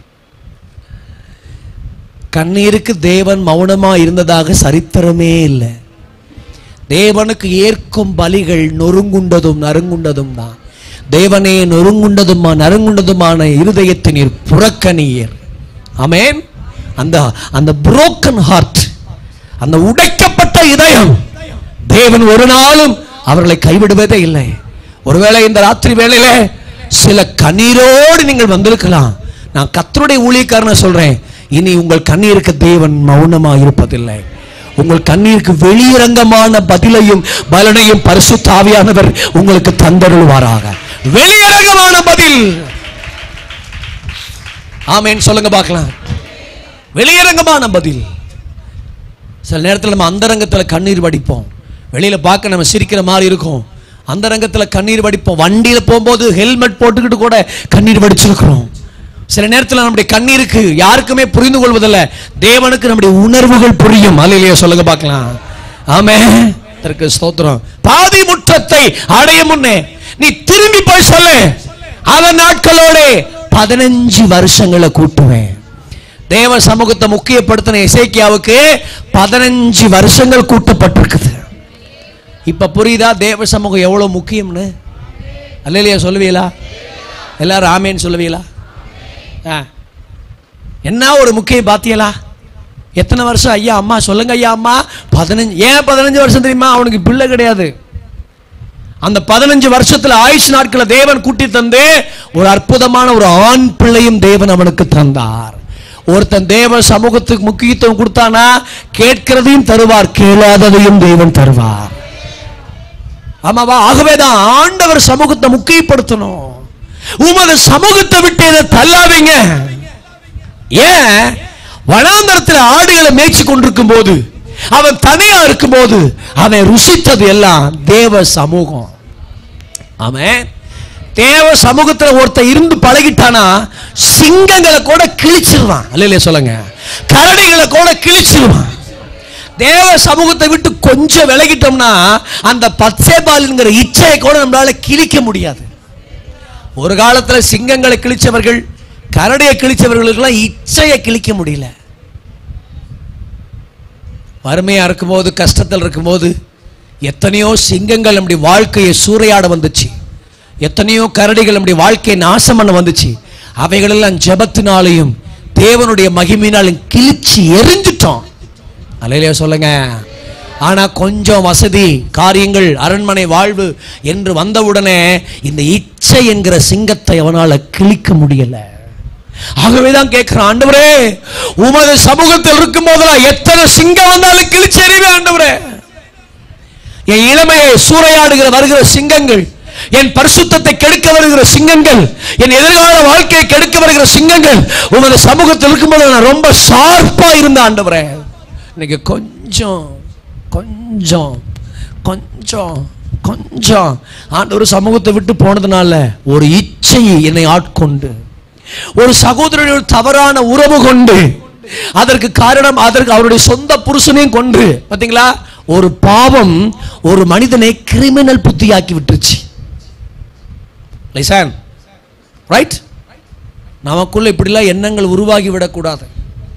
கண்ணீருக்கு தேவன் மௌனமா இருந்ததாக சரித்திரமே இல்லை தேவனுக்கு ஏற்கும் பலிகள் நொறுங்குண்டதும் நறுங்குண்டதும் தான் தேவனே நொறுங்குண்டதுமா நறுங்குண்டதுமான இருதயத்தின் நீர் புறக்கணியர் ஆமென் அந்த அந்த புரோக்கன் ஹார்ட் அந்த உடைக்கப்பட்ட இதயம் தேவன் ஒரு நாளும் அவர்களை கைவிடுவதே இல்லை ஒருவேளை இந்த ராத்திரி வேளையில சில கண்ணீரோடு நீங்கள் வந்திருக்கலாம் நான் கத்தருடைய ஊழியக்காரனை சொல்றேன் இனி உங்கள் கண்ணீருக்கு தேவன் மௌனமா இருப்பதில்லை உங்கள் கண்ணீருக்கு வெளியரங்கமான பதிலையும் பலனையும் பரிசுத்த ஆவியானவர் உங்களுக்கு தந்தருள்வாராக வெளியரங்கமான பதில் ஆமென் சொல்லுங்க பார்க்கலாம் வெளியரங்கமான பதில் சில நேரத்தில் நம்ம அந்தரங்கத்தில் கண்ணீர் வடிப்போம் வெளியில பார்க்க நம்ம சிரிக்கிற மாதிரி இருக்கும் அந்தரங்கத்தில் கண்ணீர் வடிப்போம் வண்டியில போகும்போது ஹெல்மெட் போட்டுக்கிட்டு கூட கண்ணீர் வடிச்சிருக்கிறோம் சில நேரத்தில் நம்முடைய கண்ணீருக்கு யாருக்குமே புரிந்து கொள்வதில்லை தேவனுக்கு நம்முடைய உணர்வுகள் புரியும் அல்லையிலேயே சொல்லுங்க பார்க்கலாம் ஆமே இதற்கு ஸ்தோத்திரம் பாதி முற்றத்தை அடைய முன்னே நீ திரும்பி போய் சொல்லு அவன் நாட்களோட பதினஞ்சு வருஷங்களை கூட்டுவேன் தேவ சமூகத்தை முக்கியப்படுத்தின இசைக்கியாவுக்கு பதினஞ்சு வருஷங்கள் கூட்டப்பட்டிருக்குது இப்ப புரியுதா தேவ சமூகம் எவ்வளவு முக்கியம்னு அல்லையா சொல்லுவீங்களா எல்லாரும் ஆமேன்னு சொல்லுவீங்களா ஆ. என்ன ஒரு முக்கியம் பாத்தியலா எத்தனை வருஷம் ஐயா அம்மா சொல்லுங்க ஐயா அம்மா பதினஞ்சு ஏன் பதினஞ்சு வருஷம் தெரியுமா அவனுக்கு பிள்ளை கிடையாது அந்த பதினஞ்சு வருஷத்துல ஆயுஷ் நாட்களை தேவன் கூட்டி தந்து ஒரு அற்புதமான ஒரு ஆண் பிள்ளையும் தேவன் அவனுக்கு தந்தார் ஒருத்தன் தேவ சமூகத்துக்கு முக்கியத்துவம் கொடுத்தானா கேட்கிறதையும் தருவார் கேளாததையும் தேவன் தருவார் ஆமாவா ஆகவேதான் ஆண்டவர் சமூகத்தை முக்கியப்படுத்தணும் உமது சமூகத்தை விட்டு இதை தள்ளாதீங்க ஏன் வனாந்தரத்தில் ஆடுகளை மேய்ச்சி கொண்டிருக்கும் போது அவன் தனியா இருக்கும் போது அவன் ருசித்தது எல்லாம் தேவ சமூகம் அவன் தேவ சமூகத்துல ஒருத்தன் இருந்து பழகிட்டானா சிங்கங்களை கூட கிழிச்சிருவான் இல்லையா சொல்லுங்க கரடிகளை கூட கிழிச்சிருவான் தேவ சமூகத்தை விட்டு கொஞ்சம் விலகிட்டோம்னா அந்த பச்சைபாலுங்கிற இச்சையை கூட நம்மளால கிழிக்க முடியாது ஒரு காலத்துல சிங்கங்களை கிழிச்சவர்கள் கரடியை கிழிச்சவர்களுக்கெல்லாம் இச்சையை கிழிக்க முடியல வறுமையா இருக்கும்போது கஷ்டத்தில் இருக்கும்போது எத்தனையோ சிங்கங்கள் நம்முடைய வாழ்க்கையை சூறையாட வந்துச்சு எத்தனையோ கரடிகள் நம்முடைய வாழ்க்கையை நாசம் பண்ண வந்துச்சு அவைகளெல்லாம் ஜெபத்தினாலையும் தேவனுடைய மகிமையினாலும் கிழிச்சு எரிஞ்சிட்டோம் அலையிலே சொல்லுங்க ஆனா கொஞ்சம் வசதி காரியங்கள் அரண்மனை வாழ்வு என்று வந்தவுடனே இந்த இச்சை என்கிற சிங்கத்தை அவனால கிழிக்க முடியல ஆகவேதான் கேட்கிறான் ஆண்டவரே உமது சமூகத்தில் இருக்கும் போதெல்லாம் எத்தனை சிங்கம் வந்தாலும் கிழிச்சு எறிவே ஆண்டவரே என் இளமையை சூறையாடுகிற வருகிற சிங்கங்கள் என் பரிசுத்தத்தை கெடுக்க வருகிற சிங்கங்கள் என் எதிர்கால வாழ்க்கையை கெடுக்க வருகிற சிங்கங்கள் உமது சமூகத்தில் இருக்கும்போது நான் ரொம்ப ஷார்ப்பா இருந்த ஆண்டவரே இன்னைக்கு கொஞ்சம் கொஞ்சம் கொஞ்சம் கொஞ்சம் ஆண்டவர் சமூகத்தை விட்டு போனதுனால ஒரு இச்சை என்னை ஆட்கொண்டு ஒரு சகோதரனுடைய தவறான உறவு கொண்டு அதற்கு காரணம் அதற்கு அவருடைய சொந்த புருஷனையும் கொண்டு பாத்தீங்களா ஒரு பாவம் ஒரு மனிதனை கிரிமினல் புத்தியாக்கி விட்டுருச்சு லைசான் ரைட் நமக்குள்ள இப்படிலாம் எண்ணங்கள் உருவாகி விடக்கூடாது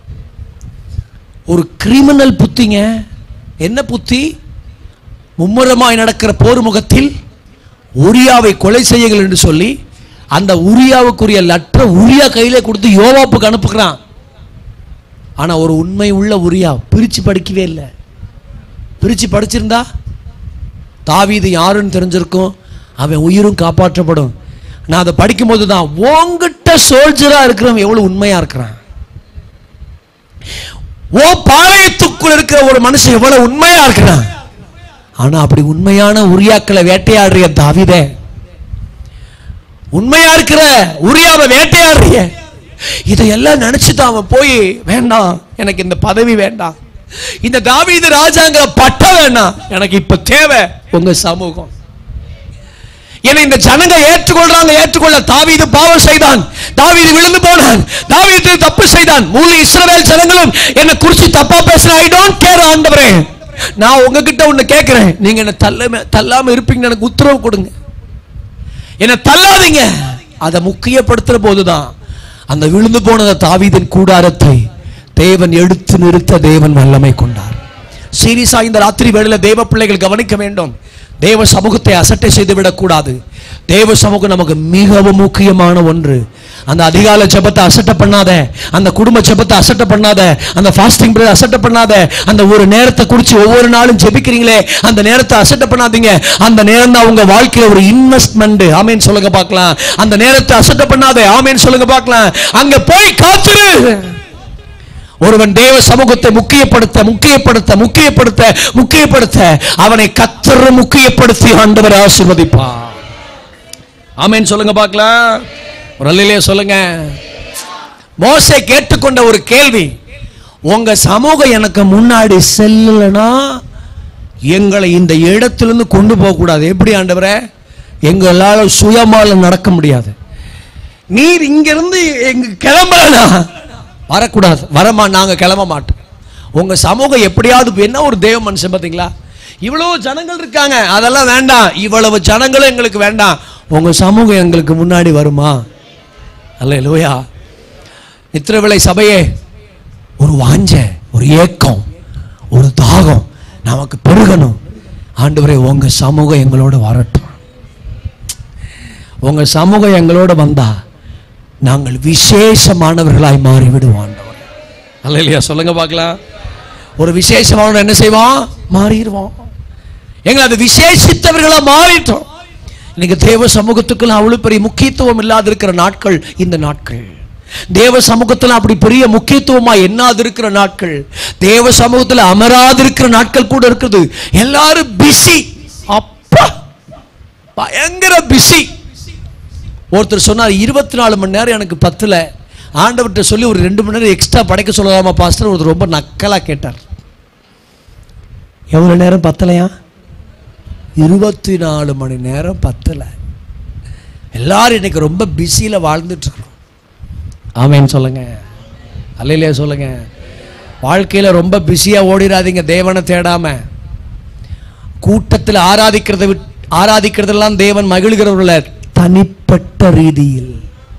ஒரு கிரிமினல் புத்திங்க என்ன புத்தி மும்முரமாய் நடக்கிற போர் முகத்தில் உரியாவை கொலை செய்யுங்கள் என்று சொல்லி அந்த உரியாவுக்குரிய லற்ற உரியா கையில கொடுத்து யோவாப்புக்கு அனுப்புகிறான் ஆனா ஒரு உண்மை உள்ள உரியா பிரிச்சு படிக்கவே இல்லை பிரிச்சு படிச்சிருந்தா தாவீது யாருன்னு தெரிஞ்சிருக்கும் அவன் உயிரும் காப்பாற்றப்படும் நான் அதை படிக்கும்போது தான் உங்ககிட்ட சோல்ஜரா இருக்கிறவன் எவ்வளவு உண்மையா இருக்கிறான் ஓ பாளையத்துக்குள் இருக்கிற ஒரு மனுஷன் எவ்வளவு உண்மையா இருக்கிறான் ஆனா அப்படி உண்மையான உரியாக்களை வேட்டையாடுறிய தாவிதே உண்மையா இருக்கிற உரியாவை வேட்டையாடுறிய இதையெல்லாம் நினைச்சுதான் அவன் போய் வேண்டாம் எனக்கு இந்த பதவி வேண்டாம் இந்த தாவீது ராஜாங்கிற பட்டம் வேண்டாம் எனக்கு இப்ப தேவை உங்க சமூகம் என்னை இந்த ஜனங்க ஏற்றுக்கொள்றாங்க ஏற்றுக்கொள்ள தாவீது பாவம் செய்தான் தாவீது விழுந்து போனான் தாவீது தப்பு செய்தான் முழு இஸ்ரவேல் ஜனங்களும் என்ன குறிச்சு தப்பா பேசுற ஐ டோன்ட் கேர் ஆண்டவரே நான் உங்ககிட்ட ஒண்ணு கேட்கிறேன் நீங்க என்ன தள்ளாம தள்ளாம இருப்பீங்கன்னு எனக்கு உத்தரவு கொடுங்க என்ன தள்ளாதீங்க அதை முக்கியப்படுத்துற போதுதான் அந்த விழுந்து போன தாவீதின் கூடாரத்தை தேவன் எடுத்து நிறுத்த தேவன் வல்லமை கொண்டார் சீரியஸா இந்த ராத்திரி வேளையில தேவ பிள்ளைகள் கவனிக்க வேண்டும் தேவ சமூகத்தை அசட்டை செய்து விடக்கூடாது தேவ சமூகம் நமக்கு மிகவும் முக்கியமான ஒன்று அந்த அதிகால ஜெபத்தை அசட்டை பண்ணாத அந்த குடும்ப ஜெபத்தை அசட்டை பண்ணாத அந்த ஃபாஸ்டிங் பிரேயர் அசட்டை பண்ணாத அந்த ஒரு நேரத்தை குறிச்சு ஒவ்வொரு நாளும் ஜெபிக்கிறீங்களே அந்த நேரத்தை அசட்டை பண்ணாதீங்க அந்த நேரம் தான் உங்க வாழ்க்கையில ஒரு இன்வெஸ்ட்மெண்ட் ஆமேன் சொல்லுங்க பார்க்கலாம் அந்த நேரத்தை அசட்டை பண்ணாத ஆமேன் சொல்லுங்க பார்க்கலாம் அங்க போய் காத்துரு ஒருவன் தேவ சமூகத்தை முக்கியப்படுத்த முக்கியப்படுத்த முக்கியப்படுத்த முக்கியப்படுத்த அவனை கத்தர் முக்கியப்படுத்தி ஆண்டவர் ஆசீர்வதிப்பா ஆமென் சொல்லுங்க பார்க்கலாம் ஒரு அல்லையிலே சொல்லுங்க மோசே கேட்டுக்கொண்ட ஒரு கேள்வி உங்க சமூகம் எனக்கு முன்னாடி செல்லலைன்னா எங்களை இந்த இடத்திலிருந்து கொண்டு போக கூடாது எப்படி ஆண்டவரே எங்களால சுயமால நடக்க முடியாது நீர் இங்கிருந்து எங்க கிளம்பலனா வரக்கூடாது வரமா நாங்க கிளம்ப மாட்டோம் உங்க சமூகம் எப்படியாவது என்ன ஒரு தேவ மனுஷன் பாத்தீங்களா இவ்வளவு ஜனங்கள் இருக்காங்க அதெல்லாம் வேண்டாம் இவ்வளவு ஜனங்களும் எங்களுக்கு வேண்டாம் உங்க சமூகம் எங்களுக்கு முன்னாடி வருமா அல்ல லோயா நித்திரவிளை சபையே ஒரு வாஞ்ச ஒரு ஏக்கம் ஒரு தாகம் நமக்கு பெருகணும் ஆண்டவரே உங்க சமூகம் எங்களோட வரட்டும் உங்க சமூகம் எங்களோட வந்தா நாங்கள் விசேஷமானவர்களாய் மாறி விடுவோம் ஆண்டவர் அல்ல இல்லையா சொல்லுங்க பார்க்கலாம் ஒரு விசேஷமானவர் என்ன செய்வோம் மாறிடுவோம் எங்களை அது விசேஷித்தவர்களா மாறிட்டோம் இன்னைக்கு தேவ சமூகத்துக்குள்ள அவ்வளவு பெரிய முக்கியத்துவம் இல்லாத இருக்கிற நாட்கள் இந்த நாட்கள் தேவ சமூகத்துல அப்படி பெரிய முக்கியத்துவமா என்னாது இருக்கிற நாட்கள் தேவ சமூகத்துல அமராது இருக்கிற நாட்கள் கூட இருக்குது எல்லாரும் பிஸி அப்பா பயங்கர பிஸி ஒருத்தர் சொன்னார் இருபத்தி நாலு மணி நேரம் எனக்கு பத்துல ஆண்டவர்கிட்ட சொல்லி ஒரு ரெண்டு மணி நேரம் எக்ஸ்ட்ரா படைக்க சொல்லலாமா பாஸ்டர் ஒருத்தர் ரொம்ப நக்கலா கேட்டார் எவ்வளவு நேரம் பத்தலையா இருபத்தி நாலு மணி நேரம் பத்தல எல்லாரும் இன்னைக்கு ரொம்ப பிஸியில வாழ்ந்துட்டு இருக்கிறோம் ஆமேன்னு சொல்லுங்க அல்லையிலே சொல்லுங்க வாழ்க்கையில ரொம்ப பிஸியா ஓடிடாதீங்க தேவனை தேடாம கூட்டத்தில் ஆராதிக்கிறத விட் ஆராதிக்கிறதெல்லாம் தேவன் மகிழ்கிறவர்கள தனிப்பட்ட ரீதியில்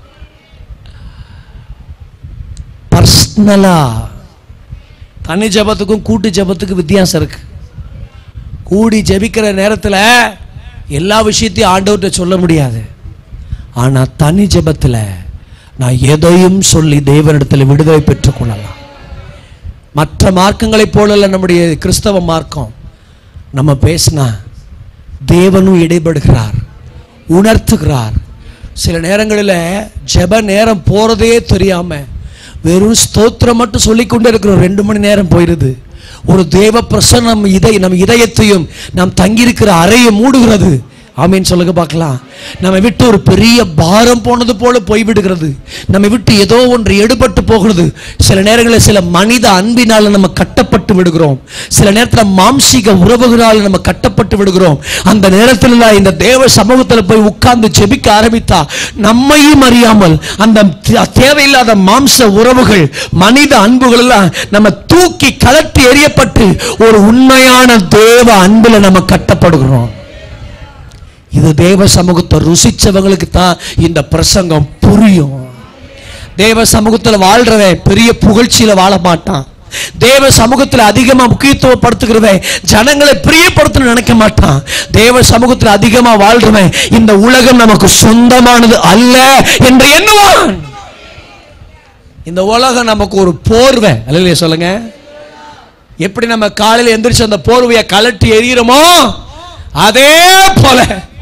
பர்சனலா தனி ஜபத்துக்கும் கூட்டு ஜபத்துக்கும் வித்தியாசம் இருக்கு கூடி ஜெபிக்கிற நேரத்தில் எல்லா விஷயத்தையும் ஆண்டவர்கிட்ட சொல்ல முடியாது ஆனா தனி ஜெபத்துல நான் எதையும் சொல்லி தேவனிடத்தில் விடுதலை பெற்றுக்கொள்ளலாம் மற்ற மார்க்கங்களைப் போலல்ல நம்முடைய கிறிஸ்தவ மார்க்கம் நம்ம பேசினா தேவனும் இடைபடுகிறார் உணர்த்துகிறார் சில நேரங்களில் ஜெப நேரம் போறதே தெரியாம வெறும் ஸ்தோத்திரம் மட்டும் சொல்லிக்கொண்டே இருக்கிறோம் ரெண்டு மணி நேரம் போயிருது ஒரு தேவ பிரசன்னம் நம் இதய நம் இதயத்தையும் நாம் தங்கியிருக்கிற அறையை மூடுகிறது ஆமீன் சொல்லுங்க பார்க்கலாம் நம்ம விட்டு ஒரு பெரிய பாரம் போனது போல போய்விடுகிறது நம்ம விட்டு ஏதோ ஒன்று எடுபட்டு போகிறது சில நேரங்களில் சில மனித அன்பினால நம்ம கட்டப்பட்டு விடுகிறோம் சில நேரத்தில் மாம்சீக உறவுகளால் நம்ம கட்டப்பட்டு விடுகிறோம் அந்த நேரத்தில் நான் இந்த தேவ சமூகத்தில் போய் உட்கார்ந்து ஜெபிக்க ஆரம்பித்தா நம்மையும் அறியாமல் அந்த தே- தேவையில்லாத மாம்ச உறவுகள் மனித அன்புகள் எல்லாம் நம்ம தூக்கி கலட்டி எறியப்பட்டு ஒரு உண்மையான தேவ அன்புல நம்ம கட்டப்படுகிறோம் இது தேவ சமூகத்தை ருசிச்சவங்களுக்கு தான் இந்த பிரசங்கம் புரியும் தேவ சமூகத்துல வாழ்றவன் பெரிய புகழ்ச்சியில வாழ மாட்டான் தேவ சமூகத்துல அதிகமா முக்கியத்துவப்படுத்துகிறவன் ஜனங்களை பிரியப்படுத்தணும்னு நினைக்க மாட்டான் தேவ சமூகத்துல அதிகமா வாழ்றவன் இந்த உலகம் நமக்கு சொந்தமானது அல்ல என்று எண்ணுவான் இந்த உலகம் நமக்கு ஒரு போர்வை அல்லையா சொல்லுங்க எப்படி நம்ம காலையில எந்திரிச்சு அந்த போர்வையை கலட்டி எறிகிறோமோ அதே போல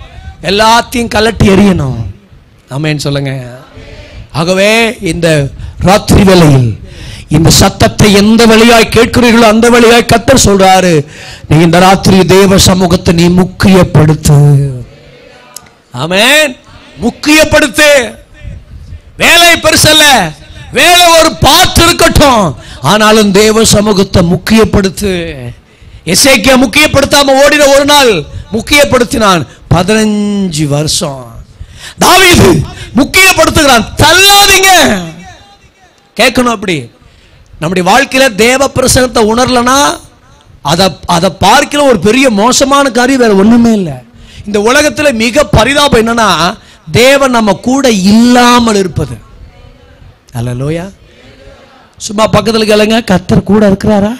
எல்லாத்தையும் கலட்டி எறியணும் ஆமேன்னு சொல்லுங்க ஆகவே இந்த ராத்திரி வேளையில் இந்த சத்தத்தை எந்த வழியாய் கேட்கிறீர்களோ அந்த வழியாய் கத்தர் சொல்றாரு நீ இந்த ராத்திரி தேவ சமூகத்தை நீ முக்கியப்படுத்து ஆமென் முக்கியப்படுத்து வேலை பெருசல்ல வேலை ஒரு பாட்டு இருக்கட்டும் ஆனாலும் தேவ சமூகத்தை முக்கியப்படுத்து எசேக்கியா முக்கியப்படுத்தாம ஓடின ஒரு நாள் முக்கியப்படுத்தினான் பதினஞ்சு வருஷம் தாவீது முக்கியப்படுத்துகிறான் தள்ளாதீங்க கேட்கணும் அப்படி நம்முடைய வாழ்க்கையில தேவ பிரசனத்தை உணரலனா அதை அதை பார்க்கிற ஒரு பெரிய மோசமான காரியம் வேற ஒண்ணுமே இல்லை இந்த உலகத்துல மிக பரிதாபம் என்னன்னா தேவன் நம்ம கூட இல்லாமல் இருப்பது அல்ல லோயா சும்மா பக்கத்துல கேளுங்க கத்தர் கூட இருக்கிறாரா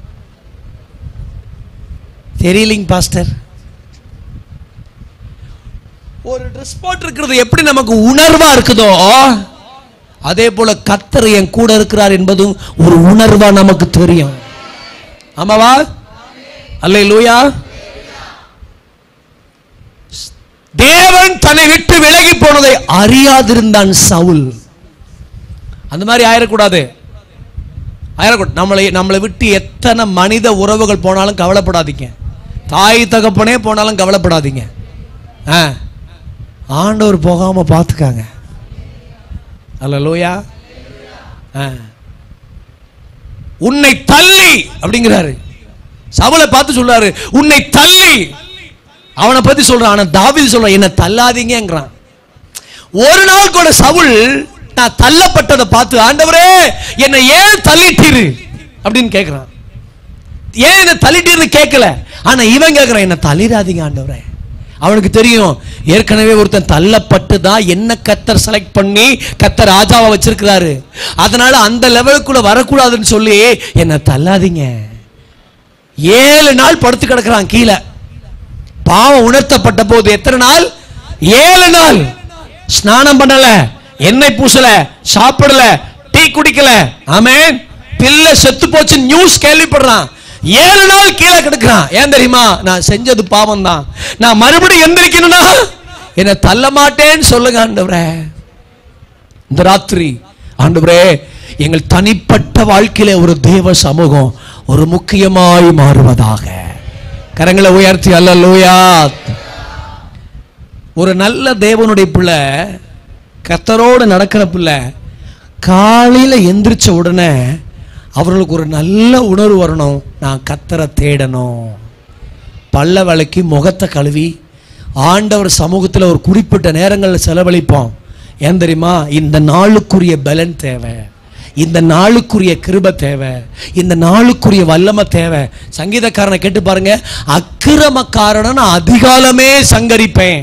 தெரியலிங்க பாஸ்டர் ஒரு ட்ரெஸ் போட்டு இருக்கிறது எப்படி நமக்கு உணர்வா இருக்குதோ அதே போல கத்தர் என் கூட இருக்கிறார் என்பதும் ஒரு உணர்வா நமக்கு தெரியும் ஆமாவா அல்ல லூயா தேவன் தன்னை விட்டு விலகி போனதை அறியாதிருந்தான் சவுல் அந்த மாதிரி ஆயிடக்கூடாது ஆயிடக்கூடாது நம்மளை நம்மளை விட்டு எத்தனை மனித உறவுகள் போனாலும் கவலைப்படாதீங்க தாய் தகப்பனே போனாலும் கவலைப்படாதீங்க ஆ ஆண்டவர் போகாம பார்த்துக்காங்க அல்ல லோயா உன்னை தள்ளி அப்படிங்கிறாரு சவுலை பார்த்து சொல்றாரு உன்னை தள்ளி அவனை பத்தி சொல்றான் ஆனா தாவீது சொல்றான் என்ன தள்ளாதீங்கங்கிறான் ஒரு நாள் கூட சவுல் நான் தள்ளப்பட்டதை பார்த்து ஆண்டவரே என்னை ஏன் தள்ளிட்டீரு அப்படின்னு கேட்கிறான் ஏன் என்ன தள்ளிட்டீர்னு கேட்கல ஆனா இவன் கேட்கிறான் என்ன தள்ளிடாதீங்க ஆண்டவரே அவனுக்கு தெரியும் ஏற்கனவே ஒருத்தன் தள்ளப்பட்டு தான் என்ன கத்தர் செலக்ட் பண்ணி கத்தர் ராஜாவை வச்சிருக்கிறாரு அதனால அந்த லெவலுக்குள்ள வரக்கூடாதுன்னு சொல்லி என்ன தள்ளாதீங்க ஏழு நாள் படுத்து கிடக்குறான் கீழே பாவம் உணர்த்தப்பட்ட போது எத்தனை நாள் ஏழு நாள் ஸ்நானம் பண்ணல எண்ணெய் பூசல சாப்பிடல டீ குடிக்கல ஆமென் பிள்ளை செத்து போச்சு நியூஸ் கேள்விப்படுறான் ஏழு நாள் கீழே கிடக்குறான் ஏன் தெரியுமா நான் செஞ்சது பாவம் தான் நான் மறுபடியும் எந்திரிக்கணும்னா என்னை தள்ள மாட்டேன்னு சொல்லுங்க ஆண்டவரே இந்த ராத்திரி ஆண்டவரே எங்கள் தனிப்பட்ட வாழ்க்கையில ஒரு தேவ சமூகம் ஒரு முக்கியமாய் மாறுவதாக கரங்களை உயர்த்தி அல்ல ஒரு நல்ல தேவனுடைய பிள்ளை கத்தரோடு நடக்கிற பிள்ளை காலையில் எந்திரிச்ச உடனே அவர்களுக்கு ஒரு நல்ல உணர்வு வரணும் நான் கத்தரை தேடணும் பல்ல விளக்கி முகத்தை கழுவி ஆண்டவர் சமூகத்தில் ஒரு குறிப்பிட்ட நேரங்களில் செலவழிப்போம் ஏன் தெரியுமா இந்த நாளுக்குரிய பலன் தேவை இந்த நாளுக்குரிய கிருப தேவை இந்த நாளுக்குரிய வல்லமை தேவை சங்கீதக்காரனை கேட்டு பாருங்க அக்கிரமக்காரனை நான் அதிகாலமே சங்கரிப்பேன்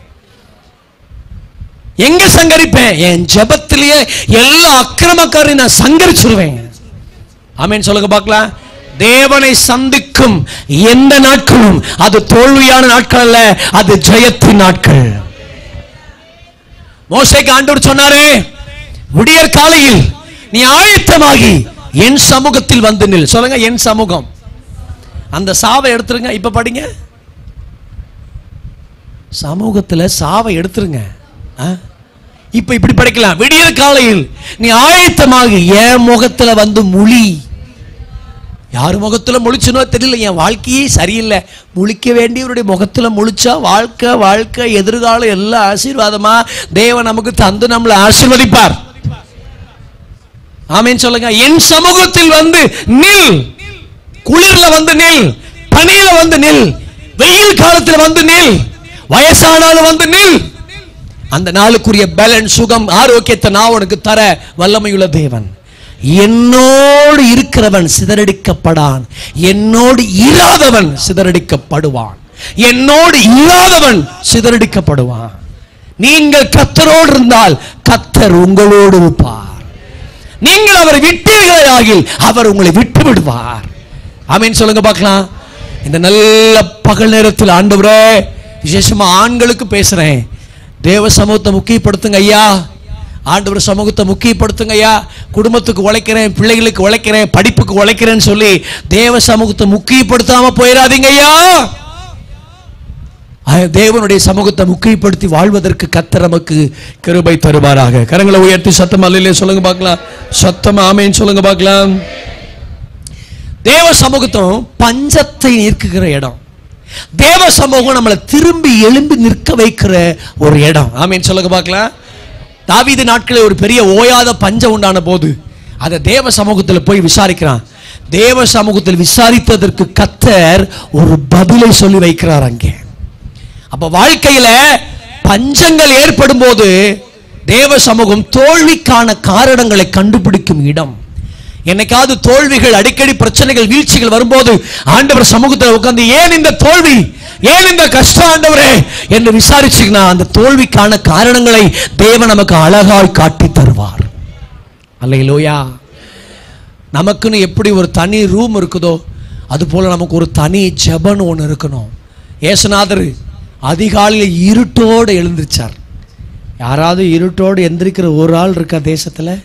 எங்க சங்கரிப்பேன் என் ஜெபத்திலேயே எல்லா அக்கிரமக்காரையும் நான் சங்கரிச்சிருவேன் ஆமென் சொல்லுங்க பார்க்கலாம் தேவனை சந்திக்கும் எந்த நாட்களும் அது தோல்வியான நாட்கள் அல்ல அது ஜெயத்தின் நாட்கள் மோசைக்கு ஆண்டவர் சொன்னாரே விடியற் காலையில் நீ ஆயத்தமாகி என் சமூகத்தில் வந்து நில் சொல்லுங்க என் சமூகம் அந்த சாவை எடுத்துருங்க இப்ப படிங்க சமூகத்துல சாவை எடுத்துருங்க ஆ? இப்ப இப்படி படிக்கலாம் விடியற் காலையில் நீ ஆயத்தமாகி என் முகத்துல வந்து முழி யார் முகத்துல முழிச்சனோ தெரியல என் வாழ்க்கையே சரியில்லை முழிக்க வேண்டியவருடைய முகத்துல முழிச்சா வாழ்க்கை வாழ்க்கை எதிர்காலம் எல்லாம் ஆசீர்வாதமா தேவன் நமக்கு தந்து நம்மளை ஆசீர்வதிப்பார் ஆமென் சொல்லுங்க என் சமூகத்தில் வந்து நில் குளிர்ல வந்து நில் பனியில வந்து நில் வெயில் காலத்துல வந்து நில் வயசானாலும் வந்து நில் அந்த நாளுக்குரிய பலன் சுகம் ஆரோக்கியத்தை நான் உனக்கு தர வல்லமையுள்ள தேவன் என்னோடு இருக்கிறவன் சிதறடிக்கப்படான் என்னோடு இராதவன் சிதறடிக்கப்படுவான் என்னோடு இல்லாதவன் சிதறடிக்கப்படுவான் நீங்கள் கத்தரோடு இருந்தால் கத்தர் உங்களோடு இருப்பார் நீங்கள் அவரை விட்டீர்களாகில் அவர் உங்களை விட்டு விடுவார் ஆமீன் சொல்லுங்க பார்க்கலாம் இந்த நல்ல பகல் நேரத்தில் ஆண்டவரே விசேஷமா ஆண்களுக்கு பேசுறேன் தேவ சமூகத்தை முக்கியப்படுத்துங்க ஐயா ஆண்டவர் சமூகத்தை முக்கியப்படுத்துங்க ஐயா குடும்பத்துக்கு உழைக்கிறேன் பிள்ளைகளுக்கு உழைக்கிறேன் படிப்புக்கு உழைக்கிறேன்னு சொல்லி தேவ சமூகத்தை முக்கியப்படுத்தாம போயிடாதீங்க ஐயா அஹ், தேவனுடைய சமூகத்தை முக்கியப்படுத்தி வாழ்வதற்கு கத்தர் நமக்கு கிருபை தருவாராக கரங்களை உயர்த்தி சத்தம் அல்லையிலே சொல்லுங்க பார்க்கலாம் சத்தம் ஆமேன்னு சொல்லுங்க பார்க்கலாம் தேவ சமூகத்தும் பஞ்சத்தை நீக்குகிற இடம் தேவ சமூகம் நம்மளை திரும்பி எழும்பி நிற்க வைக்கிற ஒரு இடம் ஆமேன்னு சொல்லுங்க பார்க்கலாம் தாவீது நாட்களில் ஒரு பெரிய ஓயாத பஞ்சம் உண்டான போது அதை தேவ சமூகத்தில் போய் விசாரிக்கிறான் தேவ சமூகத்தில் விசாரித்ததற்கு கத்தர் ஒரு பதிலை சொல்லி வைக்கிறார் அங்கே அப்ப வாழ்க்கையில பஞ்சங்கள் ஏற்படும் போது தேவ சமூகம் தோல்விக்கான காரணங்களை கண்டுபிடிக்கும் இடம் என்னைக்காவது தோல்விகள் அடிக்கடி பிரச்சனைகள் வீழ்ச்சிகள் வரும்போது ஆண்டவர் சமூகத்தில் உட்கார்ந்து ஏன் இந்த தோல்வி ஏன் இந்த கஷ்டம் ஆண்டவரே என்று விசாரிச்சீங்கன்னா அந்த தோல்விக்கான காரணங்களை தேவன் நமக்கு அழகாய் காட்டி தருவார் அல்லையிலோயா நமக்குன்னு எப்படி ஒரு தனி ரூம் இருக்குதோ அது போல நமக்கு ஒரு தனி ஜெபன் ஒன்று இருக்கணும் ஏசுநாதர் அதிகாலையில் இருட்டோடு எழுந்திருச்சார் யாராவது இருட்டோடு எந்திரிக்கிற ஒரு ஆள் இருக்கா தேசத்தில்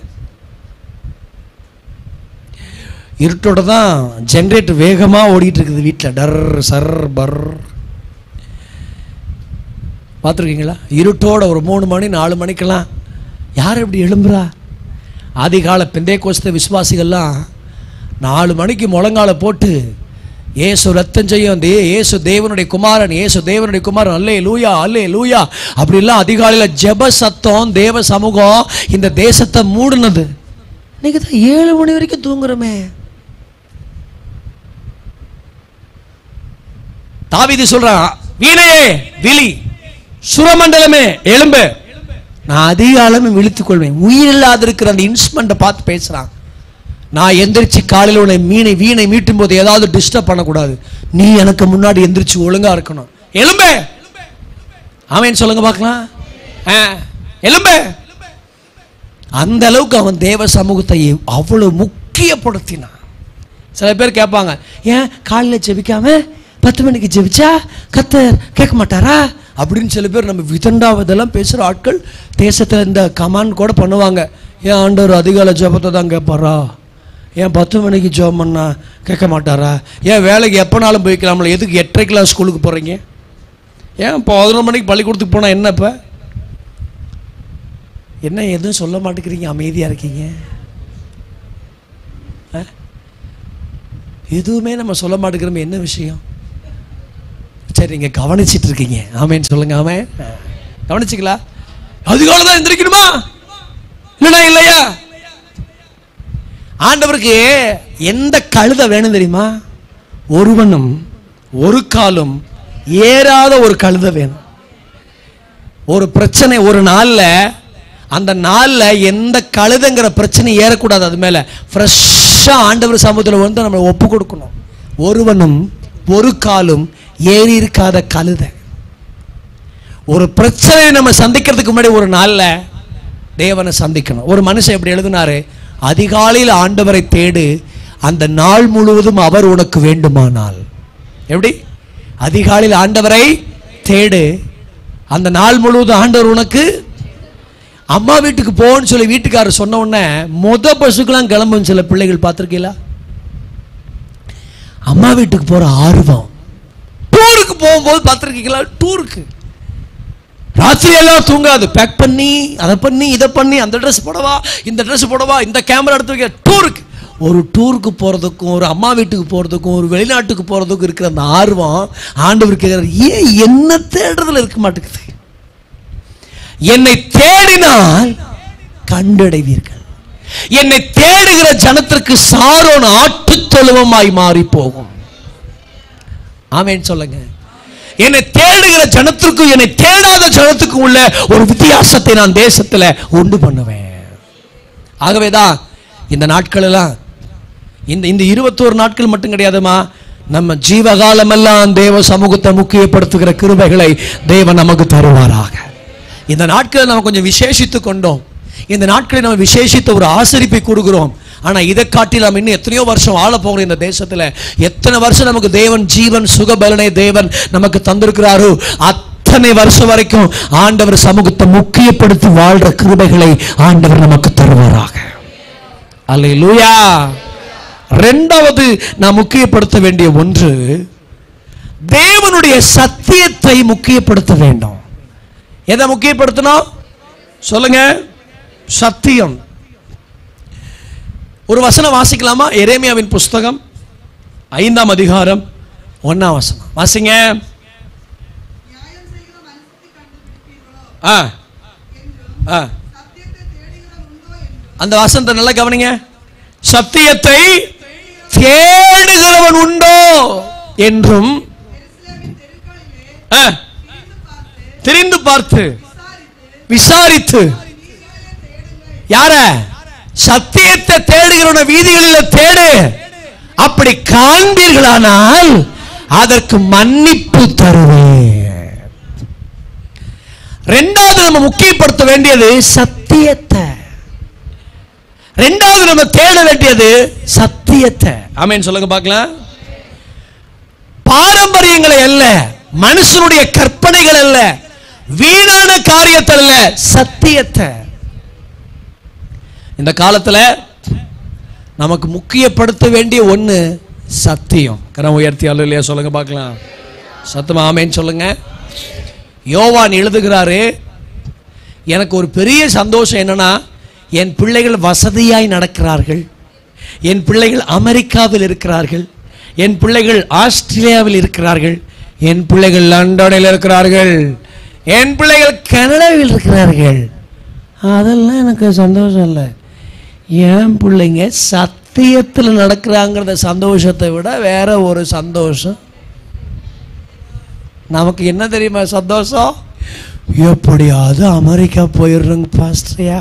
இருட்டோட தான் ஜென்ரேட்டர் வேகமாக ஓடிட்டு இருக்குது வீட்டில் டர் சர் பர் பார்த்துருக்கீங்களா இருட்டோட ஒரு மூணு மணி நாலு மணிக்கெல்லாம் யார் இப்படி எழும்புறா ஆதிகால பெந்தே கோஸ்த விசுவாசிகள்லாம் நாலு மணிக்கு முழங்கால போட்டு ஏசு ரத்தம் செய்யும் தே ஏசு தேவனுடைய குமாரன் ஏசு தேவனுடைய குமாரன் அல்லே லூயா அல்லே லூயா அப்படிலாம் அதிகாலையில் ஜெப சத்தம் தேவ சமூகம் இந்த தேசத்தை மூடுனது இன்னைக்கு தான் ஏழு மணி வரைக்கும் தூங்குறோமே தாவீது சொல்றான் வீணையே விழி சுரமண்டலமே எழும்பு நான் அதிகாலமே விழித்துக் கொள்வேன் உயிர் இல்லாத இருக்கிற அந்த இன்ஸ்ட்ருமெண்ட்டை பார்த்து பேசுறான் நான் எந்திரிச்சு காலையில் உன்னை மீனை வீணை மீட்டும் போது ஏதாவது டிஸ்டர்ப் பண்ணக்கூடாது நீ எனக்கு முன்னாடி எந்திரிச்சு ஒழுங்கா இருக்கணும் எலும்பே அவன் சொல்லுங்க பார்க்கலாம் ஆ, எலும்பே அந்த அளவுக்கு அவன் தேவ சமூகத்தை அவ்வளவு முக்கியப்படுத்தினான் சில பேர் கேட்பாங்க ஏன் காலையில் ஜெபிக்காம பத்து மணிக்கு ஜெபிச்சா கத்தர் கேட்க மாட்டாரா அப்படின்னு சில பேர் நம்ம விதண்டாவதெல்லாம் பேசுகிற ஆட்கள் தேசத்தில் இந்த கமாண்ட் கூட பண்ணுவாங்க ஏன் ஆண்டவர் அதிகாலை ஜெபத்தை தான் கேட்பாரா ஏன் பத்து மணிக்கு ஜெபம் பண்ணா கேட்க மாட்டாரா ஏன் வேலைக்கு எப்போனாலும் போய்க்கலாம்ல எதுக்கு எட்டரைக்கெல்லாம் ஸ்கூலுக்கு போகிறீங்க ஏன் பதினொரு மணிக்கு பள்ளிக்கூடத்துக்கு போனால் என்ன இப்போ என்ன எதுவும் சொல்ல மாட்டேங்கிறீங்க அமைதியாக இருக்கீங்க ஆ? எதுவுமே நம்ம சொல்ல மாட்டேங்கிறோம் என்ன விஷயம் சரி நீங்க கவனிச்சிட்டு இருக்கீங்க ஆமேன்னு சொல்லுங்க ஆமே கவனிச்சிங்களா அதிகாலை தான் எந்திரிக்கணுமா இல்லைனா இல்லையா ஆண்டவருக்கு எந்த கழுதை வேணும் தெரியுமா ஒருவனும் ஒரு காலும் ஏறாத ஒரு கழுதை வேணும் ஒரு பிரச்சனை ஒரு நாள்ல அந்த நாள்ல எந்த கழுதைங்கிற பிரச்சனை ஏறக்கூடாது அது மேல ஃப்ரெஷ்ஷா ஆண்டவர் சமூகத்தில் வந்து நம்ம ஒப்பு கொடுக்கணும் ஒருவனும் ஒரு காலும் ஏறி இருக்காத கழுதை ஒரு பிரச்சனையை நம்ம சந்திக்கிறதுக்கு முன்னாடி ஒரு நாள்ல தேவனை சந்திக்கணும் ஒரு மனுஷன் எப்படி எழுதினாரு அதிகாலையில் ஆண்டவரை தேடு அந்த நாள் முழுவதும் அவர் உனக்கு வேண்டுமானால் எப்படி அதிகாலையில் ஆண்டவரை தேடு அந்த நாள் முழுவதும் ஆண்டவர் உனக்கு அம்மா வீட்டுக்கு போன்னு சொல்லி வீட்டுக்காரர் சொன்ன உடனே முத பஸ்ஸுக்கெல்லாம் கிளம்பும் சில பிள்ளைகள் பார்த்துருக்கீங்களா அம்மா வீட்டுக்கு போற ஆர்வம் டூருக்கு போகும்போது பார்த்துருக்கீங்களா டூருக்கு ராத்திரி எல்லாம் தூங்காது பேக் பண்ணி அதை பண்ணி இதை பண்ணி அந்த ட்ரெஸ் போடவா இந்த ட்ரெஸ் போடவா இந்த கேமரா எடுத்து வைக்க டூருக்கு ஒரு டூருக்கு போகிறதுக்கும் ஒரு அம்மா வீட்டுக்கு போகிறதுக்கும் ஒரு வெளிநாட்டுக்கு போகிறதுக்கும் இருக்கிற அந்த ஆர்வம் ஆண்டவர் கேட்குறாரு ஏன் என்ன தேடுறதுல இருக்க மாட்டேங்குது என்னை தேடினால் கண்டடைவீர்கள் என்னை தேடுகிற ஜனத்திற்கு சாரோன் ஆட்டுத் தொழுவமாய் மாறி போகும் ஆமென் சொல்லுங்க என்னை தேடுகிற ஜனத்திற்கும் என்னை தேடாத ஜனத்துக்கும் உள்ள ஒரு வித்தியாசத்தை நான் தேசத்துல உண்டு பண்ணுவேன் ஆகவேதான் இந்த நாட்கள் எல்லாம் இந்த இந்த இருபத்தோரு நாட்கள் மட்டும் கிடையாதுமா நம்ம ஜீவகாலமெல்லாம் தேவ சமூகத்தை முக்கியப்படுத்துகிற கிருபைகளை தேவன் நமக்கு தருவாராக இந்த நாட்களை நம்ம கொஞ்சம் விசேஷித்து கொண்டோம் இந்த நாட்களை நம்ம விசேஷித்த ஒரு ஆசரிப்பை கொடுக்கிறோம் ஆனா இதை காட்டி நம்ம இன்னும் எத்தனையோ வருஷம் வாழ போகிறோம் இந்த தேசத்துல எத்தனை வருஷம் நமக்கு தேவன் ஜீவன் சுகபலனை தேவன் நமக்கு தந்திருக்கிறாரோ அத்தனை வருஷம் வரைக்கும் ஆண்டவர் சமூகத்தை முக்கியப்படுத்தி வாழ்ற கிருபைகளை ஆண்டவர் நமக்கு தருவாராக அல்லேலூயா ரெண்டாவது நான் முக்கியப்படுத்த வேண்டிய ஒன்று தேவனுடைய சத்தியத்தை முக்கியப்படுத்த வேண்டும் எதை முக்கியப்படுத்தணும் சொல்லுங்க சத்தியம் ஒரு வசனம் வாசிக்கலாமா எரேமியாவின் புஸ்தகம் ஐந்தாம் அதிகாரம் ஒன்னாம் வசனம் வாசிங்க ஆ ஆ அந்த வசனத்தை நல்லா கவனிங்க சத்தியத்தை தேடுகிறவன் உண்டோ என்றும் ஆ, திரிந்து பார்த்து விசாரித்து யார சத்தியத்தை தேடுகிறவன வீதிகளில் தேடு அப்படி காண்பீர்களானால் அதற்கு மன்னிப்பு தருவேன் ரெண்டாவது நம்ம முக்கியப்படுத்த வேண்டியது சத்தியத்தை ரெண்டாவது நம்ம தேட வேண்டியது சத்தியத்தை ஆமென் சொல்லுங்க பார்க்கலாம் பாரம்பரியங்களை அல்ல மனுஷனுடைய கற்பனைகள் அல்ல வீணான காரியத்தை அல்ல சத்தியத்தை இந்த காலத்துல நமக்கு முக்கியப்படுத்த வேண்டிய ஒண்ணு சத்தியம் கரம் உயர்த்தியாலும் இல்லையா சொல்லுங்க பார்க்கலாம் சத்தமா ஆமேன்னு சொல்லுங்க யோவான் எழுதுகிறாரு எனக்கு ஒரு பெரிய சந்தோஷம் என்னன்னா என் பிள்ளைகள் வசதியாய் நடக்கிறார்கள் என் பிள்ளைகள் அமெரிக்காவில் இருக்கிறார்கள் என் பிள்ளைகள் ஆஸ்திரேலியாவில் இருக்கிறார்கள் என் பிள்ளைகள் லண்டனில் இருக்கிறார்கள் என் பிள்ளைகள் கனடாவில் இருக்கிறார்கள் அதெல்லாம் எனக்கு சந்தோஷம் இல்லை என் பிள்ளைங்க சத்தியத்தில் நடக்கிறாங்கிறத சந்தோஷத்தை விட வேற ஒரு சந்தோஷம் நமக்கு என்ன தெரியுமா சந்தோஷம் எப்படியாவது அமெரிக்கா போயிடுறோங்க பாஸ்டரியா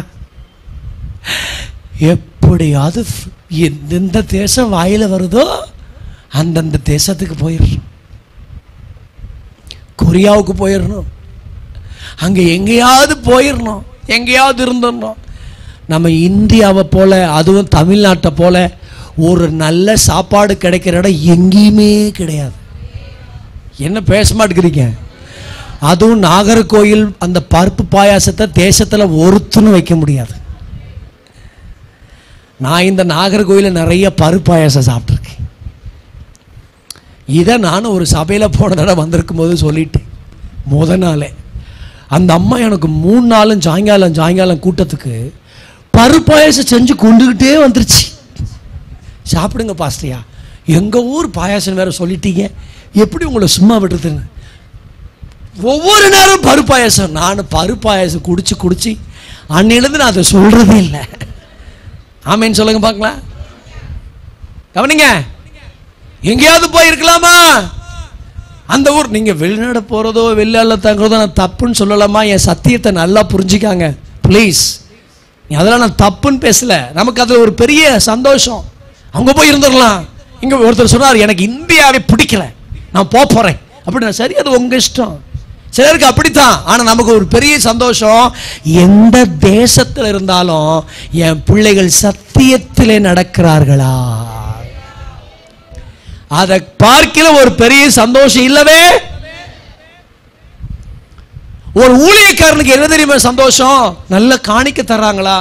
எப்படியாவது ஃப்- எந்தெந்த தேசம் வாயில வருதோ அந்தந்த தேசத்துக்கு போயிடுறோம் கொரியாவுக்கு போயிடணும் அங்க எங்கேயாவது போயிடணும் எங்கேயாவது இருந்துடணும் நம்ம இந்தியாவை போல அதுவும் தமிழ்நாட்டை போல ஒரு நல்ல சாப்பாடு கிடைக்கிற இடம் எங்கேயுமே கிடையாது என்ன பேச மாட்டேங்கிறீங்க அதுவும் நாகர்கோயில் அந்த பருப்பு பாயாசத்தை தேசத்தில் ஒருத்தனும் வைக்க முடியாது நான் இந்த நாகர்கோயிலில் நிறைய பருப்பு பாயாசம் சாப்பிட்ருக்கேன் இதை நானும் ஒரு சபையில் போன தடவை வந்திருக்கும் போது சொல்லிட்டேன் முத நாளே அந்த அம்மா எனக்கு மூணு நாளும் சாயங்காலம் சாயங்காலம் கூட்டத்துக்கு பருப்பு பாயாசம் செஞ்சு கொண்டுக்கிட்டே வந்துருச்சு சாப்பிடுங்க பாஸ்டியா எங்கள் ஊர் பாயாசம் வேற சொல்லிட்டீங்க எப்படி உங்களை சும்மா விடுறதுன்னு ஒவ்வொரு நேரம் பருப்பாயாசம் நான் பருப்பாயாசம் குடிச்சு குடிச்சு அன்னிலிருந்து நான் அதை சொல்றதே இல்லை ஆமேன்னு சொல்லுங்க பார்க்கலாம் கவனிங்க எங்கேயாவது போயிருக்கலாமா அந்த ஊர் நீங்க வெளிநாடு போறதோ வெளியால தங்குறதோ நான் தப்புன்னு சொல்லலாமா என் சத்தியத்தை நல்லா புரிஞ்சுக்காங்க ப்ளீஸ் அதெல்லாம் நான் தப்புன்னு பேசல நமக்கு அதுல ஒரு பெரிய சந்தோஷம் அங்க போய் இருந்துடலாம் இங்க ஒருத்தர் சொன்னார் எனக்கு இந்தியாவை பிடிக்கல நான் போக போறேன் அப்படின்னா சரி அது உங்க இஷ்டம் சிலருக்கு அப்படித்தான் ஆனா நமக்கு ஒரு பெரிய சந்தோஷம் எந்த தேசத்தில் இருந்தாலும் என் பிள்ளைகள் சத்தியத்திலே நடக்கிறார்களா அதை பார்க்கிற ஒரு பெரிய சந்தோஷம் இல்லவே ஒரு ஊழியக்காரனுக்கு என்ன தெரியுமா சந்தோஷம் நல்ல காணிக்க தர்றாங்களா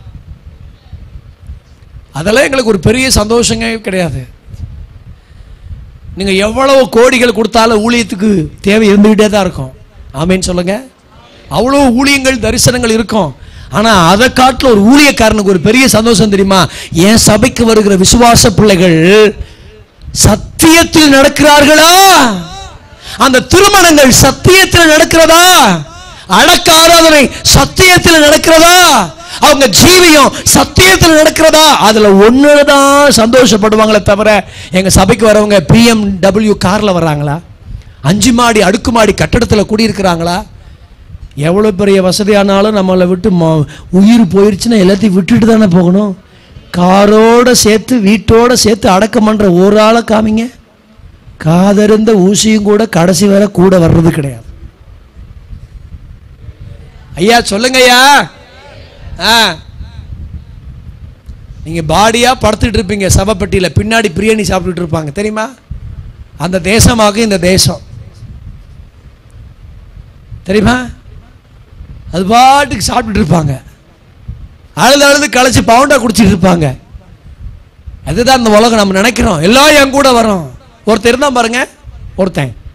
அதெல்லாம் எங்களுக்கு ஒரு பெரிய சந்தோஷங்க கிடையாது நீங்க எவ்வளவு கோடிகள் கொடுத்தாலும் ஊழியத்துக்கு தேவை இருந்துகிட்டே தான் இருக்கும் ஆமேன்னு சொல்லுங்க அவ்வளவு ஊழியங்கள் தரிசனங்கள் இருக்கும் ஆனா அதை காட்டில் ஒரு ஊழியக்காரனுக்கு ஒரு பெரிய சந்தோஷம் தெரியுமா என் சபைக்கு வருகிற விசுவாச பிள்ளைகள் சத்தியத்தில் நடக்கிறார்களா அந்த திருமணங்கள் சத்தியத்தில் நடக்கிறதா அடக்க ஆராதனை சத்தியத்தில் நடக்கிறதா அவங்க ஜீவியம் சத்தியத்தில் நடக்கிறதா அதுல ஒண்ணுதான் சந்தோஷப்படுவாங்களே தவிர எங்க சபைக்கு வரவங்க பிஎம்டபிள்யூ கார்ல வர்றாங்களா அஞ்சு மாடி அடுக்குமாடி கட்டடத்தில் குடியிருக்கிறாங்களா எவ்வளோ பெரிய வசதியானாலும் நம்மளை விட்டு ம- உயிர் போயிருச்சுன்னா எல்லாத்தையும் விட்டுட்டு தானே போகணும் காரோட சேர்த்து வீட்டோட சேர்த்து அடக்கம் பண்ற ஒரு ஆளை காமிங்க காதறிந்த ஊசியும் கூட கடைசி வரை கூட வர்றது கிடையாது ஐயா சொல்லுங்க ஐயா ஆ நீங்க பாடியா படுத்துட்டு இருப்பீங்க சபப்பட்டியில பின்னாடி பிரியாணி சாப்பிட்டுட்டு இருப்பாங்க தெரியுமா அந்த தேசமாக இந்த தேசம் தெரியுமா அது பாட்டுக்கு சாப்பிட்டுட்டு இருப்பாங்க அழுது அழுது களைச்சு பவுண்டா குடிச்சிட்டு இருப்பாங்க அதுதான் இந்த உலகம் நம்ம நினைக்கிறோம் எல்லாம் என் கூட வரோம் ஒருத்தர் இருந்தான் பாருங்க ஒருத்தன்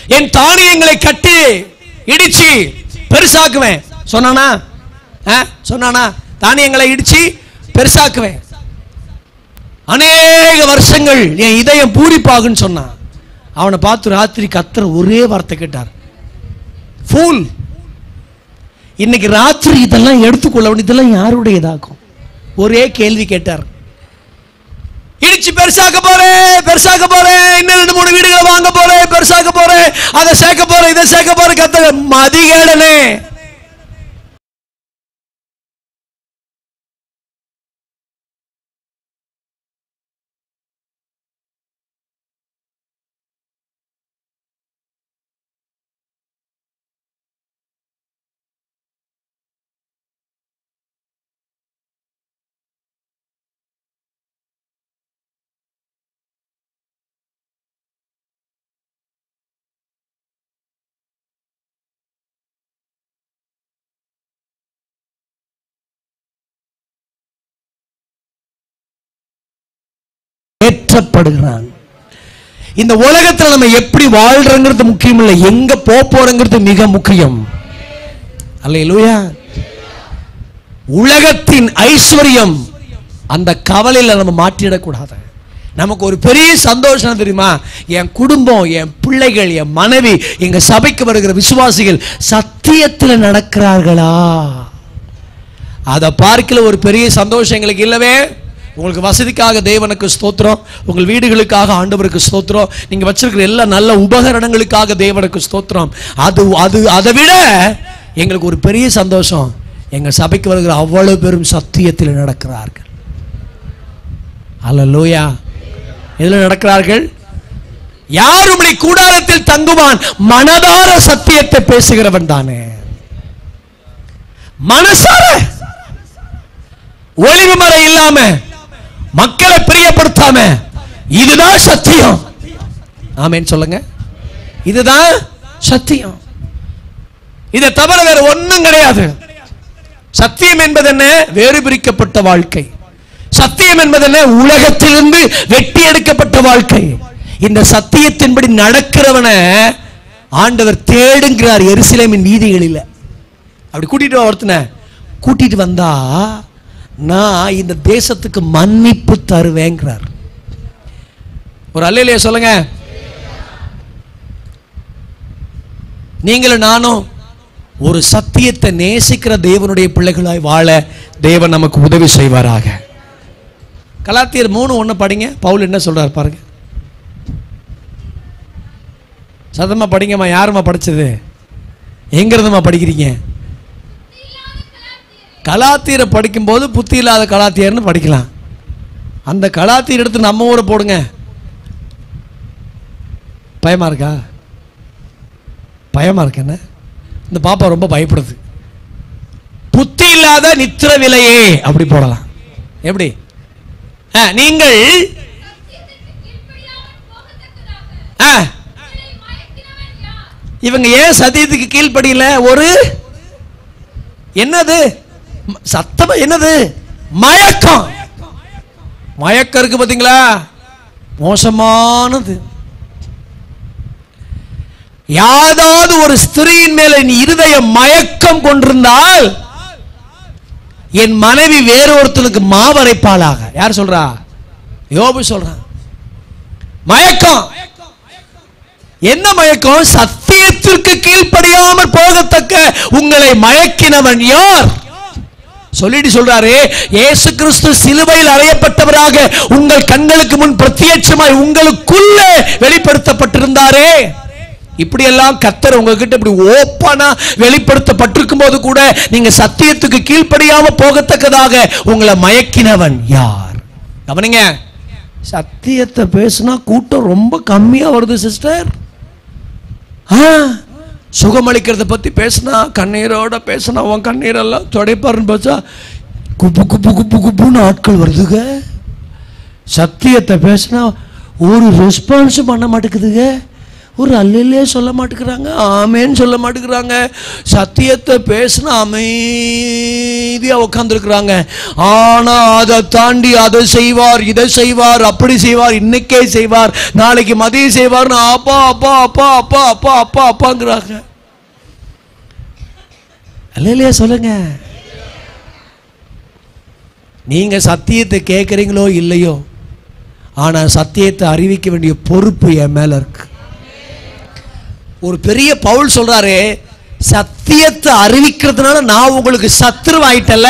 என் தானியங்களை கட்டி இடிச்சு பெருசாக்குவேன் சொன்னானா ஆ? சொன்னானா தானியங்களை இடிச்சு பெருசாக்குவேன் அநேக வருஷங்கள் என் இதயம் பூரிப்பாகுன்னு சொன்னான் அவனை பார்த்து ராத்திரி கத்துற ஒரே வார்த்தை கேட்டார் ஃபூல் இன்னைக்கு ராத்திரி இதெல்லாம் எடுத்துக்கொள்ள வேண்டிய இதெல்லாம் யாருடையதாகும் ஒரே கேள்வி கேட்டார் இடிச்சு பெருசாக்க போறேன் பெருசாக்க போறேன் இன்னும் ரெண்டு மூணு வீடுகளை வாங்க போறேன் பெருசாக்க போறேன் அதை சேர்க்க போறேன் இதை சேர்க்க போறேன் கத்த மதிகேடனே ஏற்றப்படுகிறான் இந்த உலகத்துல நம்ம எப்படி வாழ்றோங்கிறது முக்கியம் இல்லை எங்க போப் போறோங்கிறது மிக முக்கியம் அல்லேலூயா உலகத்தின் ஐஸ்வர்யம் அந்த கவலையில நம்ம மாட்டிடக்கூடாது நமக்கு ஒரு பெரிய சந்தோஷம் என்ன தெரியுமா என் குடும்பம் என் பிள்ளைகள் என் மனைவி எங்க சபைக்கு வருகிற விசுவாசிகள் சத்தியத்துல நடக்கிறார்களா அதை பார்க்கல ஒரு பெரிய சந்தோஷம் எங்களுக்கு இல்லவே உங்களுக்கு வசதிக்காக தேவனுக்கு ஸ்தோத்திரம் உங்கள் வீடுகளுக்காக ஆண்டவருக்கு ஸ்தோத்திரம் நீங்க வச்சிருக்கிற எல்லா நல்ல உபகரணங்களுக்காக தேவனுக்கு ஸ்தோத்திரம் அது அது அதை விட எங்களுக்கு ஒரு பெரிய சந்தோஷம் எங்க சபைக்கு வருகிற அவ்வளவு பெரும் சத்தியத்தில் நடக்கிறார்கள் அல்லேலூயா எதுல நடக்கிறார்கள் யார் உம்முடைய கூடாரத்தில் தங்குவான் மனதார சத்தியத்தை பேசுகிறவன் தானே மனசார ஒளிவு மறை இல்லாம மக்களை பிரியப்படுத்தாம இதுதான் சத்தியம் ஆமேன்னு சொல்லுங்க இதுதான் சத்தியம் இதை தவிர வேற ஒண்ணும் கிடையாது சத்தியம் என்பது என்ன வேறு பிரிக்கப்பட்ட வாழ்க்கை சத்தியம் என்பது என்ன உலகத்திலிருந்து வெட்டி எடுக்கப்பட்ட வாழ்க்கை இந்த சத்தியத்தின்படி நடக்கிறவனை ஆண்டவர் தேடுங்கிறார் எருசலேமின் வீதிகளில் அப்படி கூட்டிட்டு வா ஒருத்தனை கூட்டிட்டு வந்தா நான் இந்த தேசத்துக்கு மன்னிப்பு தருவேங்கிறார் ஒரு அல்லையிலேயே சொல்லுங்க நீங்களும் நானும் ஒரு சத்தியத்தை நேசிக்கிற தேவனுடைய பிள்ளைகளாய் வாழ தேவன் நமக்கு உதவி செய்வாராக கலாத்தியர் மூணு ஒன்று படிங்க பவுல் என்ன சொல்றார் பாருங்க சதமா படிங்கம்மா யாரும்மா படிச்சது எங்க இருந்துமா படிக்கிறீங்க கலாத்தீரை படிக்கும்போது புத்தி இல்லாத கலாத்தியர்னு படிக்கலாம் அந்த கலாத்தீர் எடுத்து நம்ம ஊரை போடுங்க பயமா இருக்கா பயமா இருக்கு என்ன இந்த பாப்பா ரொம்ப பயப்படுது புத்தி இல்லாத நித்திர விலையே அப்படி போடலாம் எப்படி ஆ, நீங்கள் ஆ, இவங்க ஏன் சத்தியத்துக்கு கீழ்ப்படியில ஒரு என்னது ம- சத்தமா என்னது மயக்கம் மயக்கம் இருக்கு பாத்தீங்களா மோசமானது யாதாவது ஒரு ஸ்திரீயின் மேல நீ இருதய மயக்கம் கொண்டிருந்தால் என் மனைவி வேறு ஒருத்தனுக்கு மாவரைப்பாளாக யார் சொல்றா யோபு சொல்றான் மயக்கம் என்ன மயக்கம் சத்தியத்திற்கு கீழ்ப்படியாமல் போகத்தக்க உங்களை மயக்கினவன் யார் சொல்லிட்டு சொல்றாரு இயேசு கிறிஸ்து சிலுவையில் அறையப்பட்டவராக உங்கள் கண்களுக்கு முன் பிரத்யட்சமாய் உங்களுக்குள்ளே வெளிப்படுத்தப்பட்டிருந்தாரே இப்படி எல்லாம் கத்தர் உங்ககிட்ட இப்படி ஓப்பனா வெளிப்படுத்தப்பட்டிருக்கும் போது கூட நீங்க சத்தியத்துக்கு கீழ்ப்படியாம போகத்தக்கதாக உங்களை மயக்கினவன் யார் கவனிங்க சத்தியத்தை பேசினா கூட்டம் ரொம்ப கம்மியா வருது சிஸ்டர் சுகமளிக்கிறத பத்தி பேசினா கண்ணீரோட பேசினா உன் கண்ணீரெல்லாம் துடைப்பாருன்னு பார்த்தா குப்பு குப்பு குப்பு குப்புன்னு ஆட்கள் வருதுங்க சத்தியத்தை பேசினா ஒரு ரெஸ்பான்ஸும் பண்ண மாட்டேங்குதுங்க ஒரு அல்லையிலே சொல்ல மாட்டேங்கிறாங்க ஆமேன்னு சொல்ல மாட்டேங்கிறாங்க சத்தியத்தை பேசினா அமைதியாக உட்காந்துருக்குறாங்க ஆனால் அதை தாண்டி அதை செய்வார் இதை செய்வார் அப்படி செய்வார் இன்னைக்கே செய்வார் நாளைக்கு மதியம் செய்வார்னு அப்பா அப்பா அப்பா அப்பா அப்பா அப்பா அப்பாங்கிறாங்க அல்லையிலே சொல்லுங்க நீங்க சத்தியத்தை கேட்குறீங்களோ இல்லையோ ஆனா சத்தியத்தை அறிவிக்க வேண்டிய பொறுப்பு என் மேல இருக்கு ஒரு பெரிய பவுல் சொல்றாரு சத்தியத்தை அறிவிக்கிறதுனால நான் உங்களுக்கு சத்துருவாயிட்டல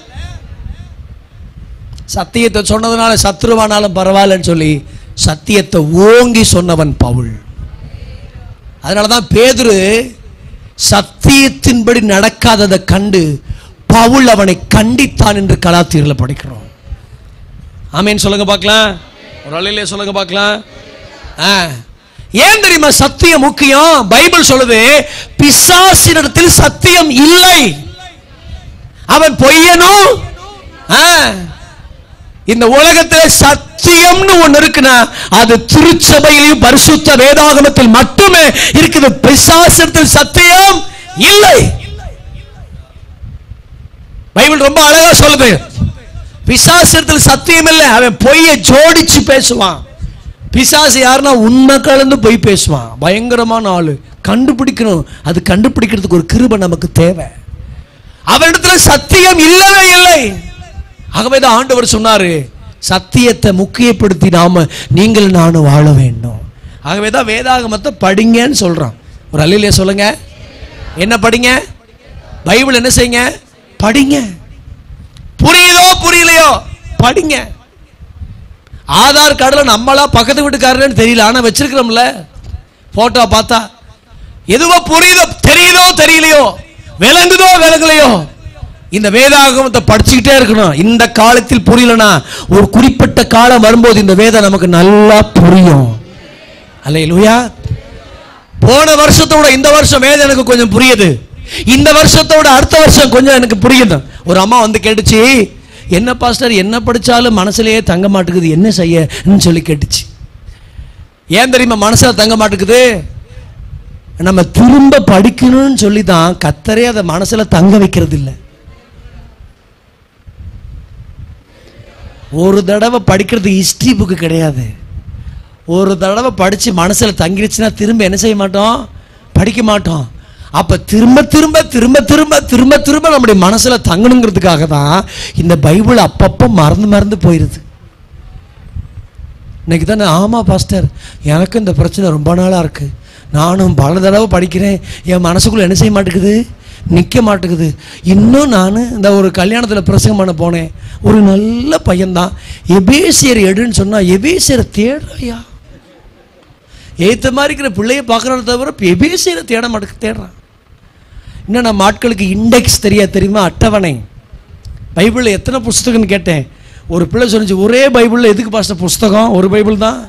சத்தியத்தை சொன்னதுனால சத்துருவானாலும் பரவாயில்லன்னு சொல்லி சத்தியத்தை ஓங்கி சொன்னவன் பவுல் அதனால தான் பேதுரு சத்தியத்தின்படி நடக்காததை கண்டு பவுல் அவனை கண்டித்தான் என்று கலாத்தீரில் படிக்கிறோம் ஆமேன்னு சொல்லுங்க பார்க்கலாம் ஒரு அலையிலே சொல்லுங்க பார்க்கலாம் ஆ. ஏன் தெரியுமா சத்தியம் முக்கியம் பைபிள் சொல்லுது பிசாசினிடத்தில் சத்தியம் இல்லை அவன் பொய்யனும் ஆ. இந்த உலகத்துல சத்தியம்னு ஒண்ணு இருக்குன்னா அது திருச்சபையிலும் பரிசுத்த வேதாகமத்தில் மட்டுமே இருக்குது பிசாசத்தில் சத்தியம் இல்லை பைபிள் ரொம்ப அழகா சொல்லுது பிசாசத்தில் சத்தியம் இல்லை அவன் பொய்யை ஜோடிச்சு பேசுவான் பிசாசு யாருன்னா உண்மை கலந்து பொய் பேசுவான் பயங்கரமான ஆளு கண்டுபிடிக்கணும் அது கண்டுபிடிக்கிறதுக்கு ஒரு கிருபை நமக்கு தேவை அவனிடத்துல சத்தியம் இல்லவே இல்லை ஆகவே தான் ஆண்டவர் சொன்னாரு சத்தியத்தை முக்கியப்படுத்தி நாம நீங்கள் நானும் வாழ வேண்டும் ஆகவே தான் வேதாகமத்தை படிங்கன்னு சொல்றான் ஒரு அல்லையிலே சொல்லுங்க என்ன படிங்க பைபிள் என்ன செய்யுங்க படிங்க புரியுதோ புரியலையோ படிங்க ஆதார் கார்டில் நம்மளா பக்கத்து வீட்டுக்காரன்னு தெரியல ஆனா வச்சிருக்கிறோம்ல போட்டோ பார்த்தா எதுவோ புரியுதோ தெரியுதோ தெரியலையோ விளங்குதோ விளங்கலையோ இந்த வேதாகமத்தை படிச்சுக்கிட்டே இருக்கணும் இந்த காலத்தில் புரியலனா ஒரு குறிப்பிட்ட காலம் வரும்போது இந்த வேதம் நமக்கு நல்லா புரியும் அல்லையா போன வருஷத்தோட இந்த வருஷம் வேதம் எனக்கு கொஞ்சம் புரியுது இந்த வருஷத்தோட அடுத்த வருஷம் கொஞ்சம் எனக்கு புரியுது ஒரு அம்மா வந்து கேட்டுச்சு என்ன பாஸ்டர் என்ன படிச்சாலும் மனசுலயே தங்க மாட்டேங்குது என்ன செய்யன்னு சொல்லி கேட்டுச்சு ஏன் தெரியுமா மனசுல தங்க மாட்டேங்குது நம்ம திரும்ப படிக்கணும்னு சொல்லி தான் கத்தரே அதை மனசுல தங்க வைக்கிறது இல்லை ஒரு தடவை படிக்கிறது ஹிஸ்ட்ரி புக்கு கிடையாது ஒரு தடவை படித்து மனசில் தங்கிருச்சுன்னா திரும்ப என்ன செய்ய மாட்டோம் படிக்க மாட்டோம் அப்போ திரும்ப திரும்ப திரும்ப திரும்ப திரும்ப திரும்ப நம்முடைய மனசில் தங்கணுங்கிறதுக்காக தான் இந்த பைபிள் அப்பப்போ மறந்து மறந்து போயிடுது இன்னைக்கு தானே ஆமாம் பாஸ்டர் எனக்கு இந்த பிரச்சனை ரொம்ப நாளாக இருக்குது நானும் பல தடவை படிக்கிறேன் என் மனசுக்குள்ளே என்ன செய்ய மாட்டேங்குது நிற்க மாட்டேங்குது இன்னும் நான் இந்த ஒரு கல்யாணத்தில் பிரசங்கம் பண்ண போனேன் ஒரு நல்ல பையன்தான் எபேசியர் எடுன்னு சொன்னால் எபேசியரை தேடுறாயா ஏத்த மாதிரி இருக்கிற பிள்ளைய பார்க்குறத தவிர எபேசியரை தேட மாட்டேங்க தேடுறான் இன்னும் நம்ம ஆட்களுக்கு இண்டெக்ஸ் தெரியா தெரியுமா அட்டவணை பைபிளில் எத்தனை புஸ்தகம்னு கேட்டேன் ஒரு பிள்ளை சொல்லிச்சு ஒரே பைபிளில் எதுக்கு பாஸ்டர் புஸ்தகம் ஒரு பைபிள் தான்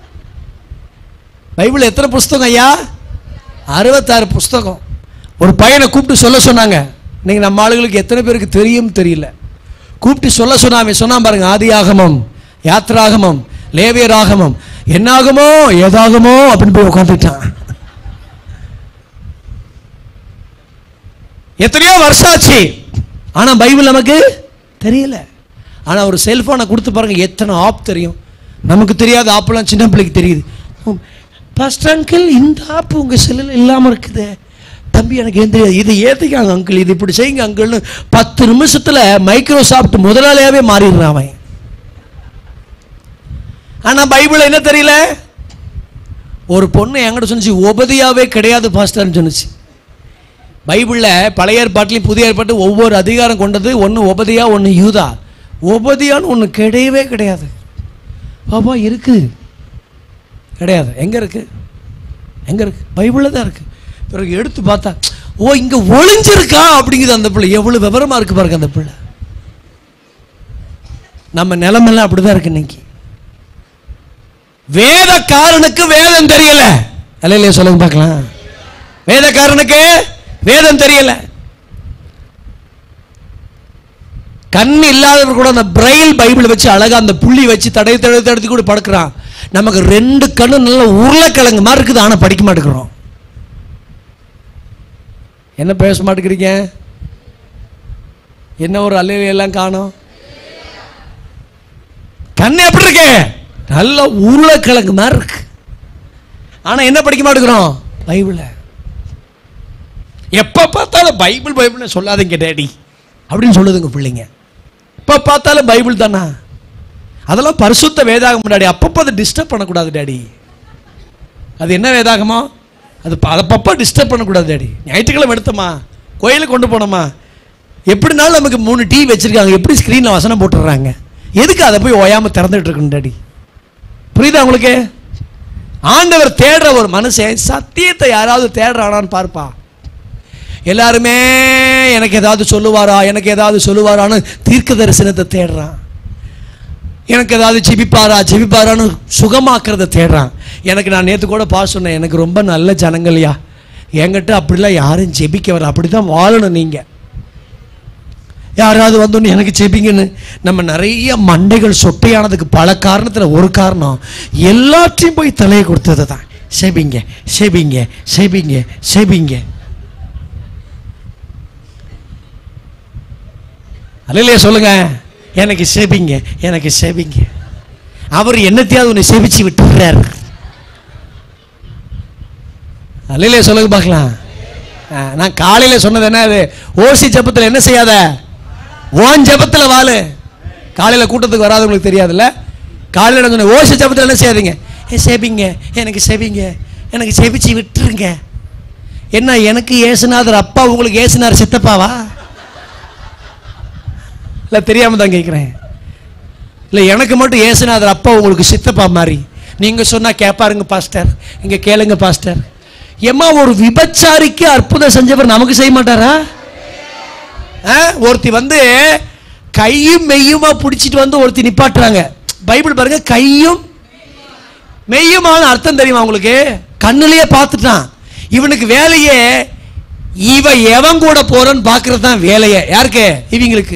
பைபிள் எத்தனை புஸ்தகம் ஐயா அறுபத்தாறு புஸ்தகம் ஒரு பையனை கூப்பிட்டு சொல்ல சொன்னாங்க இன்னைக்கு நம்ம ஆளுகளுக்கு எத்தனை பேருக்கு தெரியும் தெரியல கூப்பிட்டு சொல்ல சொன்னாங்க சொன்னான் பாருங்க ஆதியாகமம் யாத்ராகமம் லேவியராகமம் என்னாகுமோ ஏதாகுமோ அப்படின்னு போய் உட்காந்துட்டான் எத்தனையோ வருஷம் ஆச்சு ஆனா பைபிள் நமக்கு தெரியல ஆனா ஒரு செல்போனை கொடுத்து பாருங்க எத்தனை ஆப் தெரியும் நமக்கு தெரியாத ஆப்லாம் சின்ன பிள்ளைக்கு தெரியுது ஃபர்ஸ்ட் அங்கிள் இந்த ஆப் உங்க செல்லில் இல்லாம இருக்குது தம்பி எனக்கு எந்த இது ஏத்துக்காங்க அங்கிள் இது இப்படி செய்யுங்க அங்கிள்னு பத்து நிமிஷத்துல மைக்ரோசாஃப்ட் முதலாளியாவே மாறிடுறான் அவன் ஆனா பைபிள் என்ன தெரியல ஒரு பொண்ணு என்கிட்ட சொன்னிச்சு உபதியாவே கிடையாது பாஸ்டர்னு சொன்னுச்சு பைபிளில் பழைய ஏற்பாட்டிலையும் புதிய ஏற்பாட்டு ஒவ்வொரு அதிகாரம் கொண்டது ஒன்று உபதியா ஒன்று யூதா உபதியான்னு ஒன்று கிடையவே கிடையாது பாப்பா இருக்கு கிடையாது எங்கே இருக்கு எங்கே இருக்கு பைபிளில் தான் இருக்கு பிறகு எடுத்து பார்த்தா ஓ இங்கே ஒளிஞ்சிருக்கா அப்படிங்குது அந்த பிள்ளை எவ்வளோ விவரமா இருக்கு பாருங்க அந்த பிள்ளை நம்ம நிலமெல்லாம் அப்படிதான் இருக்கு இன்னைக்கு வேதக்காரனுக்கு வேதம் தெரியல அல்லையா சொல்லுங்க பார்க்கலாம் வேதக்காரனுக்கு வேதம் தெரியல கண் இல்லாதவர் கூட அந்த பிரைல் பைபிள் வச்சு அழகா அந்த புள்ளி வச்சு தடை தடை தடுத்து கூட படுக்கிறான் நமக்கு ரெண்டு கண்ணு நல்ல உருளைக்கிழங்கு மாதிரி இருக்குது ஆனால் படிக்க மாட்டேங்கிறோம் என்ன பேச மாட்டேங்கிறீங்க என்ன ஒரு அல்லையில எல்லாம் காணோம் கண்ணு எப்படி இருக்கு நல்ல உருளைக்கிழங்கு மாதிரி இருக்கு ஆனா என்ன படிக்க மாட்டேங்கிறோம் பைபிளை எப்ப பார்த்தாலும் பைபிள் பைபிள்னு சொல்லாதீங்க டேடி அப்படின்னு சொல்லுதுங்க பிள்ளைங்க எப்ப பார்த்தாலும் பைபிள் தானா அதெல்லாம் பரிசுத்த வேதாகம் டாடி அப்பப்போ அதை டிஸ்டர்ப் பண்ணக்கூடாது டாடி அது என்ன வேதாகமோ அது ப- அதை அப்பப்போ டிஸ்டர்ப் பண்ணக்கூடாது டாடி ஞாயிற்றுக்கிழமை எடுத்தோமா கோயிலுக்கு கொண்டு போனோமா எப்படினாலும் நமக்கு மூணு டிவி வச்சிருக்காங்க எப்படி ஸ்க்ரீனில் வசனம் போட்டுடுறாங்க எதுக்கு அதை போய் ஓயாமல் திறந்துட்டு இருக்கணும் டாடி புரியுதா உங்களுக்கு ஆண்டவர் தேடுற ஒரு மனுஷன் சத்தியத்தை யாராவது தேடுறானான்னு பார்ப்பா எல்லாருமே எனக்கு ஏதாவது சொல்லுவாரா எனக்கு ஏதாவது சொல்லுவாரான்னு தீர்க்க தரிசனத்தை தேடுறான் எனக்கு ஏதாவது ஜெபிப்பாரா ஜெபிப்பாரான்னு சுகமாக்குறத தேடுறான் எனக்கு நான் நேற்று கூட பா சொன்னேன் எனக்கு ரொம்ப நல்ல ஜனங்கள்யா என்கிட்ட அப்படிலாம் யாரும் ஜெபிக்க வர அப்படி தான் வாழணும் நீங்கள் யாராவது வந்தோன்னு எனக்கு ஜெபிங்கன்னு நம்ம நிறைய மண்டைகள் சொட்டையானதுக்கு பல காரணத்தில் ஒரு காரணம் எல்லாத்தையும் போய் தலையை கொடுத்தது தான் செபிங்க செபிங்க செபிங்க செபிங்க அல்லையே சொல்லுங்க எனக்கு செபிங்க எனக்கு செபிங்க அவர் என்னத்தையாவது உன்னை செபிச்சு விட்டுறாரு அல்லையே சொல்லுங்க பார்க்கலாம் ஆ, நான் காலையில சொன்னது என்ன அது ஓசி ஜபத்தில் என்ன செய்யாத ஓன் ஜபத்தில் வாழு காலையில கூட்டத்துக்கு வராதவங்களுக்கு தெரியாதுல்ல காலையில நான் சொன்னேன் ஓசி ஜபத்தில் என்ன செய்யாதீங்க ஏ செபிங்க எனக்கு செபிங்க எனக்கு செபிச்சு விட்டுருங்க என்ன எனக்கு ஏசுநாதர் அப்பா உங்களுக்கு ஏசுனார் சித்தப்பாவா இல்லை தெரியாம தான் கேட்குறேன் இல்லை எனக்கு மட்டும் ஏசுநாதர் அப்பா உங்களுக்கு சித்தப்பா மாதிரி நீங்கள் சொன்னால் கேட்பாருங்க பாஸ்டர் இங்கே கேளுங்க பாஸ்டர் ஏம்மா ஒரு விபச்சாரிக்கு அற்புதம் செஞ்சவர் நமக்கு செய்ய மாட்டாரா ஆ? ஒருத்தி வந்து கையும் மெய்யுமா பிடிச்சிட்டு வந்து ஒருத்தி நிப்பாட்டுறாங்க பைபிள் பாருங்க கையும் மெய்யுமான அர்த்தம் தெரியுமா உங்களுக்கு கண்ணுலயே பார்த்துட்டான் இவனுக்கு வேலையே இவ எவன் கூட போறன்னு பார்க்கறது தான் வேலையே யாருக்கு இவங்களுக்கு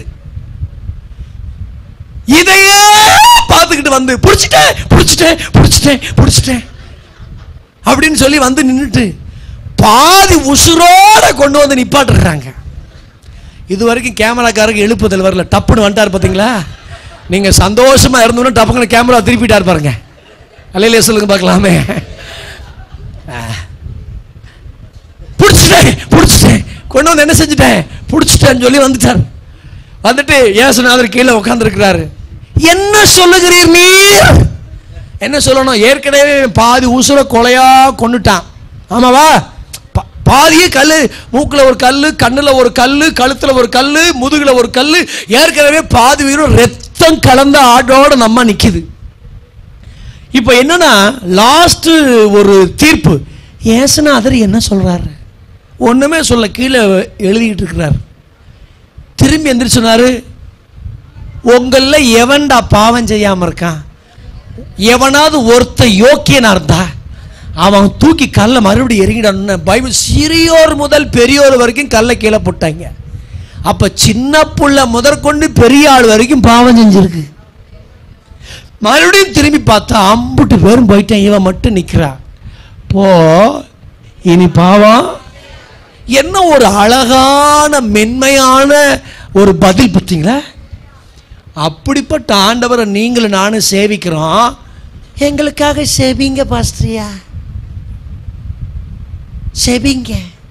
இதையே பார்த்துக்கிட்டு வந்து பிடிச்சிட்டேன் பிடிச்சிட்டேன் பிடிச்சிட்டேன் பிடிச்சிட்டேன் அப்படின்னு சொல்லி வந்து நின்றுட்டு பாதி உசுரோட கொண்டு வந்து நிப்பாட்டுறாங்க இது வரைக்கும் கேமராக்காரருக்கு எழுப்புதல் வரல டப்புன்னு வந்துட்டார் பார்த்தீங்களா நீங்க சந்தோஷமா இருந்தோன்னு டப்புன்னு கேமரா திருப்பிட்டார் பாருங்க அல்லையிலே சொல்லுங்க பார்க்கலாமே ஆ. பிடிச்சிட்டேன் பிடிச்சிட்டேன் கொண்டு வந்து என்ன செஞ்சுட்டேன் பிடிச்சிட்டேன்னு சொல்லி வந்துட்டார் வந்துட்டு ஏசுநாதர் கீழே உட்காந்துருக்கிறாரு என்ன சொல்லுகிறீர் நீர் என்ன சொல்லணும் ஏற்கனவே பாதி உசுர கொலையா கொண்டுட்டான் ஆமாவா பா- பாதியே கல்லு மூக்குல ஒரு கல்லு கண்ணுல ஒரு கல்லு கழுத்துல ஒரு கல்லு முதுகுல ஒரு கல்லு ஏற்கனவே பாதி உயிரும் ரத்தம் கலந்த ஆடோட நம்ம நிக்குது இப்போ என்னன்னா லாஸ்ட் ஒரு தீர்ப்பு ஏசுநாதர் என்ன சொல்றாரு ஒண்ணுமே சொல்ல கீழே எழுதிக்கிட்டு இருக்கிறார் திரும்பி எந்திரிச்சு சொன்னாரு உங்கள எவன்டா பாவம் செய்யாம இருக்கான் எவனாவது ஒருத்த யோக்கியனா இருந்தா அவன் தூக்கி கல்லை மறுபடியும் எறிங்கிடணும்னு பைபிள் சிறியோர் முதல் பெரியோர் வரைக்கும் கல்லை கீழே போட்டாங்க அப்ப சின்ன புள்ள முதற்கொண்டு பெரிய ஆள் வரைக்கும் பாவம் செஞ்சிருக்கு மறுபடியும் திரும்பி பார்த்தா அம்புட்டு பேரும் போயிட்டேன் இவன் மட்டும் நிக்கிறா போ இனி பாவம் என்ன ஒரு அழகான மென்மையான ஒரு பதில் பார்த்தீங்களா அப்படிப்பட்ட ஆண்டவரை நீங்களும் நானும் சேவிக்கிறோம் எங்களுக்காக செபிங்க பாஸ்டரியா செபிங்க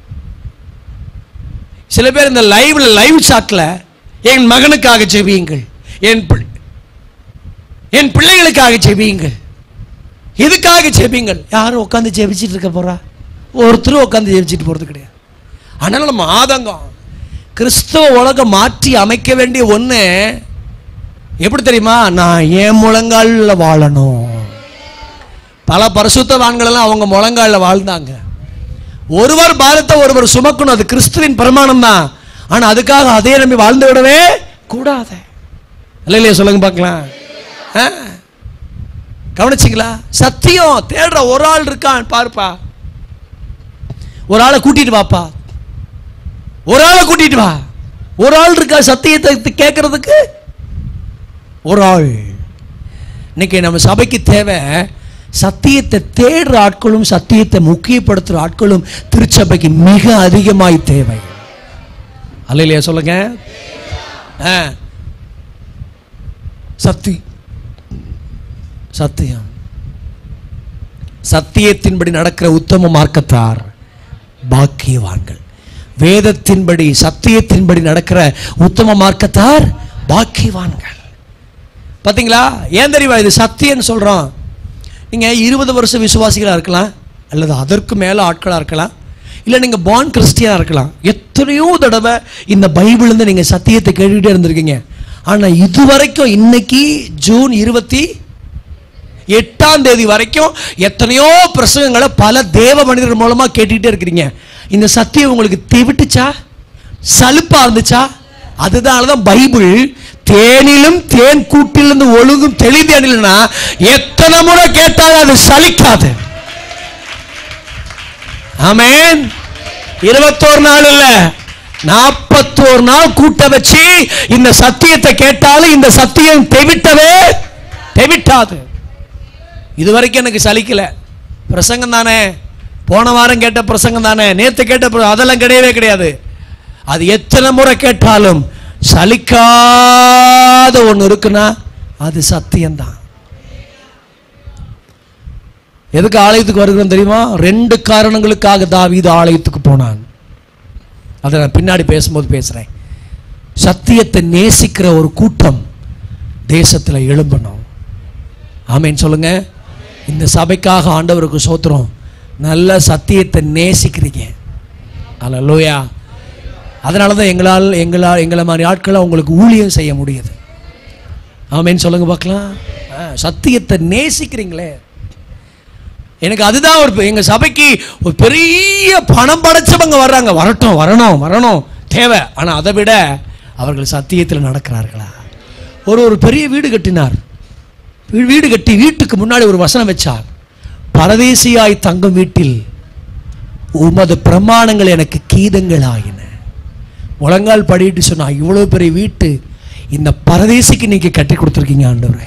சில பேர் இந்த லைவ்ல லைவ் சாட்ல என் மகனுக்காக செபியுங்கள் என் பிள்ளை- என் பிள்ளைகளுக்காக செபியுங்கள் எதுக்காக ஜெபிங்கள் யாரும் உட்காந்து ஜெபிச்சிட்டு இருக்க போறா ஒருத்தரும் உட்காந்து ஜெபிச்சிட்டு போறது கிடையாது அதனால நம்ம ஆதங்கம் கிறிஸ்தவ உலகம் மாற்றி அமைக்க வேண்டிய ஒண்ணு எப்படி தெரியுமா நான் என் முழங்காலில் வாழணும் பல பரிசுத்தவான்கள் எல்லாம் அவங்க முழங்காலில் வாழ்ந்தாங்க ஒருவர் பாரத்தை ஒருவர் சுமக்கணும் அது கிறிஸ்துவின் பிரமாணம் தான் ஆனா அதுக்காக அதே நம்பி வாழ்ந்து விடவே கூடாது இல்லையா சொல்லுங்க பார்க்கலாம் ஆ? கவனிச்சிங்களா சத்தியம் தேடுற ஒரு ஆள் இருக்கான் பாருப்பா ஒரு ஆளை கூட்டிட்டு வாப்பா ஒரு ஆளை கூட்டிட்டு வா ஒரு ஆள் இருக்கா சத்தியத்தை கேட்கறதுக்கு ஒரு ஆள் இன்னைக்கு நம்ம சபைக்கு தேவை சத்தியத்தை தேடுற ஆட்களும் சத்தியத்தை முக்கியப்படுத்துற ஆட்களும் திருச்சபைக்கு மிக அதிகமாய் தேவை அல்லையா சொல்லுங்க ஆ. சத்தி சத்தியம் சத்தியத்தின்படி நடக்கிற உத்தம மார்க்கத்தார் பாக்கியவான்கள் வேதத்தின்படி சத்தியத்தின்படி நடக்கிற உத்தம மார்க்கத்தார் பாக்கியவான்கள் பாத்தீங்களா ஏன் தெரியுமா இது சத்தியம்னு சொல்றோம் நீங்க இருபது வருஷம் விசுவாசிகளா இருக்கலாம் அல்லது அதற்கு மேல ஆட்களா இருக்கலாம் இல்ல நீங்க பான் கிறிஸ்டியனா இருக்கலாம் எத்தனையோ தடவை இந்த பைபிள்ல இருந்து நீங்க சத்தியத்தை கேட்டுக்கிட்டே இருந்திருக்கீங்க ஆனா இதுவரைக்கும் இன்னைக்கு ஜூன் இருபத்தி எட்டாம் தேதி வரைக்கும் எத்தனையோ பிரசங்கங்களை பல தேவ மனிதர் மூலமா கேட்டுக்கிட்டே இருக்கிறீங்க இந்த சத்தியம் உங்களுக்கு தெவிட்டுச்சா சலுப்பா இருந்துச்சா அதுதான் தான் பைபிள் தேனிலும் தேன் கூட்டிலிருந்து ஒழுங்கும் தெளிதேனில்னா எத்தனை முறை கேட்டாலும் அது சலிக்காது ஆமென் இருபத்தோரு நாள் இல்ல நாற்பத்தோரு நாள் கூட்ட வச்சு இந்த சத்தியத்தை கேட்டாலும் இந்த சத்தியம் தெவிட்டவே தெவிட்டாது இது வரைக்கும் எனக்கு சலிக்கல பிரசங்கம் தானே போன வாரம் கேட்ட பிரசங்கம் தானே நேத்து கேட்ட பிர- அதெல்லாம் கிடையவே கிடையாது அது எத்தனை முறை கேட்டாலும் சலிக்காத ஒன்று இருக்குன்னா அது சத்தியம்தான் எதுக்கு ஆலயத்துக்கு வருகிறோம் தெரியுமா ரெண்டு காரணங்களுக்காக தாவீது ஆலயத்துக்கு போனான் அதை நான் பின்னாடி பேசும்போது பேசுறேன் சத்தியத்தை நேசிக்கிற ஒரு கூட்டம் தேசத்துல எழும்பணும் ஆமென் சொல்லுங்க இந்த சபைக்காக ஆண்டவருக்கு சோத்திரம் நல்ல சத்தியத்தை நேசிக்கிறீங்க அல்லேலூயா அதனால தான் எங்களால் எங்களால் எங்களை மாதிரி ஆட்களை உங்களுக்கு ஊழியம் செய்ய முடியுது ஆமென் சொல்லுங்க பார்க்கலாம் ஆ, சத்தியத்தை நேசிக்கிறீங்களே எனக்கு அதுதான் ஒரு பெ- எங்க சபைக்கு ஒரு பெரிய பணம் படைச்சவங்க வர்றாங்க வரட்டும் வரணும் வரணும் தேவை ஆனா அதை விட அவர்கள் சத்தியத்தில் நடக்கிறார்களா ஒரு ஒரு பெரிய வீடு கட்டினார் வீ- வீடு கட்டி வீட்டுக்கு முன்னாடி ஒரு வசனம் வச்சார் பரதேசியாய் தங்கும் வீட்டில் உமது பிரமாணங்கள் எனக்கு கீதங்கள் ஆயின முழங்கால் படிட்டு சொன்னா இவ்வளவு பெரிய வீட்டு இந்த பரதேசிக்கு நீங்க கட்டி கொடுத்துருக்கீங்க ஆண்டவரே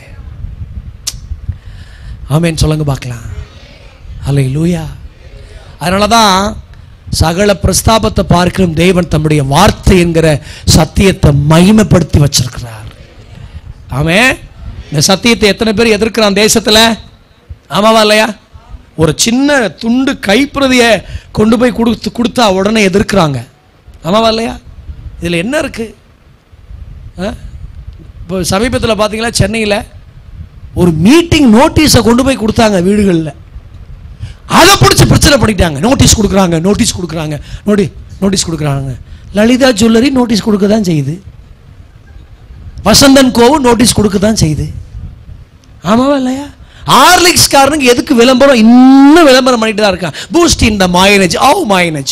ஆமென் சொல்லுங்க பார்க்கலாம் அல்ல லூயா அதனால தான் சகல பிரஸ்தாபத்தை பார்க்கும் தேவன் தம்முடைய வார்த்தை என்கிற சத்தியத்தை மகிமைப்படுத்தி வச்சிருக்கிறார் ஆமே இந்த சத்தியத்தை எத்தனை பேர் எதிர்க்கிறான் தேசத்துல ஆமாவா இல்லையா ஒரு சின்ன துண்டு கைப்பிரதியை கொண்டு போய் கொடுத்து கொடுத்தா உடனே எதிர்க்கிறாங்க ஆமாவா இல்லையா இதில் என்ன இருக்கு ஆ? இப்போ சமீபத்தில் பார்த்தீங்களா சென்னையில் ஒரு மீட்டிங் நோட்டீஸை கொண்டு போய் கொடுத்தாங்க வீடுகளில் அதை பிடிச்சி பிரச்சனை பண்ணிட்டாங்க நோட்டீஸ் கொடுக்குறாங்க நோட்டீஸ் கொடுக்குறாங்க நோட்டி நோட்டீஸ் கொடுக்குறாங்க லலிதா ஜுவல்லரி நோட்டீஸ் கொடுக்க தான் செய்யுது வசந்தன் கோவும் நோட்டீஸ் கொடுக்க தான் செய்யுது ஆமாவா இல்லையா ஹார்லிக்ஸ் காரனுக்கு எதுக்கு விளம்பரம் இன்னும் விளம்பரம் பண்ணிட்டு தான் இருக்கான் பூஸ்ட் இன் த மாயனேஜ் ஆவ் மாயனேஜ்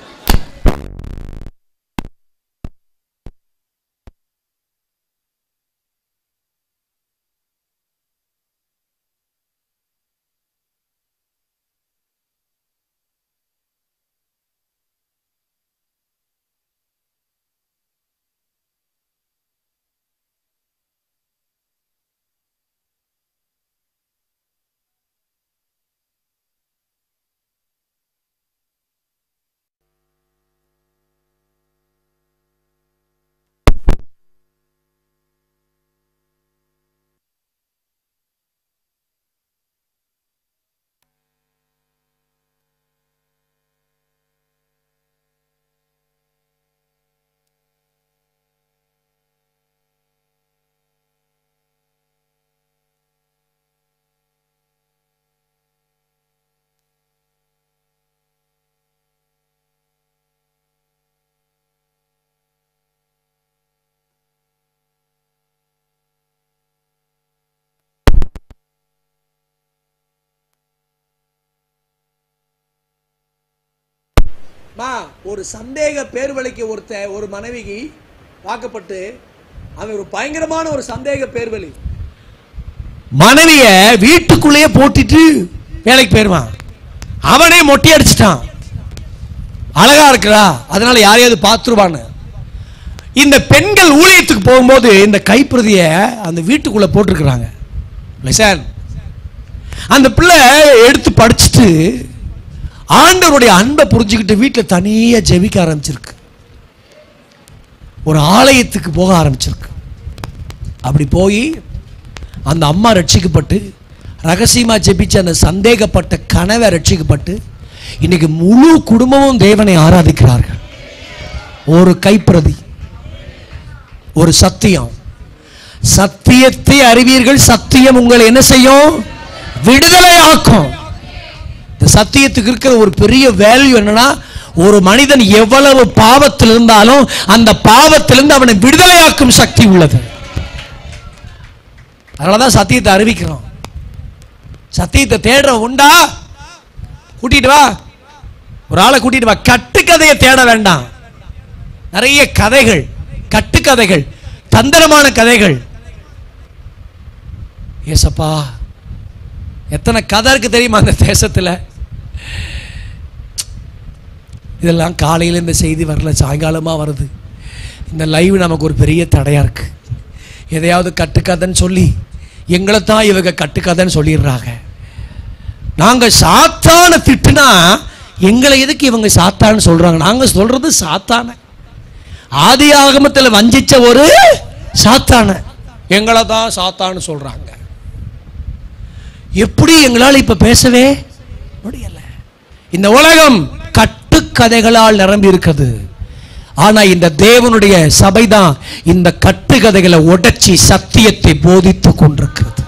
மா ஒரு சந்தேக பேர்வழிக்கு ஒருத்த ஒரு மனைவிக்கு வாக்கப்பட்டு அவன் ஒரு பயங்கரமான ஒரு சந்தேக பேர்வழி மனைவிய வீட்டுக்குள்ளேயே போட்டுட்டு வேலைக்கு போயிருவான் அவனே மொட்டை அடிச்சிட்டான் அழகா இருக்கிறா அதனால யாரையாவது பார்த்துருவான்னு இந்த பெண்கள் ஊழியத்துக்கு போகும்போது இந்த கைப்பிரதிய அந்த வீட்டுக்குள்ள போட்டிருக்கிறாங்க லிசன் அந்த பிள்ளை எடுத்து படிச்சுட்டு ஆண்டவருடைய அன்பை புரிஞ்சுக்கிட்டு வீட்டில் தனியா ஜெபிக்க ஆரம்பிச்சிருக்கு ஒரு ஆலயத்துக்கு போக ஆரம்பிச்சிருக்கு அப்படி போய் அந்த அம்மா ரட்சிக்கப்பட்டு ரகசியமா ஜெபிச்ச அந்த சந்தேகப்பட்ட கனவை ரட்சிக்கப்பட்டு இன்னைக்கு முழு குடும்பமும் தேவனை ஆராதிக்கிறார்கள் ஒரு கைப்பிரதி ஒரு சத்தியம் சத்தியத்தை அறிவீர்கள் சத்தியம் உங்களை என்ன செய்யும் விடுதலை ஆக்கும் இந்த சத்தியத்துக்கு இருக்கிற ஒரு பெரிய வேல்யூ என்னன்னா ஒரு மனிதன் எவ்வளவு பாவத்தில் இருந்தாலும் அந்த பாவத்திலிருந்து அவனை விடுதலையாக்கும் சக்தி உள்ளது அதனாலதான் சத்தியத்தை அறிவிக்கிறோம் சத்தியத்தை தேடுற உண்டா கூட்டிட்டு வா ஒரு ஆளை கூட்டிட்டு வா கட்டுக்கதையை தேட வேண்டாம் நிறைய கதைகள் கட்டுக்கதைகள் தந்திரமான கதைகள் ஏசப்பா எத்தனை கதை இருக்கு தெரியுமா அந்த தேசத்துல இதெல்லாம் காலையில் இந்த செய்தி வரல சாயங்காலமா வருது இந்த லைவ் நமக்கு ஒரு பெரிய தடையா இருக்கு எதையாவது கட்டுக்கதைன்னு சொல்லி எங்களை தான் இவங்க கட்டுக்கதைன்னு சொல்லிடுறாங்க நாங்க சாத்தான திட்டுனா எங்களை எதுக்கு இவங்க சாத்தான்னு சொல்றாங்க நாங்க சொல்றது சாத்தான ஆதி ஆகமத்தில் வஞ்சிச்ச ஒரு சாத்தான எங்களை தான் சாத்தான்னு சொல்றாங்க எப்படி எங்களால் இப்ப பேசவே முடியல இந்த உலகம் கட்டுக்கதைகளால் நிரம்பி இருக்குது ஆனா இந்த தேவனுடைய சபைதான் இந்த கட்டுக்கதைகளை உடைச்சி சத்தியத்தை போதித்து கொண்டிருக்கிறது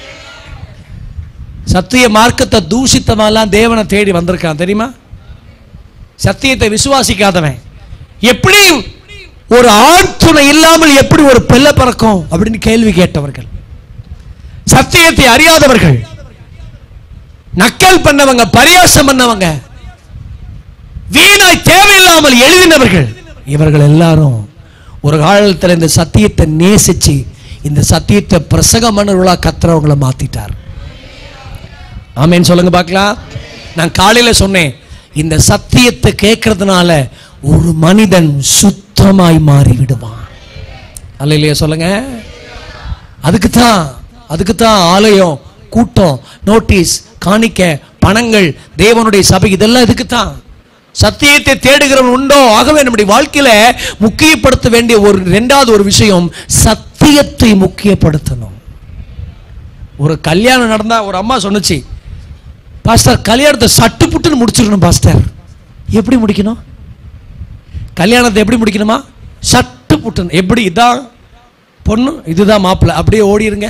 சத்திய மார்க்கத்தை தூஷித்தவெல்லாம் தேவனை தேடி வந்திருக்கான் தெரியுமா சத்தியத்தை விசுவாசிக்காதவன் எப்படி ஒரு ஆண் துணை இல்லாமல் எப்படி ஒரு பிள்ளை பிறக்கும் அப்படின்னு கேள்வி கேட்டவர்கள் சத்தியத்தை அறியாதவர்கள் நக்கல் பண்ணவங்க பரியாசம் பண்ணவங்க வீணாய் தேவையில்லாமல் எழுதினவர்கள் இவர்கள் எல்லாரும் ஒரு காலத்தில் இந்த சத்தியத்தை நேசிச்சு இந்த சத்தியத்தை பிரசங்க மன்னர்களா கத்துறவங்களை மாத்திட்டார் ஆமேன்னு சொல்லுங்க பார்க்கலாம் நான் காலையில சொன்னேன் இந்த சத்தியத்தை கேட்கறதுனால ஒரு மனிதன் சுத்தமாய் மாறி விடுவான் அல்லையா சொல்லுங்க அதுக்கு தான் அதுக்கு தான் ஆலயம் கூட்டம் நோட்டீஸ் காணிக்க பணங்கள் தேவனுடைய சபை இதெல்லாம் இதுக்கு தான் சத்தியத்தை தேடுகிறவன் உண்டோ ஆகவே நம்முடைய வாழ்க்கையில முக்கியப்படுத்த வேண்டிய ஒரு ரெண்டாவது ஒரு விஷயம் சத்தியத்தை முக்கியப்படுத்தணும் ஒரு கல்யாணம் நடந்தா ஒரு அம்மா சொன்னுச்சு பாஸ்டர் கல்யாணத்தை சட்டு புட்டுன்னு முடிச்சிடணும் பாஸ்டர் எப்படி முடிக்கணும் கல்யாணத்தை எப்படி முடிக்கணுமா சட்டு புட்டுன்னு எப்படி இதான் பொண்ணு இதுதான் மாப்பிள்ளை அப்படியே ஓடிருங்க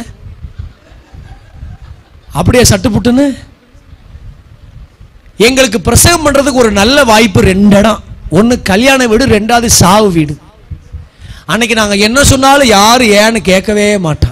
அப்படியே சட்டு புட்டுன்னு எங்களுக்கு பிரசவம் பண்றதுக்கு ஒரு நல்ல வாய்ப்பு ரெண்டு இடம் ஒன்று கல்யாண வீடு ரெண்டாவது சாவு வீடு அன்னைக்கு நாங்கள் என்ன சொன்னாலும் யாரும் ஏன்னு கேட்கவே மாட்டான்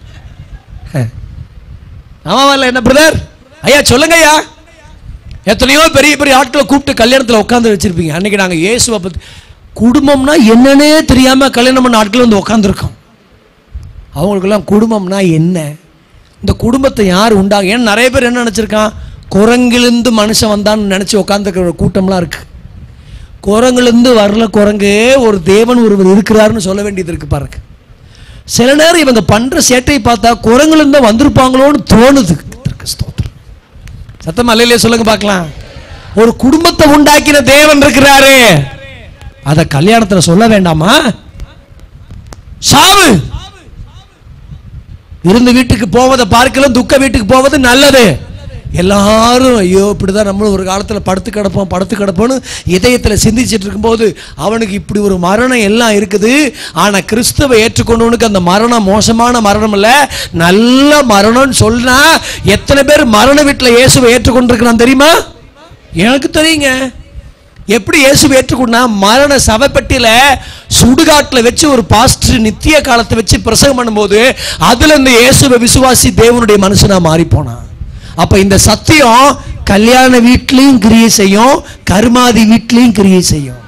ஆமாவா இல்லை என்ன பிரதர் ஐயா சொல்லுங்க ஐயா எத்தனையோ பெரிய பெரிய ஆட்களை கூப்பிட்டு கல்யாணத்தில் உட்காந்து வச்சிருப்பீங்க அன்னைக்கு நாங்கள் இயேசுவை பற்றி குடும்பம்னா என்னன்னே தெரியாம கல்யாணம் பண்ண ஆட்கள் வந்து உட்காந்துருக்கோம் அவங்களுக்கெல்லாம் குடும்பம்னா என்ன இந்த குடும்பத்தை யார் உண்டாங்க ஏன்னா நிறைய பேர் என்ன நினச்சிருக்கான் குரங்கிலிருந்து மனுஷன் வந்தான்னு நினச்சி உட்காந்துருக்கிற ஒரு கூட்டம்லாம் இருக்கு குரங்குலேருந்து வரல குரங்கு ஒரு தேவன் ஒருவர் இருக்கிறாருன்னு சொல்ல வேண்டியது இருக்கு பாருங்க சில நேரம் இவங்க பண்ற சேட்டையை பார்த்தா குரங்குலேருந்து தான் வந்திருப்பாங்களோன்னு தோணுது கர்த்தருக்கு ஸ்தோத்திரம் சத்தமா அல்லையிலே சொல்லுங்க பார்க்கலாம் ஒரு குடும்பத்தை உண்டாக்கின தேவன் இருக்கிறாரு அத கல்யாணத்துல சொல்ல வேண்டாமா சாவு விருந்து வீட்டுக்கு போவதை பார்க்கலாம் துக்க வீட்டுக்கு போவது நல்லது எல்லாரும் ஐயோ இப்படிதான் நம்மளும் ஒரு காலத்துல படுத்து கிடப்போம் படுத்து கிடப்போம்னு இதயத்துல சிந்திச்சிட்டு இருக்கும்போது அவனுக்கு இப்படி ஒரு மரணம் எல்லாம் இருக்குது ஆனா கிறிஸ்துவை ஏற்றுக்கொண்டவனுக்கு அந்த மரணம் மோசமான மரணம் இல்ல நல்ல மரணம்னு சொன்னா எத்தனை பேர் மரண வீட்டுல இயேசுவை ஏற்றுக்கொண்டிருக்கிறான் தெரியுமா எனக்கு தெரியுங்க எப்படி இயேசுவை ஏற்றுக்கொண்டா மரண சவப்பெட்டியில சுடுகாட்டுல வச்சு ஒரு பாஸ்டர் நித்திய காலத்தை வச்சு பிரசங்கம் பண்ணும்போது அதுல இருந்து இயேசுவை விசுவாசி தேவனுடைய மனுஷனா மாறி போனான் அப்ப இந்த சத்தியம் கல்யாண வீட்லயும் கிரியை செய்யும் கருமாதி வீட்லயும் கிரியை செய்யும்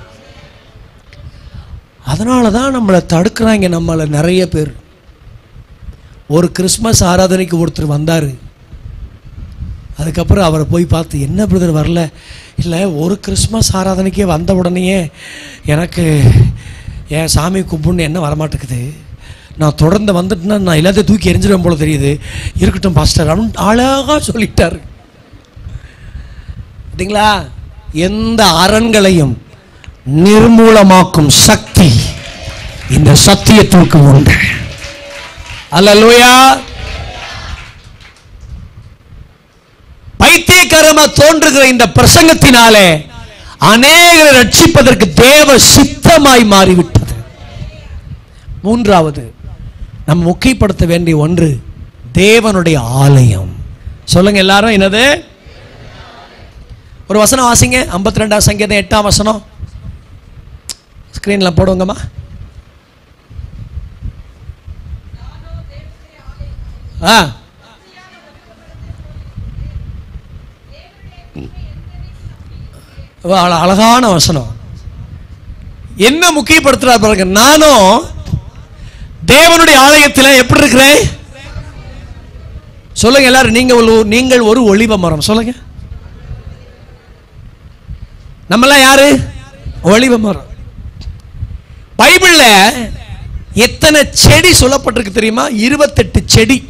அதனால தான் நம்மளை தடுக்கிறாங்க நம்மளை நிறைய பேர் ஒரு கிறிஸ்மஸ் ஆராதனைக்கு ஒருத்தர் வந்தார் அதுக்கப்புறம் அவரை போய் பார்த்து என்ன பிரதர் வரல இல்லை ஒரு கிறிஸ்மஸ் ஆராதனைக்கே வந்த உடனேயே எனக்கு என் சாமி கும்பிட்னு என்ன வரமாட்டேங்குது நான் தொடர்ந்து வந்துட்டுனா நான் எல்லாத்தையும் தூக்கி எரிஞ்சிடுவேன் போல தெரியுது இருக்கட்டும் பாஸ்டர் அவன் அழகா சொல்லிட்டாரு பார்த்தீங்களா எந்த அரண்களையும் நிர்மூலமாக்கும் சக்தி இந்த சத்தியத்திற்கு உண்டு அல்லேலூயா பைத்தியக்காரமா தோன்றுகிற இந்த பிரசங்கத்தினாலே அநேகரை ரட்சிப்பதற்கு தேவ சித்தமாய் மாறிவிட்டது மூன்றாவது நம்ம முக்கியப்படுத்த வேண்டிய ஒன்று தேவனுடைய ஆலயம் சொல்லுங்க எல்லாரும் என்னது ஒரு வசனம் வாசிங்க ஐம்பத்தி ரெண்டாம் சங்கீதம் எட்டாம் வசனம் ஸ்கிரீன்ல போடுங்கம்மா ஆ அழ- அழகான வசனம் என்ன முக்கியப்படுத்துறார் பாருங்க நானும் தேவனுடைய ஆலயத்தில் எப்படி இருக்கிறேன் சொல்லுங்க எல்லாரும் நீங்க ஒரு- நீங்கள் ஒரு ஒளிவ மரம் சொல்லுங்க நம்மெல்லாம் யாரு ஒளிவ மரம் பைபிள்ல எத்தனை செடி சொல்லப்பட்டிருக்கு தெரியுமா இருபத்தெட்டு செடி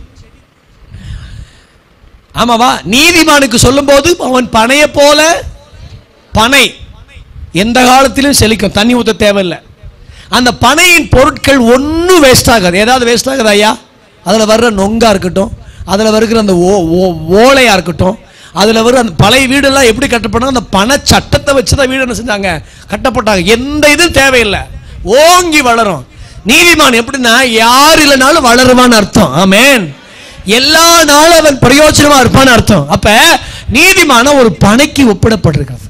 ஆமாவா நீதிமானுக்கு சொல்லும்போது அவன் பனைய போல பனை எந்த காலத்திலும் செழிக்கும் தண்ணி ஊத்த தேவையில்லை அந்த பனையின் பொருட்கள் ஒன்றும் வேஸ்ட் ஆகாது ஏதாவது வேஸ்ட் ஆகுது ஐயா அதில் வர்ற நொங்கா இருக்கட்டும் அதில் வருகிற அந்த ஓ ஓ- ஓலையா இருக்கட்டும் அதில் வர அந்த பழைய வீடெல்லாம் எப்படி கட்டப்படும் அந்த பனை சட்டத்தை வச்சு தான் வீடு என்ன செஞ்சாங்க கட்டப்பட்டாங்க எந்த இதுவும் தேவையில்லை ஓங்கி வளரும் நீதிமான் எப்படின்னா யார் இல்லைனாலும் வளருவான்னு அர்த்தம் ஆமென் எல்லா நாளும் அவன் பிரயோஜனமா இருப்பான்னு அர்த்தம் அப்ப நீதிமான ஒரு பனைக்கு ஒப்பிடப்பட்டிருக்கிறது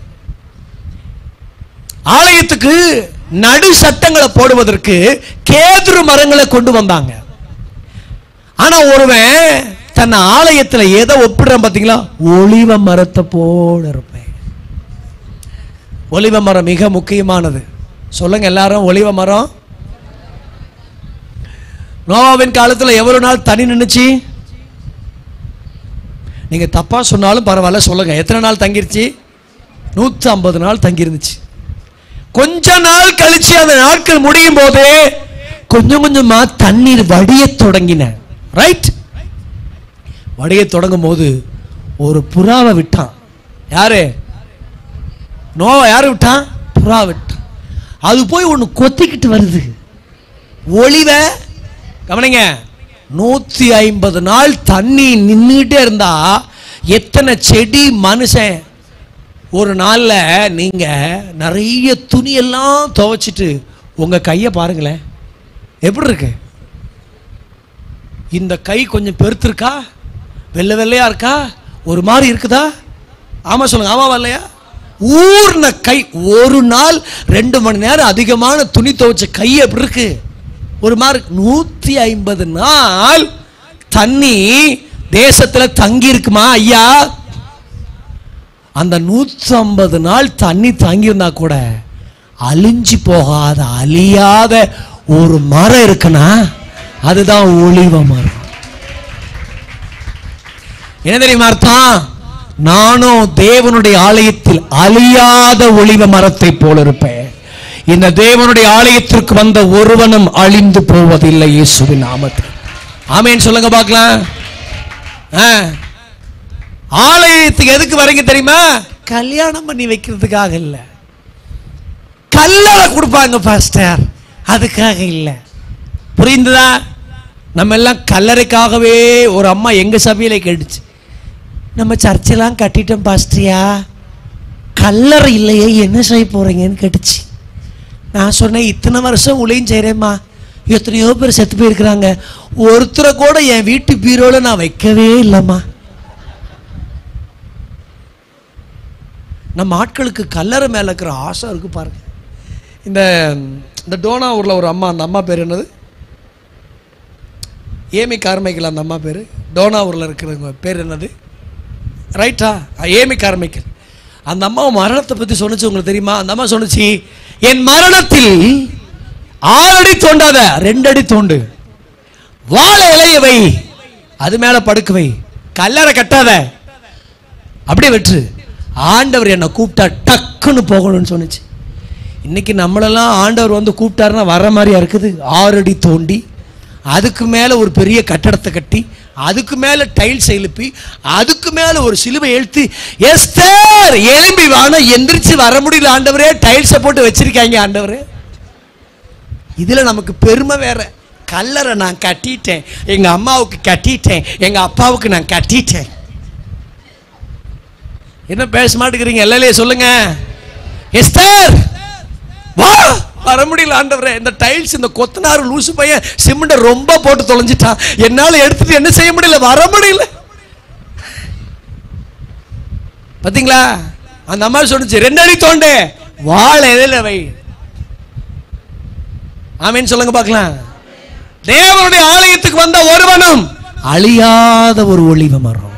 ஆலயத்துக்கு நடு சட்டங்களை போடுவதற்கு கேதுரு மரங்களை கொண்டு வந்தாங்க ஆனா ஒருவன் தன் ஆலயத்துல எதை ஒப்பிடுறான் பாத்தீங்களா ஒளிவ மரத்தை போல இருப்பேன் ஒலிவ மரம் மிக முக்கியமானது சொல்லுங்க எல்லாரும் ஒலிவ மரம் நோவாவின் காலத்துல எவ்வளவு நாள் தனி நின்னுச்சு நீங்க தப்பா சொன்னாலும் பரவாயில்ல சொல்லுங்க எத்தனை நாள் தங்கிருச்சு நூத்தி ஐம்பது நாள் தங்கியிருந்துச்சு கொஞ்ச நாள் கழிச்சு அந்த நாட்கள் முடியும் போது கொஞ்சம் கொஞ்சமா தண்ணீர் வடிய தொடங்கின ரைட் வடிய தொடங்கும் போது ஒரு புறாவை விட்டான் யாரு நோவா யாரு விட்டான் புறா விட்டான் அது போய் ஒன்று கொத்திக்கிட்டு வருது ஒளிவ கவனிங்க நூத்தி ஐம்பது நாள் தண்ணி நின்றுட்டே இருந்தா எத்தனை செடி மனுஷன் ஒரு நாள்ல நீங்க நிறைய துணியெல்லாம் துவைச்சிட்டு உங்க கையை பாருங்களேன் எப்படி இருக்கு இந்த கை கொஞ்சம் பெருத்திருக்கா வெள்ளை வெள்ளையா இருக்கா ஒரு மாதிரி இருக்குதா ஆமா சொல்லுங்க ஆமாவா இல்லையா ஊர்ன கை ஒரு நாள் ரெண்டு மணி நேரம் அதிகமான துணி துவைச்ச கை எப்படி இருக்கு ஒரு மாதிரி நூத்தி ஐம்பது நாள் தண்ணி தேசத்துல தங்கி இருக்குமா ஐயா அந்த நூத்தி ஐம்பது நாள் தண்ணி தங்கியிருந்தா கூட அழிஞ்சு போகாத அழியாத ஒரு மரம் இருக்குன்னா அதுதான் ஒளிவ மரம் என்ன தெரியுமா அர்த்தம் நானும் தேவனுடைய ஆலயத்தில் அழியாத ஒளிவ மரத்தை போல இருப்பேன் இந்த தேவனுடைய ஆலயத்திற்கு வந்த ஒருவனும் அழிந்து போவதில்லை இயேசுவின் நாமத்தில் ஆமேன்னு சொல்லுங்க பார்க்கலாம் ஆ. ஆலயத்துக்கு எதுக்கு வரீங்க தெரியுமா கல்யாணம் பண்ணி வைக்கிறதுக்காக இல்லை கல்லறை கொடுப்பாங்க பாஸ்டர் அதுக்காக இல்லை புரிந்ததா நம்ம எல்லாம் கல்லறைக்காகவே ஒரு அம்மா எங்க சபையில கேட்டுச்சு நம்ம சர்ச்செல்லாம் கட்டிட்டோம் பாஸ்டரியா கல்லறை இல்லையே என்ன செய்ய போறீங்கன்னு கேட்டுச்சு நான் சொன்னேன் இத்தனை வருஷம் உழையும் செய்கிறேம்மா எத்தனையோ பேர் செத்து போயிருக்கிறாங்க ஒருத்தரை கூட என் வீட்டு பீரோல நான் வைக்கவே இல்லைம்மா நம்ம ஆட்களுக்கு கல்லறை மேல இருக்கிற ஆசை இருக்கு பாருங்க இந்த இந்த டோனா ஊர்ல ஒரு அம்மா அந்த அம்மா பேர் என்னது ஏமி கார்மைக்கல் அந்த அம்மா பேர் டோனா ஊர்ல இருக்கிறவங்க பேர் என்னது ரைட்டா ஏமி கார்மைக்கல் அந்த அம்மா மரணத்தை பத்தி சொன்னுச்சு உங்களுக்கு தெரியுமா அந்த அம்மா சொன்னுச்சு என் மரணத்தில் ஆறு அடி தோண்டாத ரெண்டு அடி தோண்டு வாழை இலைய வை அது மேல படுக்க வை கல்லறை கட்டாத அப்படியே வெற்று ஆண்டவர் என்னை கூப்பிட்டா டக்குன்னு போகணும்னு சொன்னுச்சு இன்னைக்கு நம்மளெல்லாம் ஆண்டவர் வந்து கூப்பிட்டாருன்னா வர மாதிரியா இருக்குது ஆறு அடி தோண்டி அதுக்கு மேல ஒரு பெரிய கட்டடத்தை கட்டி அதுக்கு மேல டைல்ஸ் எழுப்பி அதுக்கு மேல ஒரு சிலுவை எழுத்து எஸ்தர் எலும்பி வான எந்திரிச்சு வர முடியல ஆண்டவரே டைல்ஸை போட்டு வச்சிருக்காங்க ஆண்டவரே இதுல நமக்கு பெருமை வேற கல்லறை நான் கட்டிட்டேன் எங்க அம்மாவுக்கு கட்டிட்டேன் எங்க அப்பாவுக்கு நான் கட்டிட்டேன் என்ன பேச மாட்டேங்கிறீங்க எல்லாலே சொல்லுங்க எஸ்தர் வா வர முடியல ஆண்டவரே இந்த டைல்ஸ் இந்த கொத்தனார் லூசு பையன் சிமெண்ட ரொம்ப போட்டு தொலைஞ்சிட்டான் என்னால எடுத்துட்டு என்ன செய்ய முடியல வர முடியல பாத்தீங்களா அந்த அம்மா சொன்னுச்சு ரெண்டு அடி தோண்டே வாழை எதில் வை ஆமீன் சொல்லுங்க பார்க்கலாம் தேவனுடைய ஆலயத்துக்கு வந்த ஒருவனும் அழியாத ஒரு ஒளிவ மரம்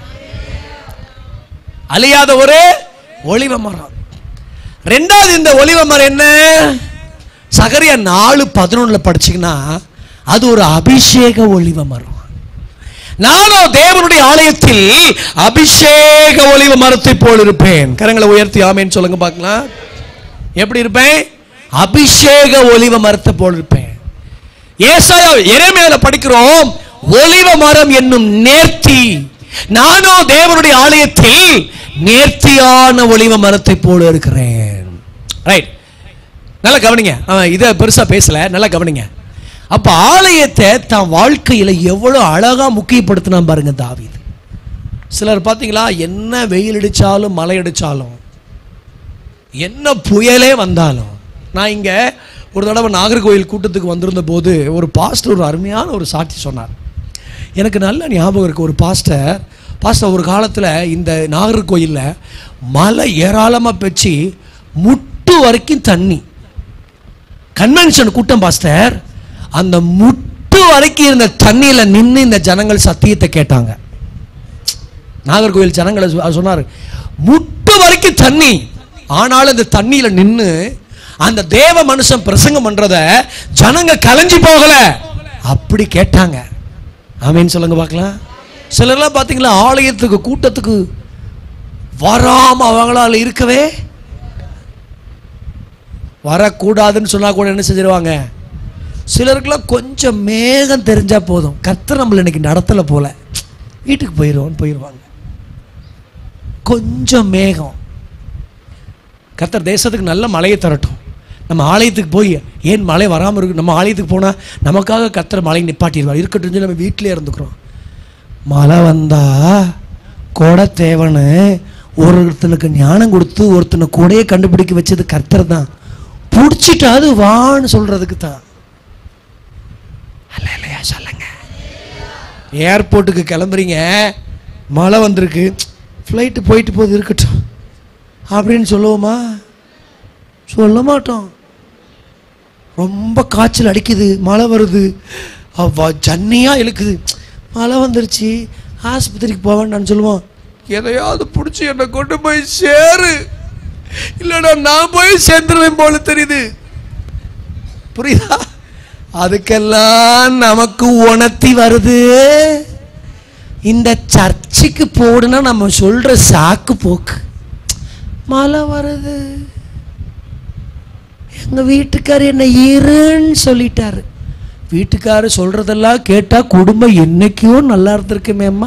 அழியாத ஒரு ஒளிவ மரம் ரெண்டாவது இந்த ஒளிவ மரம் என்ன சகரியா நாலு பதினொன்னுல படிச்சீங்கன்னா அது ஒரு அபிஷேக ஒளிவ மரம் நானும் தேவனுடைய ஆலயத்தில் அபிஷேக ஒளிவ மரத்தை போல் இருப்பேன் கரங்களை உயர்த்தி ஆமேன்னு சொல்லுங்க பார்க்கலாம் எப்படி இருப்பேன் அபிஷேக ஒளிவ மரத்தை போல் இருப்பேன் ஏசாயா எரேமியால படிக்கிறோம் ஒலிவ மரம் என்னும் நேர்த்தி நானோ தேவனுடைய ஆலயத்தில் நேர்த்தியான ஒலிவ மரத்தை போல இருக்கிறேன் ரைட் நல்லா கவனிங்க அவன் இதை பெருசா பேசல நல்லா கவனிங்க அப்ப ஆலயத்தை தன் வாழ்க்கையில எவ்வளவு அழகா முக்கியப்படுத்தினா பாருங்க தாவீது சிலர் பாத்தீங்களா என்ன வெயில் அடிச்சாலும் மழை அடிச்சாலும் என்ன புயலே வந்தாலும் நான் இங்க ஒரு தடவை நாகர்கோயில் கூட்டத்துக்கு வந்திருந்த போது ஒரு பாஸ்டர் ஒரு அருமையான ஒரு சாட்சி சொன்னார் எனக்கு நல்ல ஞாபகம் இருக்கு ஒரு பாஸ்டர் பாஸ்டர் ஒரு காலத்தில் இந்த நாகர்கோயிலில் மழை ஏராளமாக பெச்சு முட்டு வரைக்கும் தண்ணி கன்வென்ஷன் கூட்டம் பாஸ்டர் அந்த முட்டு வரைக்கும் இருந்த தண்ணியில நின்று இந்த ஜனங்கள் சத்தியத்தை கேட்டாங்க நாகர்கோவில் ஜனங்களை சொ- சொன்னாரு முட்டு வரைக்கும் தண்ணி ஆனாலும் இந்த தண்ணியில நின்னு அந்த தேவ மனுஷன் பிரசங்கம் பண்றத ஜனங்க கலைஞ்சு போகல அப்படி கேட்டாங்க ஆமீன் சொல்லுங்க பார்க்கலாம் சிலர்லாம் பாத்தீங்களா ஆலயத்துக்கு கூட்டத்துக்கு வராம அவங்களால இருக்கவே வரக்கூடாதுன்னு சொன்னா கூட என்ன செஞ்சிருவாங்க சிலருக்குலாம் கொஞ்சம் மேகம் தெரிஞ்சா போதும் கர்த்தர் நம்மள இன்னைக்கு நடத்தல போல வீட்டுக்கு போயிடுவோம் போயிடுவாங்க கொஞ்சம் மேகம் கர்த்தர் தேசத்துக்கு நல்ல மழையை தரட்டும் நம்ம ஆலயத்துக்கு போய் ஏன் மழை வராமல் இருக்கு நம்ம ஆலயத்துக்கு போனால் நமக்காக கர்த்தர் மழை நிப்பாட்டிடுவார் இருக்கட்டும் சொல்லி நம்ம வீட்டிலே இருந்துக்கிறோம் மழை வந்தா கொடை தேவனு ஒருத்தனுக்கு ஞானம் கொடுத்து ஒருத்தனை கூடையே கண்டுபிடிக்க வச்சது கர்த்தர் தான் பிடிச்சிட்டாது வான்னு சொல்றதுக்கு தான் அல்லையா சொல்லுங்க ஏர்போர்ட்டுக்கு கிளம்புறீங்க மழை வந்திருக்கு ஃப்ளைட்டு போயிட்டு போகுது இருக்கட்டும் அப்படின்னு சொல்லுவோமா சொல்ல மாட்டோம் ரொம்ப காய்ச்சல் அடிக்குது மழை வருது அவ்வா ஜன்னியா இழுக்குது மழை வந்துருச்சு ஆஸ்பத்திரிக்கு போக வேண்டாம்னு சொல்லுவோம் எதையாவது பிடிச்சி என்னை கொண்டு போய் சேரு இல்லைடா நான் போய் சேர்ந்துருவேன் போல தெரியுது புரியுதா அதுக்கெல்லாம் நமக்கு உணர்த்தி வருது இந்த சர்ச்சுக்கு போடுனா நம்ம சொல்ற சாக்கு போக்கு மழை வருது எங்க வீட்டுக்காரர் என்ன இருன்னு சொல்லிட்டாரு வீட்டுக்காரர் சொல்றதெல்லாம் கேட்டா குடும்பம் என்னைக்கோ நல்லா இருந்திருக்குமேம்மா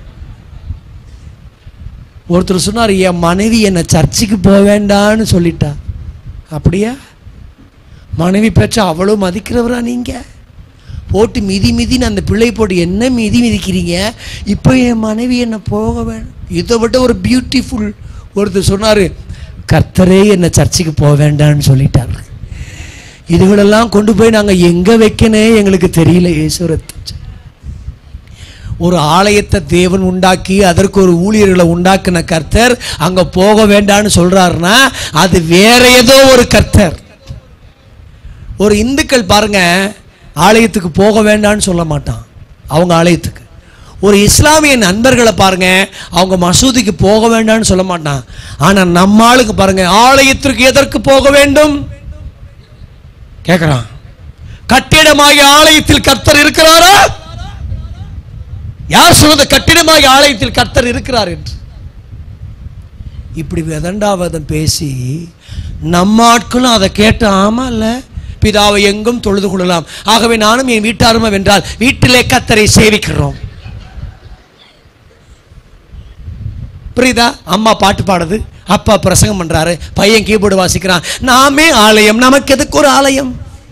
ஒருத்தர் சொன்னார் என் மனைவி என்னை சர்ச்சுக்கு போக வேண்டான்னு சொல்லிட்டா அப்படியா மனைவி பேச்ச அவ்வளோ மதிக்கிறவரா நீங்க போட்டு மிதி மிதின்னு அந்த பிள்ளை போட்டு என்ன மிதி மிதிக்கிறீங்க இப்போ என் மனைவி என்ன போக வேணும் இதை விட ஒரு பியூட்டிஃபுல் ஒருத்தர் சொன்னார் கர்த்தரே என்னை சர்ச்சுக்கு போக வேண்டாம்னு சொல்லிட்டாரு இதுகளெல்லாம் கொண்டு போய் நாங்கள் எங்கே வைக்கனே எங்களுக்கு தெரியல ஈஸ்வரத்தை ஒரு ஆலயத்தை தேவன் உண்டாக்கி அதற்கு ஒரு ஊழியர்களை உண்டாக்கின கர்த்தர் அங்க போக வேண்டாம்னு சொல்றாருன்னா அது வேற ஏதோ ஒரு கர்த்தர் ஒரு இந்துக்கள் பாருங்க ஆலயத்துக்கு போக வேண்டாம்னு சொல்ல மாட்டான் அவங்க ஆலயத்துக்கு ஒரு இஸ்லாமிய நண்பர்களை பாருங்க அவங்க மசூதிக்கு போக வேண்டாம்னு சொல்ல மாட்டான் ஆனா நம்ம ஆளுக்கு பாருங்க ஆலயத்திற்கு எதற்கு போக வேண்டும் கேட்கிறான் கட்டிடமாகிய ஆலயத்தில் கர்த்தர் இருக்கிறாரா யார் சொன்னது கட்டிடமாகிய ஆலயத்தில் கர்த்தர் இருக்கிறார் என்று இப்படி விதண்டாவதம் பேசி நம்ம ஆட்களும் அதை கேட்டு ஆமா இல்ல பிதாவை எங்கும் தொழுது கொள்ளலாம் ஆகவே நானும் என் வீட்டாருமா வென்றால் வீட்டிலே கத்தரை சேவிக்கிறோம் புரியுதா அம்மா பாட்டு பாடுது அப்பா பிரசங்கம் பண்றாரு பையன் கீபோர்டு வாசிக்கிறான் நாமே ஆலயம் நமக்கு எதுக்கு ஒரு ஆலயம்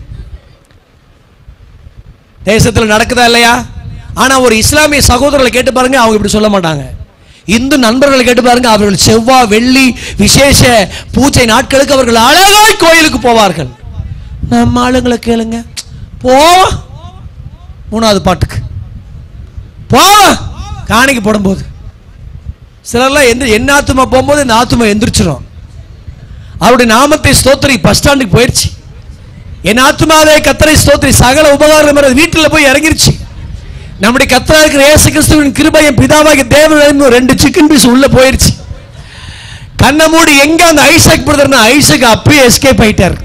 தேசத்துல நடக்குதா இல்லையா ஆனா ஒரு இஸ்லாமிய சகோதரர்களை கேட்டு பாருங்க அவங்க இப்படி சொல்ல மாட்டாங்க இந்து நண்பர்களை கேட்டு பாருங்க அவர்கள் செவ்வாய் வெள்ளி விசேஷ பூஜை நாட்களுக்கு அவர்கள் அழகாய் கோயிலுக்கு போவார்கள் நம்ம ஆளுங்களை கேளுங்க போவோம் மூணாவது பாட்டுக்கு போவோம் காணிக்கு போடும்போது சிலர்லாம் எந்த என்ன ஆத்துமா போகும்போது இந்த ஆத்துமா எந்திரிச்சிடும் அவருடைய நாமத்தை ஸ்தோத்திரி பஸ் ஸ்டாண்டுக்கு போயிடுச்சு என் ஆத்துமாவே கத்தரை ஸ்தோத்திரி சகல உபகாரம் வர்றது வீட்டில் போய் இறங்கிருச்சு நம்முடைய கத்தரா இருக்கிற இயேசு கிறிஸ்துவின் கிருபையும் பிதாவாகிய தேவன் ரெண்டு சிக்கன் பீஸ் உள்ள போயிருச்சு கண்ணை மூடி எங்க அந்த ஐசக் பிரதர்னா ஐசக் அப்பயே எஸ்கேப் ஆயிட்டார்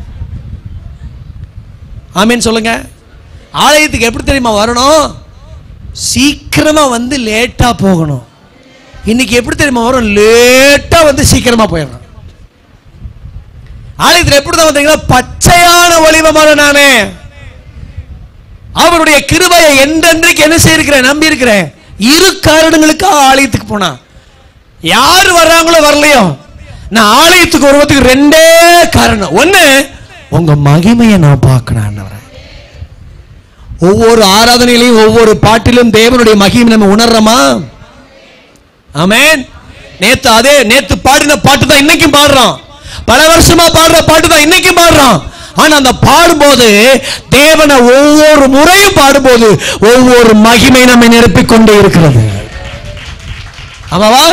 ஆமீன் சொல்லுங்க ஆலயத்துக்கு எப்படி தெரியுமா வரணும் சீக்கிரமா வந்து லேட்டா போகணும் இன்னைக்கு எப்படி தெரியுமா வரும் லேட்டா வந்து சீக்கிரமா போயிடணும் ஆலயத்தில் எப்படி தான் வந்தீங்கன்னா பச்சையான ஒளிவ மரம் நானே அவருடைய கிருபையை என்றென்றைக்கு என்ன செய்திருக்கிறேன் நம்பி இருக்கிறேன் இரு காரணங்களுக்காக ஆலயத்துக்கு போனா யார் வர்றாங்களோ வரலையோ நான் ஆலயத்துக்கு வருவதுக்கு ரெண்டே காரணம் ஒண்ணு உங்க மகிமையை நான் பார்க்கணும் ஆண்டவரே ஒவ்வொரு ஆராதனையிலையும் ஒவ்வொரு பாட்டிலும் தேவனுடைய மகிமை நம்ம உணர்றோமா ஆமென் நேத்து அதே நேத்து பாடின பாட்டு தான் இன்னைக்கும் பாடுறோம் பல வருஷமா பாடுற பாட்டு தான் இன்னைக்கும் பாடுறோம் ஆனா அந்த பாடும்போது தேவனை ஒவ்வொரு முறையும் பாடும்போது ஒவ்வொரு மகிமை நம்மை நிரப்பிக் கொண்டே இருக்கிறது ஆமாவா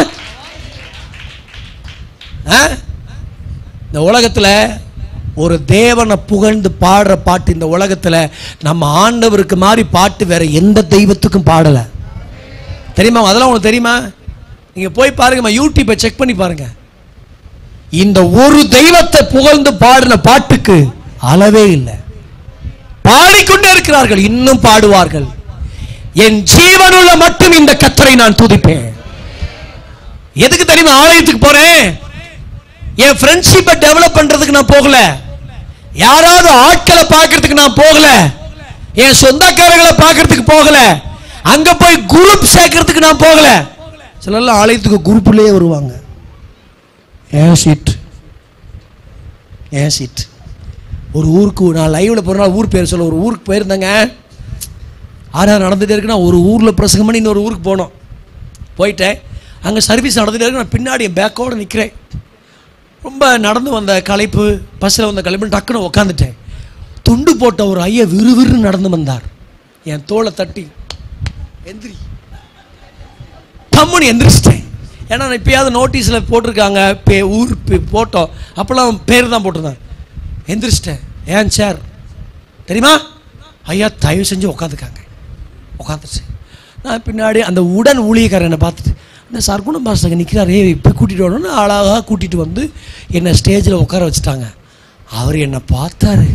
ஆ? இந்த உலகத்துல ஒரு தேவனை புகழ்ந்து பாடுற பாட்டு இந்த உலகத்துல நம்ம ஆண்டவருக்கு மாதிரி பாட்டு வேற எந்த தெய்வத்துக்கும் பாடல தெரியுமா அதெல்லாம் உங்களுக்கு தெரியுமா நீங்க போய் பாருங்கம்மா யூடியூப்பை செக் பண்ணி பாருங்க இந்த ஒரு தெய்வத்தை புகழ்ந்து பாடின பாட்டுக்கு அளவே இல்லை பாடிக்கொண்டே இருக்கிறார்கள் இன்னும் பாடுவார்கள் என் ஜீவனுள்ள மட்டும் இந்த கத்தரை நான் துதிப்பேன் எதுக்கு தெரியுமா ஆலயத்துக்கு போறேன் என் ஃப்ரெண்ட்ஷிப்பை டெவலப் பண்றதுக்கு நான் போகல யாராவது ஆட்களை பார்க்கறதுக்கு நான் போகல என் சொந்தக்காரங்களை பார்க்கறதுக்கு போகல அங்க போய் குரூப் சேர்க்கறதுக்கு நான் போகல சிலர்லாம் ஆலயத்துக்கு குரூப்லயே வருவாங்க ஏன் சீட் ஏன் சீட் ஒரு ஊருக்கு நான் லைவ்ல போறேன் ஊர் பேர் சொல்ல ஒரு ஊருக்கு போயிருந்தேங்க ஆறாவது நடந்துட்டே இருக்குன்னா ஒரு ஊர்ல பிரசங்கம் பண்ணி இன்னொரு ஊருக்கு போனோம் போயிட்டேன் அங்கே சர்வீஸ் நடந்துட்டே இருக்கு நான் பின்னாடி என் பேக்கோடு நிற்கிறேன் ரொம்ப நடந்து வந்த களைப்பு பஸ்ஸில் வந்த களைப்பு டக்குன்னு உக்காந்துட்டேன் துண்டு போட்ட ஒரு ஐயா விறுவிறுன்னு நடந்து வந்தார் என் தோளை தட்டி எந்திரி கம்முன்னு எந்திரிச்சிட்டேன் ஏன்னா நான் இப்பயாவது நோட்டீஸில் போட்டிருக்காங்க பே ஊர் பே- போட்டோ அப்போல்லாம் பேர் தான் போட்டிருந்தாங்க எந்திரிச்சிட்டேன் ஏன் சார் தெரியுமா ஐயா தயவு செஞ்சு உட்காந்துக்காங்க உட்காந்துருச்சு நான் பின்னாடி அந்த உடன் ஊழியக்காரர் என்னை பார்த்துட்டு இந்த சர்க்குணம் பாஸ்டர் நிற்கிறாரு இப்போ கூட்டிகிட்டு வரணும்னு அழகாக கூட்டிகிட்டு வந்து என்னை ஸ்டேஜில் உட்கார வச்சுட்டாங்க அவர் என்னை பார்த்தாரு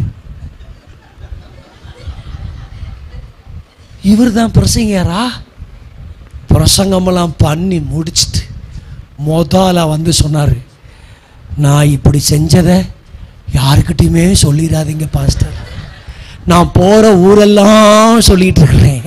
இவர் தான் பிரசங்கரா பிரசங்கமெல்லாம் பண்ணி முடிச்சிட்டு மொதல வந்து சொன்னார் நான் இப்படி செஞ்சதை யாருக்கிட்டையுமே சொல்லிடாதீங்க பாஸ்டர் நான் போகிற ஊரெல்லாம் சொல்லிட்டு இருக்கிறேன்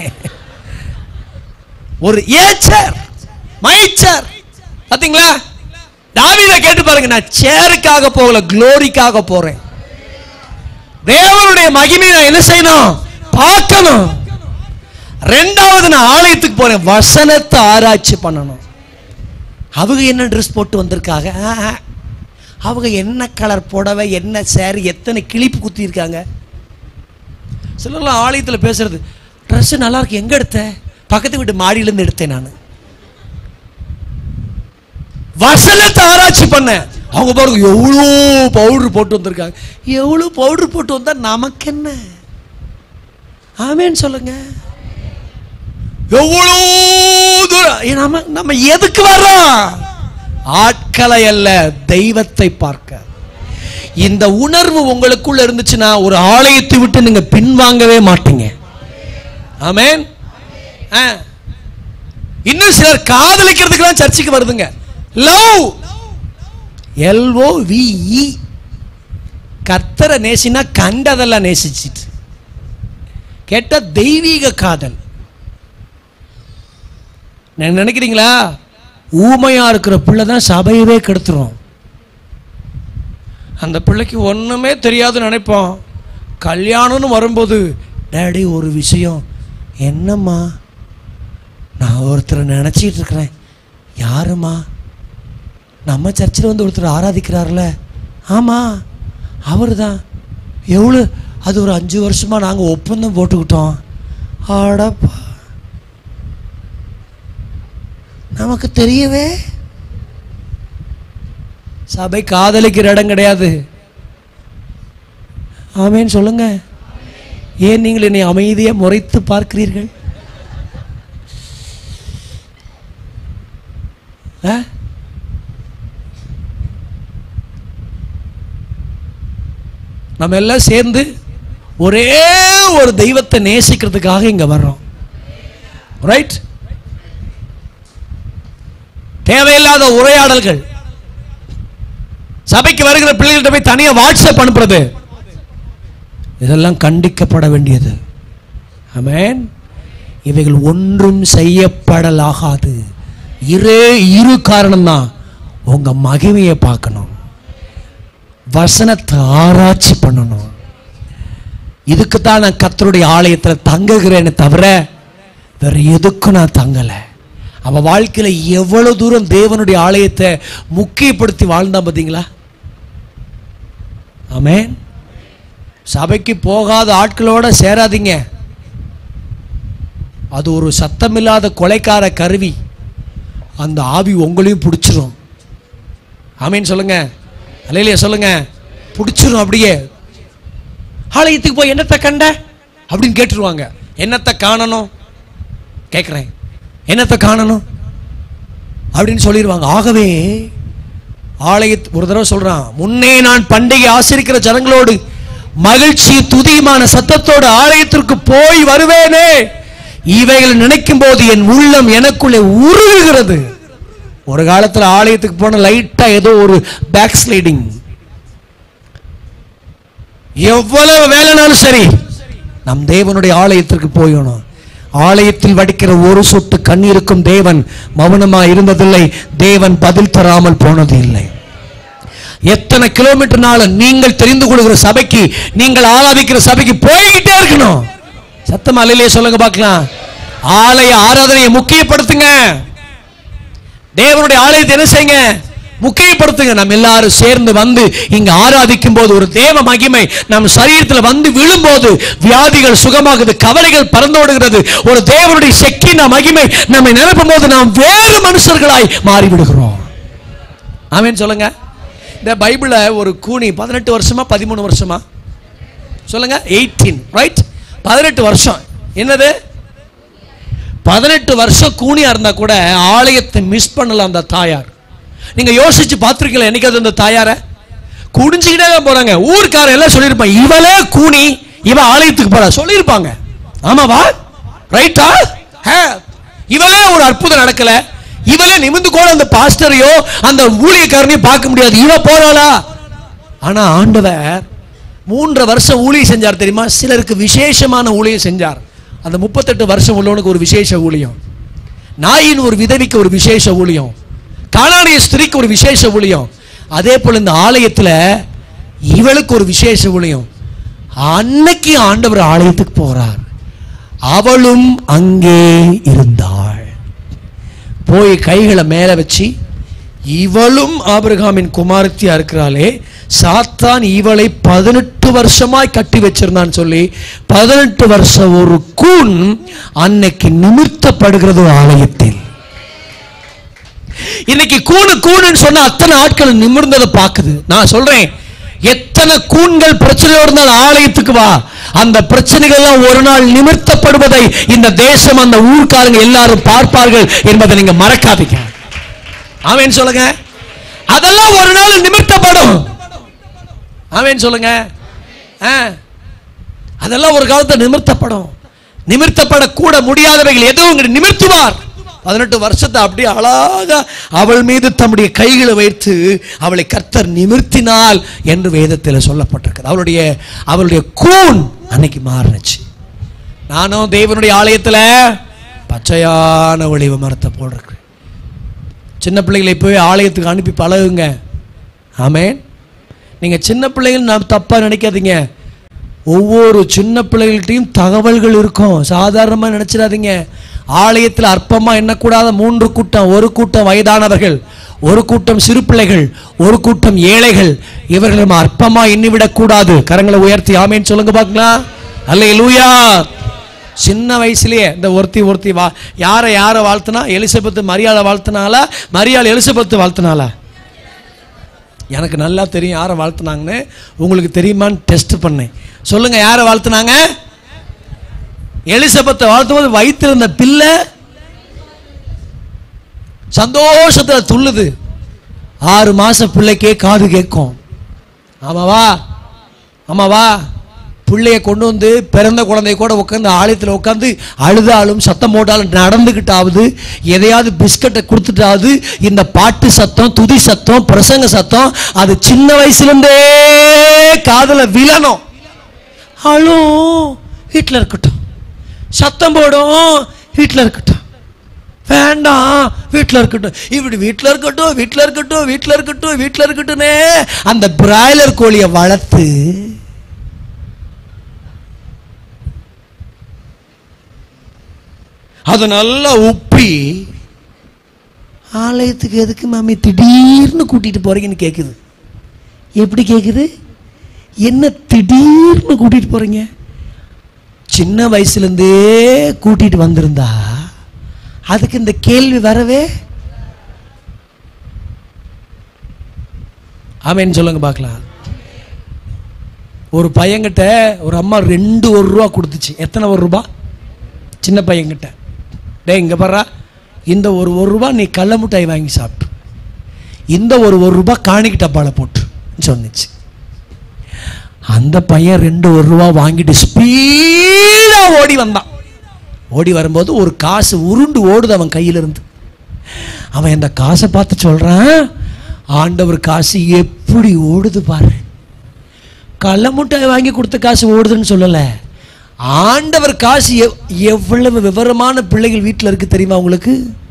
ஒரு ஏச்சர் மைச்சர் பாத்தீங்களா தாவீத கேட்டு பாருங்க நான் சேருக்காக போகல குளோரிக்காக போறேன் தேவனுடைய மகிமையை நான் என்ன செய்யணும் பார்க்கணும் ரெண்டாவது நான் ஆலயத்துக்கு போறேன் வசனத்தை ஆராய்ச்சி பண்ணணும் அவங்க என்ன ட்ரெஸ் போட்டு வந்திருக்காங்க ஆஹா. அவங்க என்ன கலர் புடவை என்ன சேரீ எத்தனை கிளிப்பு குத்தி இருக்காங்க சிலர்லாம் ஆலயத்தில் பேசுறது ட்ரெஸ் நல்லா இருக்கு எங்க எடுத்த பக்கத்து வீட்டு மாடியிலேருந்து எடுத்தேன் நான் வசனத்தை ஆராய்ச்சி பண்ணேன் அவங்க பாருங்க எவ்வளோ பவுடர் போட்டு வந்திருக்காங்க எவ்வளோ பவுடர் போட்டு வந்தா நமக்கு என்ன ஆமேன்னு சொல்லுங்க எவ்வளோ தூரம் ஏ, நம்ம நம்ம எதுக்கு வர்றோம் ஆட்களை அல்ல தெய்வத்தை பார்க்க இந்த உணர்வு உங்களுக்குள்ள இருந்துச்சுன்னா ஒரு ஆலயத்தை விட்டு நீங்க பின்வாங்கவே மாட்டீங்க ஆமென் ஆ. இன்னும் சிலர் காதலிக்கிறதுக்கு சர்ச்சுக்கு வருதுங்க லவ் எல்ஓ விஇ கர்த்தரை நேசினா கண்டதெல்லாம் நேசிச்சிட்டு கேட்ட தெய்வீக காதல் நீங்க நினைக்கிறீங்களா ஊமையா இருக்கிற பிள்ளை தான் சபையவே கெடுத்துரும் அந்த பிள்ளைக்கு ஒண்ணுமே தெரியாதுன்னு நினைப்போம் கல்யாணம்னு வரும்போது டேடி ஒரு விஷயம் என்னம்மா நான் ஒருத்தரை நினச்சிட்டு இருக்கிறேன் யாரும்மா நம்ம சர்ச்சில் வந்து ஒருத்தர் ஆராதிக்கிறார்ல ஆமாம் அவர் தான் எவ்வளோ அது ஒரு அஞ்சு வருஷமாக நாங்கள் ஒப்பந்தம் போட்டுக்கிட்டோம் ஆடப்பா நமக்கு தெரியவே சபை காதலிக்கிற இடம் கிடையாது ஆமேன்னு சொல்லுங்க ஏன் நீங்கள் என்னை அமைதியை முறைத்து பார்க்கிறீர்கள் ஆ? நம்ம எல்லாம் சேர்ந்து ஒரே ஒரு தெய்வத்தை நேசிக்கிறதுக்காக இங்க வர்றோம் ரைட் தேவையில்லாத உரையாடல்கள் சபைக்கு வருகிற பிள்ளைகள்கிட்ட போய் தனியா வாட்ஸ்அப் அனுப்புறது இதெல்லாம் கண்டிக்கப்பட வேண்டியது ஆமென் இவைகள் ஒன்றும் செய்யப்படலாகாது இரே இரு காரணம்தான் உங்க மகிமையை பார்க்கணும் வசனத்தை ஆராய்ச்சி பண்ணணும் இதுக்கு தான் நான் கர்த்தருடைய ஆலயத்தில் தங்குகிறேன்னு தவிர வேற எதுக்கும் நான் தங்கலை அவன் வாழ்க்கையில எவ்வளவு தூரம் தேவனுடைய ஆலயத்தை முக்கியப்படுத்தி வாழ்ந்தான் பார்த்தீங்களா ஆமென் சபைக்கு போகாத ஆட்களோட சேராதீங்க அது ஒரு சத்தமில்லாத கொலைக்கார கருவி அந்த ஆவி உங்களையும் பிடிச்சிரும் ஆமீன் சொல்லுங்க அலையிலையா சொல்லுங்க பிடிச்சிரும் அப்படியே ஆலயத்துக்கு போய் என்னத்தை கண்ட அப்படின்னு கேட்டுருவாங்க என்னத்தை காணணும் கேட்குறேன் என்னத்தை காணணும் அப்படின்னு சொல்லிடுவாங்க ஆகவே ஆலயத் ஒரு தடவை சொல்றான் முன்னே நான் பண்டிகை ஆசிரிக்கிற ஜனங்களோடு மகிழ்ச்சி துதியுமான சத்தத்தோடு ஆலயத்திற்கு போய் வருவேனே இவைகள் நினைக்கும் போது என் உள்ளம் எனக்குள்ளே உருகுகிறது ஒரு காலத்துல ஆலயத்துக்கு போன லைட்டா ஏதோ ஒரு பேக் ஸ்லைடிங் எவ்வளவு வேலைனாலும் சரி நம் தேவனுடைய ஆலயத்திற்கு போயணும் ஆலயத்தில் வடிக்கிற ஒரு சொட்டு கண்ணீருக்கும் தேவன் மௌனமா இருந்ததில்லை தேவன் பதில் தராமல் போனது இல்லை எத்தனை கிலோமீட்டர்னாலும் நீங்கள் தெரிந்து கொள்கிற சபைக்கு நீங்கள் ஆராதிக்கிற சபைக்கு போய்கிட்டே இருக்கணும் சத்தமா அல்லையே சொல்லுங்க பார்க்கலாம் ஆலய ஆராதனையை முக்கியப்படுத்துங்க தேவனுடைய ஆலயத்தை என்ன செய்யுங்க முக்கியப்படுத்துங்க நம்ம எல்லாரும் சேர்ந்து வந்து இங்க ஆராதிக்கும் போது ஒரு தேவ மகிமை நம் சரீரத்தில் வந்து விழும்போது வியாதிகள் சுகமாகுது கவலைகள் பறந்தோடுகிறது ஒரு தேவனுடைய செக்கின மகிமை நம்மை நிரப்பும் போது நாம் வேறு மனுஷர்களாய் மாறிவிடுகிறோம் ஆமென் சொல்லுங்க இந்த பைபிள ஒரு கூனி பதினெட்டு வருஷமா பதிமூணு வருஷமா சொல்லுங்க எயிட்டீன் ரைட் பதினெட்டு வருஷம் என்னது பதினெட்டு வருஷம் கூனியா இருந்தா கூட ஆலயத்தை மிஸ் பண்ணல அந்த தாயார் நீங்க யோசிச்சு பார்த்திருக்கீங்களா என்னைக்காவது அந்த தாயார குடிஞ்சுக்கிட்டே தான் போறாங்க ஊர்க்காரன் எல்லாம் சொல்லியிருப்பான் இவளே கூனி இவ ஆலயத்துக்கு போறா சொல்லியிருப்பாங்க ஆமாவா ரைட்டா இவளே ஒரு அற்புதம் நடக்கல இவளே நிமிந்து கூட அந்த பாஸ்டரையோ அந்த ஊழியக்காரனையும் பார்க்க முடியாது இவ போறாளா ஆனா ஆண்டவர் மூன்றரை வருஷம் ஊழியம் செஞ்சார் தெரியுமா சிலருக்கு விசேஷமான ஊழியம் செஞ்சார் அந்த முப்பத்தெட்டு வருஷம் உள்ளவனுக்கு ஒரு விசேஷ ஊழியம் நாயின் ஒரு விதவிக்கு ஒரு விசேஷ ஊழியம் காணானிய ஸ்திரிக்கு ஒரு விசேஷ ஊழியம் அதே போல இந்த ஆலயத்துல இவளுக்கு ஒரு விசேஷ ஊழியம் அன்னைக்கு ஆண்டவர் ஆலயத்துக்கு போறார் அவளும் அங்கே இருந்தாள் போய் கைகளை மேல வச்சு இவளும் ஆபிரகாமின் குமாரத்தியா இருக்கிறாளே சாத்தான் இவளை பதினெட்டு வருஷமாய் கட்டி வச்சிருந்தான்னு சொல்லி பதினெட்டு வருஷம் ஒரு கூன் அன்னைக்கு நிமிர்த்தப்படுகிறது ஆலயத்தில் இன்னைக்கு கூணு கூணுன்னு சொன்ன அத்தனை ஆட்கள் நிமிர்ந்ததை பார்க்குது நான் சொல்றேன் எத்தனை கூண்கள் பிரச்சனையோடு இருந்தாலும் ஆலயத்துக்கு வா அந்த பிரச்சனைகள் எல்லாம் ஒரு நாள் நிமிர்த்தப்படுவதை இந்த தேசம் அந்த ஊர்க்காரங்க எல்லாரும் பார்ப்பார்கள் என்பதை நீங்க மறக்காதீங்க ஆமேன் சொல்லுங்க அதெல்லாம் ஒரு நாள் நிமிர்த்தப்படும் ஆமேன் சொல்லுங்க ஆ. அதெல்லாம் ஒரு காலத்துல நிமிர்த்தப்படும் நிமிர்த்தப்படக்கூட முடியாதவைகள் எதுவும் இங்க நிமிர்த்துவார் பதினெட்டு வருஷத்தை அப்படியே அழகா அவள் மீது தம்முடைய கைகளை வைத்து அவளை கர்த்தர் நிமிர்த்தினாள் என்று வேதத்தில் சொல்லப்பட்டிருக்கிறது அவளுடைய அவளுடைய கூன் அன்னைக்கு மாறுனுச்சு நானும் தேவனுடைய ஆலயத்தில் பச்சையான ஒளிவு மரத்தை போட்டிருக்கிறேன் சின்ன பிள்ளைகளை போய் ஆலயத்துக்கு அனுப்பி பழகுங்க ஆமென் நீங்கள் சின்ன பிள்ளைகள் நான் தப்பாக நினைக்காதீங்க ஒவ்வொரு சின்ன பிள்ளைகள்கிட்டையும் தகவல்கள் இருக்கும் சாதாரணமாக நினச்சிடாதீங்க ஆலயத்தில் அற்பமாக எண்ணக்கூடாத மூன்று கூட்டம் ஒரு கூட்டம் வயதானவர்கள் ஒரு கூட்டம் சிறு பிள்ளைகள் ஒரு கூட்டம் ஏழைகள் இவர்கள் நம்ம அற்பமாக எண்ணிவிடக்கூடாது கரங்களை உயர்த்தி ஆமேன்னு சொல்லுங்க பார்க்கலாம் அல்ல லூயா சின்ன வயசுலயே இந்த ஒருத்தி ஒருத்தி வா யாரை யாரை வாழ்த்துனா எலிசபெத்து மரியாதை வாழ்த்துனாலா மரியாதை எலிசபெத்து வாழ்த்துனாலா எனக்கு நல்லா தெரியும் யாரை வாழ்த்துனாங்கன்னு உங்களுக்கு தெரியுமான்னு டெஸ்ட் பண்ணேன் சொல்லுங்க யாரை வாழ்த்துனாங்க எலிசபெத்தை வாழ்த்தும் போது வயிற்றிருந்த பிள்ளை சந்தோஷத்துல துள்ளுது ஆறு மாச பிள்ளைக்கே காது கேட்கும் ஆமாவா ஆமாவா பிள்ளைய கொண்டு வந்து பிறந்த குழந்தை கூட உட்காந்து ஆலயத்தில் உட்காந்து அழுதாலும் சத்தம் போட்டாலும் நடந்துக்கிட்டாவது எதையாவது பிஸ்கட்டை கொடுத்துட்டாவது இந்த பாட்டு சத்தம் துதி சத்தம் பிரசங்க சத்தம் அது சின்ன வயசுலேருந்தே காதுல விழணும் அழும் வீட்டில் இருக்கட்டும் சத்தம் போடும் வீட்டில் இருக்கட்டும் வேண்டாம் வீட்டில் இருக்கட்டும் இப்படி வீட்டில் இருக்கட்டும் வீட்டில் இருக்கட்டும் வீட்டில் இருக்கட்டும் வீட்டில் இருக்கட்டும்னே அந்த பிராய்லர் கோழியை வளர்த்து அதை நல்லா உப்பி ஆலயத்துக்கு எதுக்கு மாமி திடீர்னு கூட்டிட்டு போறீங்கன்னு கேட்குது எப்படி கேட்குது என்ன திடீர்னு கூட்டிட்டு போறீங்க சின்ன வயசுலேருந்தே கூட்டிட்டு வந்திருந்தா அதுக்கு இந்த கேள்வி வரவே ஆமேன்னு சொல்லுங்க பார்க்கலாம் ஒரு பையன்கிட்ட ஒரு அம்மா ரெண்டு ஒரு ரூபா கொடுத்துச்சு எத்தனை ஒரு ரூபா சின்ன பையன்கிட்ட டேய் இங்கே பாரா இந்த ஒரு ஒரு ரூபா நீ கடல மிட்டாய் வாங்கி சாப்பிட்டு இந்த ஒரு ஒரு ரூபா காணிக்கு டப்பால போட்டு சொன்னிச்சு அந்த பையன் ரெண்டு ஒரு ரூபா வாங்கிட்டு ஸ்பீடா ஓடி வந்தான் ஓடி வரும்போது ஒரு காசு உருண்டு ஓடுது அவன் கையில இருந்து அவன் இந்த காசை பார்த்து சொல்றான் ஆண்டவர் காசு எப்படி ஓடுது பாரு கள்ள முட்டாய் வாங்கி கொடுத்த காசு ஓடுதுன்னு சொல்லல ஆண்டவர் காசு எவ்- எவ்வளவு விவரமான பிள்ளைகள் வீட்டில் இருக்கு தெரியுமா உங்களுக்கு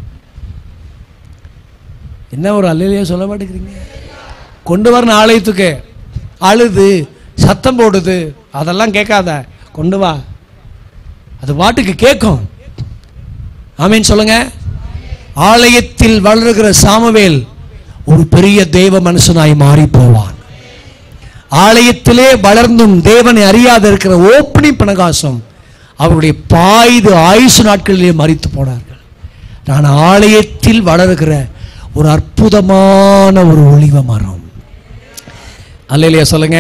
என்ன ஒரு அல்லையா சொல்ல மாட்டேங்கிறீங்க கொண்டு வரணும் ஆலயத்துக்கு அழுது சத்தம் போடுது அதெல்லாம் கேட்காத கொண்டு வா அது பாட்டுக்கு கேட்கும் ஆமீன் சொல்லுங்க ஆலயத்தில் வளருகிற சாமுவேல் ஒரு பெரிய தெய்வ மனுஷனாய் மாறி போவான் ஆலயத்திலே வளர்ந்தும் தேவனை அறியாத இருக்கிற ஓப்பனி பணகாசம் அவருடைய பாய்து ஆயுசு நாட்களிலே மறித்து போனார்கள் நான் ஆலயத்தில் வளருகிற ஒரு அற்புதமான ஒரு ஒளிவ மரம் அல்லையா சொல்லுங்க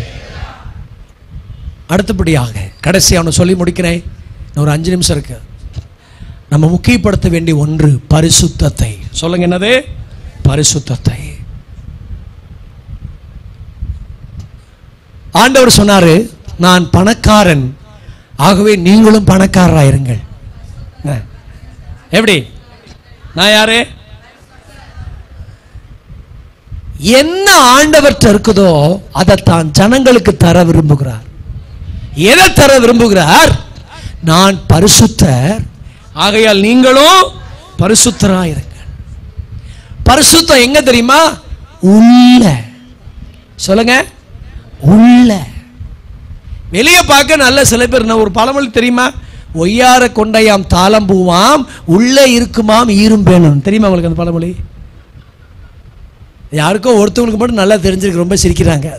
அடுத்தபடியாக கடைசி அவனை சொல்லி முடிக்கிறேன் இன்னும் ஒரு அஞ்சு நிமிஷம் இருக்கு நம்ம முக்கியப்படுத்த வேண்டிய ஒன்று பரிசுத்தத்தை சொல்லுங்க என்னது பரிசுத்தத்தை ஆண்டவர் சொன்னாரு நான் பணக்காரன் ஆகவே நீங்களும் பணக்காரராயிருங்கள் என்ன? எப்படி நான் யாரு என்ன ஆண்டவர்கிட்ட இருக்குதோ அதை தான் ஜனங்களுக்கு தர விரும்புகிறார் எதை தர விரும்புகிறார் நான் பரிசுத்தர் ஆகையால் நீங்களும் பரிசுத்தராயிருங்கள் பரிசுத்தம் எங்க தெரியுமா உள்ள சொல்லுங்க உள்ள வெளியே பார்க்க நல்ல சில பேர் நான் ஒரு பழமொழி தெரியுமா ஒய்யார கொண்டையாம் தாளம் பூவாம் உள்ளே இருக்குமாம் ஈரும் பேணும் தெரியுமா உங்களுக்கு அந்த பழமொழி யாருக்கோ ஒருத்தவங்களுக்கு மட்டும் நல்லா தெரிஞ்சிருக்கு ரொம்ப சிரிக்கிறாங்க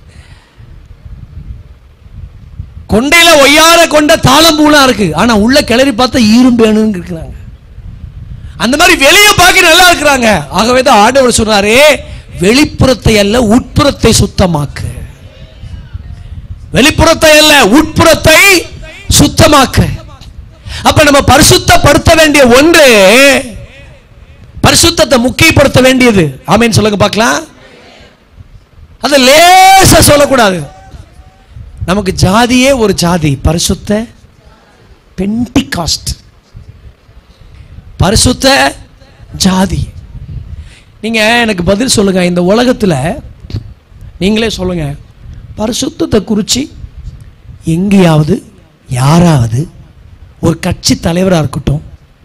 கொண்டையில ஒய்யார கொண்ட தாளம் பூலாம் இருக்கு ஆனா உள்ள கிளறி பார்த்தா ஈரும் பேணுன்னு இருக்கிறாங்க அந்த மாதிரி வெளியே பார்க்க நல்லா இருக்கிறாங்க ஆகவே தான் ஆண்டவர் சொன்னாரே வெளிப்புறத்தை அல்ல உட்புறத்தை சுத்தமாக்கு வெளிப்புறத்தை அல்ல உட்புறத்தை சுத்தமாக்கு அப்ப நம்ம பரிசுத்தப்படுத்த வேண்டிய ஒன்று பரிசுத்தத்தை முக்கியப்படுத்த வேண்டியது ஆமேன்னு சொல்லுங்க பார்க்கலாம் அது லேசா சொல்லக்கூடாது நமக்கு ஜாதியே ஒரு ஜாதி பரிசுத்த பென்டிகாஸ்ட் பரிசுத்த ஜாதி நீங்க எனக்கு பதில் சொல்லுங்க இந்த உலகத்துல நீங்களே சொல்லுங்க பரிசுத்தத்தை குறித்து எங்கேயாவது யாராவது ஒரு கட்சி தலைவராக இருக்கட்டும்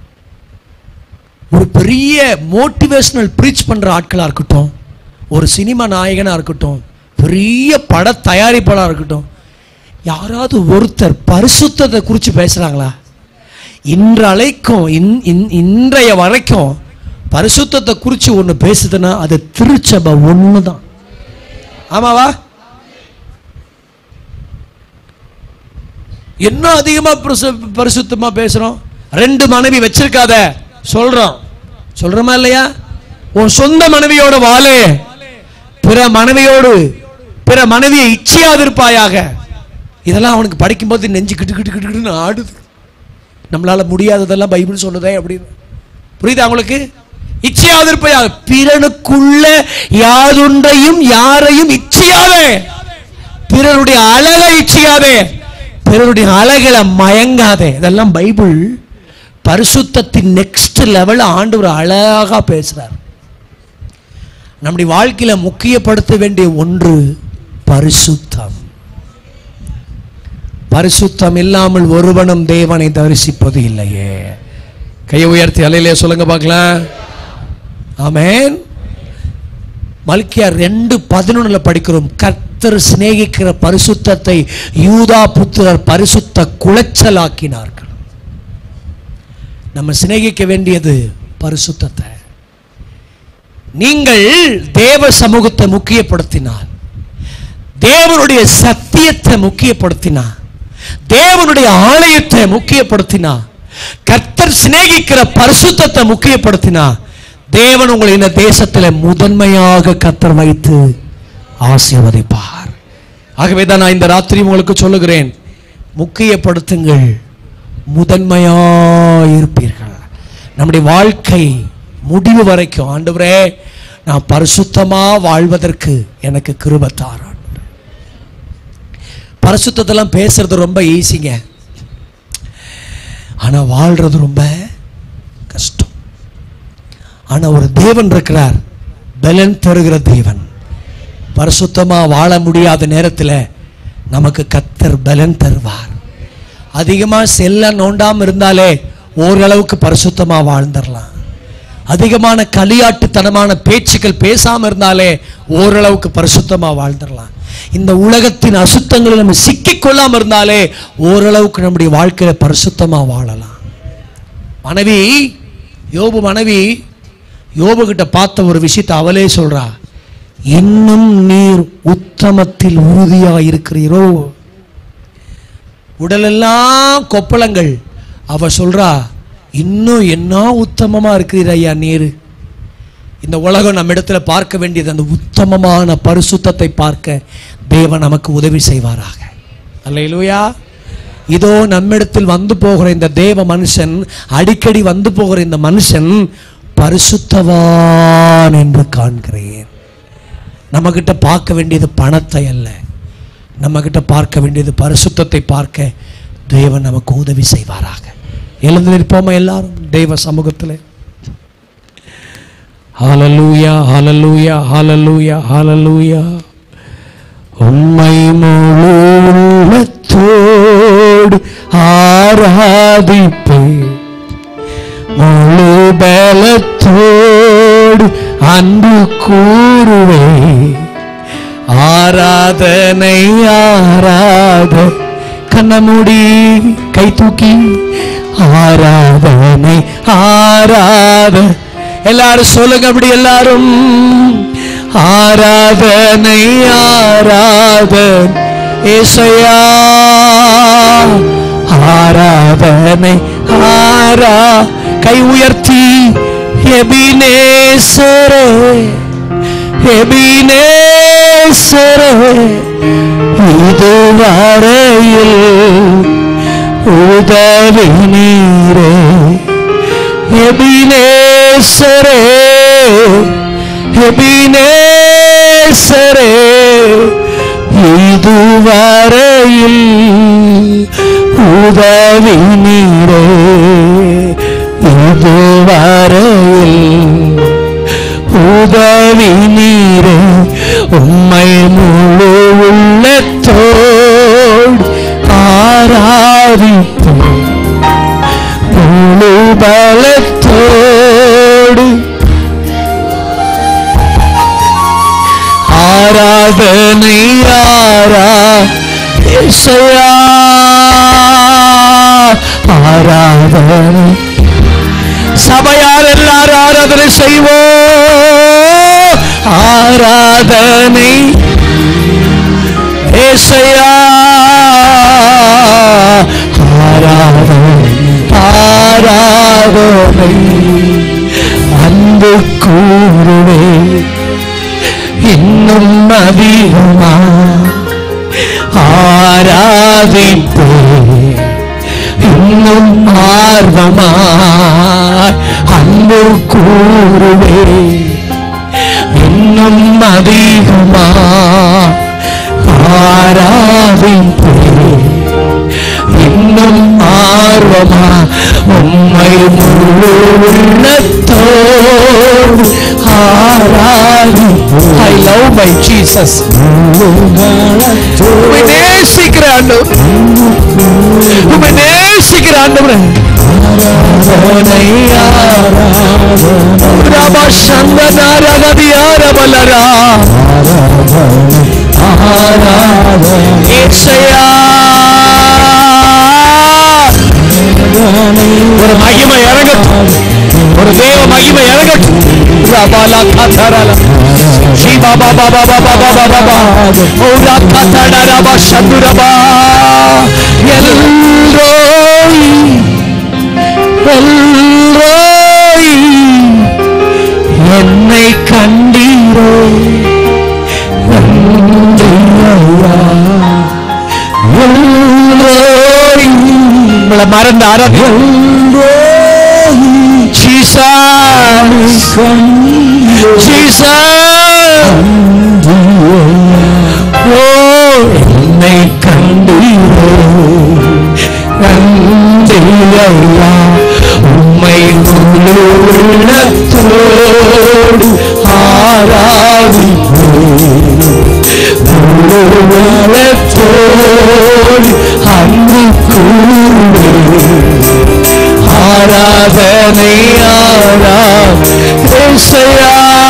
ஒரு பெரிய மோட்டிவேஷனல் ப்ரீச் பண்ற ஆட்களா இருக்கட்டும் ஒரு சினிமா நாயகனா இருக்கட்டும் பெரிய பட தயாரிப்பாளராக இருக்கட்டும் யாராவது ஒருத்தர் பரிசுத்தத்தை குறித்து பேசுறாங்களா இன்றளைக்கும் இன்- இன்- இன்றைய வரைக்கும் பரிசுத்தத்தை குறித்து ஒன்று பேசுதுன்னா அது திருச்சபை ஒன்று தான் ஆமாவா என்ன அதிகமா பரிசு- பரிசுத்தமா பேசுறோம் ரெண்டு மனைவி வச்சிருக்காத சொல்றோம் சொல்றோமா இல்லையா உன் சொந்த மனைவியோட வாழு பிற மனைவியோடு பிற மனைவியை இச்சையாதிருப்பாயாக இதெல்லாம் அவனுக்கு படிக்கும்போது நெஞ்சு கிட்டு கிட்டு கிட்டு கிட்டுன்னு ஆடுது நம்மளால முடியாததெல்லாம் பைபிள் சொல்லுதே அப்படின்னு புரியுதா உங்களுக்கு இச்சையாதிருப்பையாக பிறனுக்குள்ள யாதொன்றையும் யாரையும் இச்சையாதே பிறருடைய அழகை இச்சியாதே பிறருடைய அழகில மயங்காதே இதெல்லாம் பைபிள் பரிசுத்தத்தின் நெக்ஸ்ட் லெவல் ஆண்டவர் அழகா பேசுறார் நம்முடைய வாழ்க்கையில முக்கியப்படுத்த வேண்டிய ஒன்று பரிசுத்தம் பரிசுத்தம் இல்லாமல் ஒருவனும் தேவனை தரிசிப்பது இல்லையே கையை உயர்த்தி அலையிலே சொல்லுங்க பார்க்கலாம் ஆமென் மல்கியா ரெண்டு பதினொன்னுல படிக்கிறோம் கர்த்தர் சிநேகிக்கிற பரிசுத்தத்தை யூதா புத்திரர் பரிசுத்த குலைச்சலாக்கினார்கள் நம்ம சிநேகிக்க வேண்டியது பரிசுத்தத்தை நீங்கள் தேவ சமூகத்தை முக்கியப்படுத்தினால் தேவனுடைய சத்தியத்தை முக்கியப்படுத்தினா தேவனுடைய ஆலயத்தை முக்கியப்படுத்தினா கர்த்தர் சிநேகிக்கிற பரிசுத்தத்தை முக்கியப்படுத்தினா தேவன் உங்களை இந்த தேசத்தில் முதன்மையாக கர்த்தர் வைத்து ஆசீர்வதிப்பார் ஆகவே தான் நான் இந்த ராத்திரி உங்களுக்கு சொல்லுகிறேன் முக்கியப்படுத்துங்கள் முதன்மையாயிருப்பீர்கள் நம்முடைய வாழ்க்கை முடிவு வரைக்கும் ஆண்டவரே நான் பரிசுத்தமா வாழ்வதற்கு எனக்கு கிருபை தாரான் பரிசுத்தத்தெல்லாம் பேசுறது ரொம்ப ஈஸிங்க ஆனா வாழ்றது ரொம்ப கஷ்டம் ஆனா ஒரு தேவன் இருக்கிறார் பலன் தருகிற தேவன் பரிசுத்தமா வாழ முடியாத நேரத்துல நமக்கு கத்தர் பலன் தருவார் அதிகமா செல்ல நோண்டாம இருந்தாலே ஓரளவுக்கு பரிசுத்தமா வாழ்ந்துடலாம் அதிகமான களியாட்டுத்தனமான பேச்சுக்கள் பேசாம இருந்தாலே ஓரளவுக்கு பரிசுத்தமா வாழ்ந்துடலாம் இந்த உலகத்தின் அசுத்தங்களில் நம்ம சிக்கிக் கொள்ளாம இருந்தாலே ஓரளவுக்கு நம்முடைய வாழ்க்கையில பரிசுத்தமா வாழலாம் மனைவி யோபு மனைவி யோபு கிட்ட பார்த்த ஒரு விஷயத்தை அவளே சொல்றா இன்னும் நீர் உத்தமத்தில் உறுதியா இருக்கிறீரோ உடலெல்லாம் கொப்பளங்கள் அவ சொல்றா இன்னும் என்ன உத்தமமா இருக்கிறீர் ஐயா நீர் இந்த உலகம் நம்ம இடத்துல பார்க்க வேண்டியது அந்த உத்தமமான பரிசுத்தத்தை பார்க்க தேவன் நமக்கு உதவி செய்வாராக அல்லேலூயா இதோ நம்மிடத்தில் வந்து போகிற இந்த தேவ மனுஷன் அடிக்கடி வந்து போகிற இந்த மனுஷன் பரிசுத்தவான் என்று காண்கிறேன் நம்மகிட்ட பார்க்க வேண்டியது பணத்தை அல்ல நம்மகிட்ட பார்க்க வேண்டியது பரிசுத்தத்தை பார்க்க தேவன் நமக்கு உதவி செய்வாராக எழுந்து நிற்போமா எல்லாரும் தெய்வ சமூகத்தில் ஹalleluya ஹalleluya ஹalleluya ஹalleluya உம்மை முழு உள்ளத்தோடு ஆராதிப்பேன் முழு பலத்தோடு அன்பு கூறுவே ஆராதனை ஆராத கண்ணமுடி கை தூக்கி ஆராதனை ஆராத எல்லாரும் சொல்லுங்க அப்படி எல்லாரும் ஆராதனை ஆராதன் ஏசையா ஆராதனை ஆரா கை உயர்த்தி எபினேசரே எபினேசரே இதுவரையில் உதவி நீரே எபினேசரே எபினேசரே இதுவரையில் உதவி நீரே இதுவரையில் பலத்தோடு ஆராதனை ஆரா இசையா ஆராதனை சபையார் எல்லாரும் ஆராதனை செய்வோம் ஆராதனை ஏசையா ஆராதனை ஆராதனை அன்பு கூறுவே இன்னும் அதிகமா ஆராதிப்பே இன்னும் ஆர்வமா அன்பு கூறுவே இன்னும் அதிகமா ஆராதிப்பே இன்னும் ஆர்வமா உம்மை முழு உள்ளத்தோடு ஆராதி ஐ லவ் மை ஜீசஸ் உம்மை நேசிக்கிற ஆண்டவர் உம்மை நேசிக்கிற ஆண்டவர் ரபா சந்தனா ரகதியா ரபலரா ஏசையா ஒரு மகிமை இறங்கட்டும் ஒரு தேவ மகிமை இறங்கட்டும் ரபாலா காத்தாராலா ஸ்ரீ பாபா பாபா பாபா பாபா பாபா ஓ ரா காத்தாடா ரபா சந்து ரபா எல்ரோய் எல்ரோய் என்னை கண்டீரோ உங்களை மறந்து ஆரம்பி ஓ என்னை கண்டீரோ நன்றியா உம்மை முழு உள்ளத்தோடு ஆராதிப்போம் உள்ளத்தோடு அன்பு கூறு ஆராதனை ஆரா ஏசையா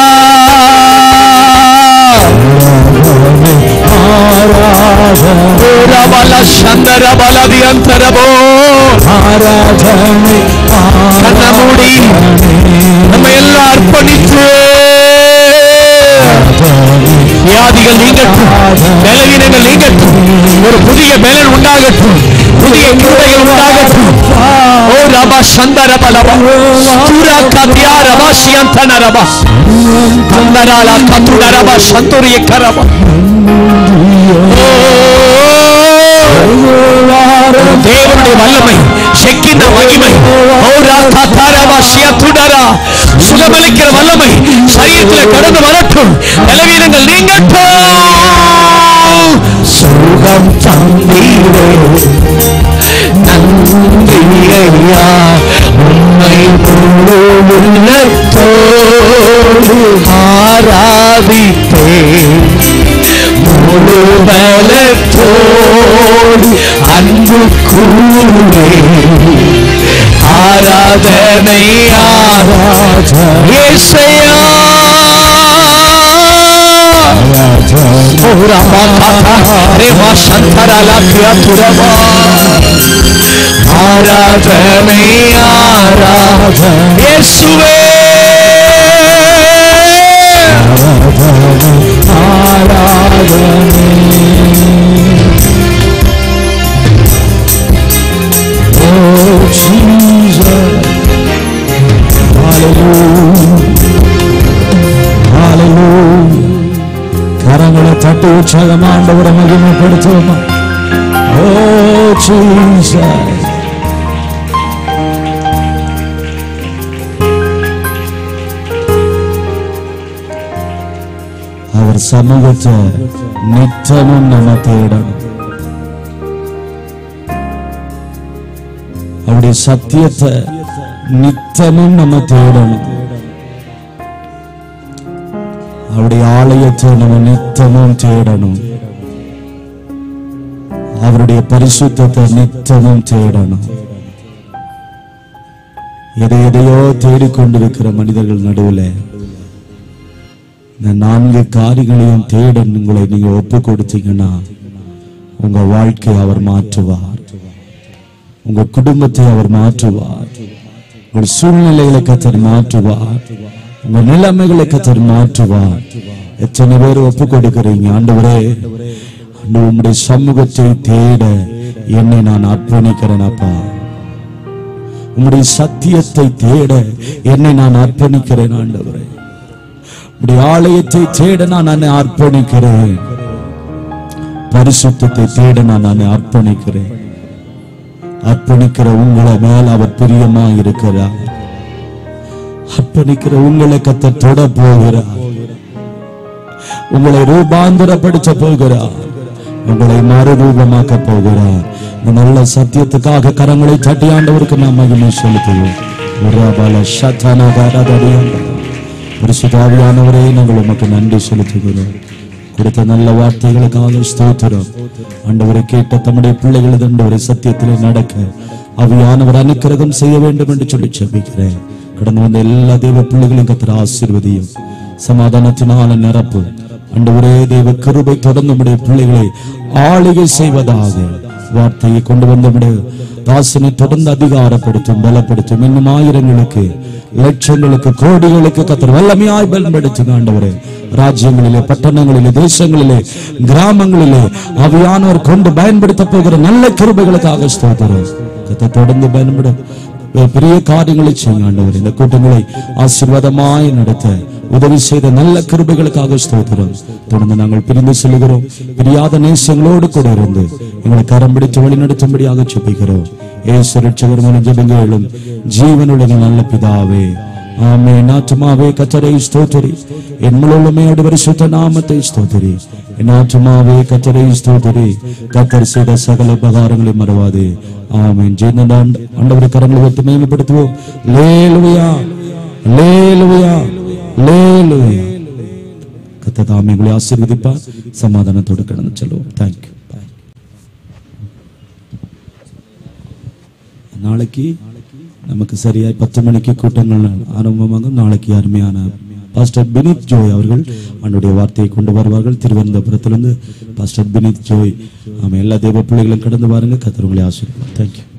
ரபல சந்தர பலதி அந்தரபோ ஆராதனை கண்ண மூடி நம்ம எல்லாம் அர்ப்பணித்து வியாதிகள் நீங்கட்டும் பலவீனங்கள் நீங்கட்டும் ஒரு புதிய பலன் உண்டாகட்டும் புதிய கிருபைகள் உண்டாகட்டும் ஓ ரபா சந்தர பலபா சூரா கத்தியா ரபா சியந்தன ரபா கந்தராலா கத்துட ரபா சந்துரிய கரபா தேவனுடைய வல்லமை செக்கின மகிமை ஓரா கத்தாரபா சியத்துடரா சுகமளிக்கிற வல்லமை சரீரத்தில் கடந்து வரட்டும் பலவீனங்கள் நீங்கட்டும் சுகம் தந்தீரே நன்றியா உண்மை முழு உள்ளத்தோடு ஆராதிப்பே முழு பலத்தோடு அன்பு கூறுவே ஆராதனை ஆராதனை ஏசையா ஆராதனை ஆராதனை இயேசுவே Oh, Jesus. கரங்களை தட்டி உற்சாகமா ஆண்டவரை மகிமைப்படுத்துவோமா ஓ ஜீசஸ் அவர் சமூகத்தை நித்தமும் நம்ம தேடணும் அவருடைய சத்தியத்தை நித்தமும் நம்ம தேடணும் அவருடைய ஆலயத்தை நம்ம நித்தமும் தேடணும் அவருடைய பரிசுத்தத்தை நித்தமும் தேடணும் எதை எதையோ தேடிக்கொண்டிருக்கிற மனிதர்கள் நடுவில் இந்த நான்கு காரியங்களையும் தேட உங்களை நீங்க ஒப்பு கொடுத்தீங்கன்னா உங்க வாழ்க்கையை அவர் மாற்றுவார் உங்க குடும்பத்தை அவர் மாற்றுவார் உங்கள் சூழ்நிலைகளை கத்தர் மாற்றுவார் உங்க நிலைமைகளை கத்தர் மாற்றுவார் எத்தனை பேர் ஒப்பு கொடுக்கிறீங்க ஆண்டவரே ஆண்டு உம்முடைய சமூகத்தை தேட என்னை நான் அர்ப்பணிக்கிறேன் அப்பா உம்முடைய சத்தியத்தை தேட என்னை நான் அர்ப்பணிக்கிறேன் ஆண்டவரே உம்முடைய ஆலயத்தை தேட நான் என்னை அர்ப்பணிக்கிறேன் பரிசுத்தத்தை தேட நான் என்னை அர்ப்பணிக்கிறேன் அர்ப்பணிக்கிற உங்களை மேல் அவர் பிரியமா இருக்கிறார் அர்ப்பணிக்கிற உங்களை கத்த தொட போகிறார் உங்களை ரூபாந்தரப்படுத்த போகிறார் உங்களை மறுரூபமாக்க போகிறார் இந்த நல்ல சத்தியத்துக்காக கரங்களை தட்டி ஆண்டவருக்கு நாம் மகிமை செலுத்துவோம் உராபால சத்தானா தாராதடியாண்டா. பரிசுத்தாவியானவரே நாங்கள் உமக்கு நன்றி செலுத்துகிறோம் கொடுத்த நல்ல வார்த்தைகளுக்காக ஸ்தோத்திரம் ஆண்டவரை கேட்ட தம்முடைய பிள்ளைகளது ஆண்டவரை சத்தியத்திலே நடக்க அவையானவர் அனுக்கிரகம் செய்ய வேண்டும் என்று சொல்லி செபிக்கிறேன் கடந்து வந்த எல்லா தேவ பிள்ளைகளையும் கத்திர ஆசீர்வதியும் சமாதானத்தினால நிரப்பு ஆண்டவரே தேவ கிருபை தொடர்ந்து நம்முடைய பிள்ளைகளை ஆளுகை செய்வதாக வார்த்தையை கொண்டு வந்த தாசனை தொடர்ந்து அதிகாரப்படுத்தும் பலப்படுத்தும் இன்னும் ஆயிரங்களுக்கு லட்சங்களுக்கு கோடிகளுக்கு கத்தர் வல்லமையாய் பயன்படுத்துங்க ஆண்டவரே ராஜ்யங்களிலே பட்டணங்களிலே தேசங்களிலே கிராமங்களிலே அவையானவர் கொண்டு பயன்படுத்த போகிற நல்ல கிருபைகளுக்காக ஸ்தோத்திரம் கத்த தொடர்ந்து பயன்பட பெரிய காரியங்களை செய்யுங்க ஆண்டவர் இந்த கூட்டங்களை ஆசீர்வாதமாய் நடத்த உதவி செய்த நல்ல கிருபைகளுக்காக ஸ்தோத்திரம் தொடர்ந்து நாங்கள் பிரிந்து செல்கிறோம் பிரியாத நேசங்களோடு கூட இருந்து எங்களை கரம் பிடித்து வழிநடத்தும்படியாக செபிக்கிறோம் ஏசு ரட்சகர் மூலம் ஜெபங்களும் ஜீவனுடைய நல்ல பிதாவே ஆமே நாட்டுமாவே கத்தரை ஸ்தோத்திரி என் முழுமையோடு பரிசுத்த நாமத்தை ஸ்தோத்திரி என் ஆத்துமாவே கத்தரை ஸ்தோத்திரி கத்தர் செய்த சகல உபகாரங்களை மறவாதே ஆமென் ஜெயந்த ஆண்டவரை கரங்களை வைத்து மேம்படுத்துவோம் லேலுயா லேலுயா லேலுயா கத்த தாமே உங்களை ஆசீர்வதிப்பார் சமாதானத்தோடு கடந்து செல்வோம் தேங்க்யூ நாளைக்கு நமக்கு சரியாய் பத்து மணிக்கு கூட்டங்கள் ஆரம்பமாகும் நாளைக்கு அருமையான பாஸ்டர் பினித் ஜோய் அவர்கள் அவனுடைய வார்த்தையை கொண்டு வருவார்கள் திருவனந்தபுரத்திலிருந்து பாஸ்டர் பினித் ஜோய் ஆமா எல்லா தேவ பிள்ளைகளும் கடந்து பாருங்க கத்தர் உங்களை ஆசீர்வாதம் தேங்க்யூ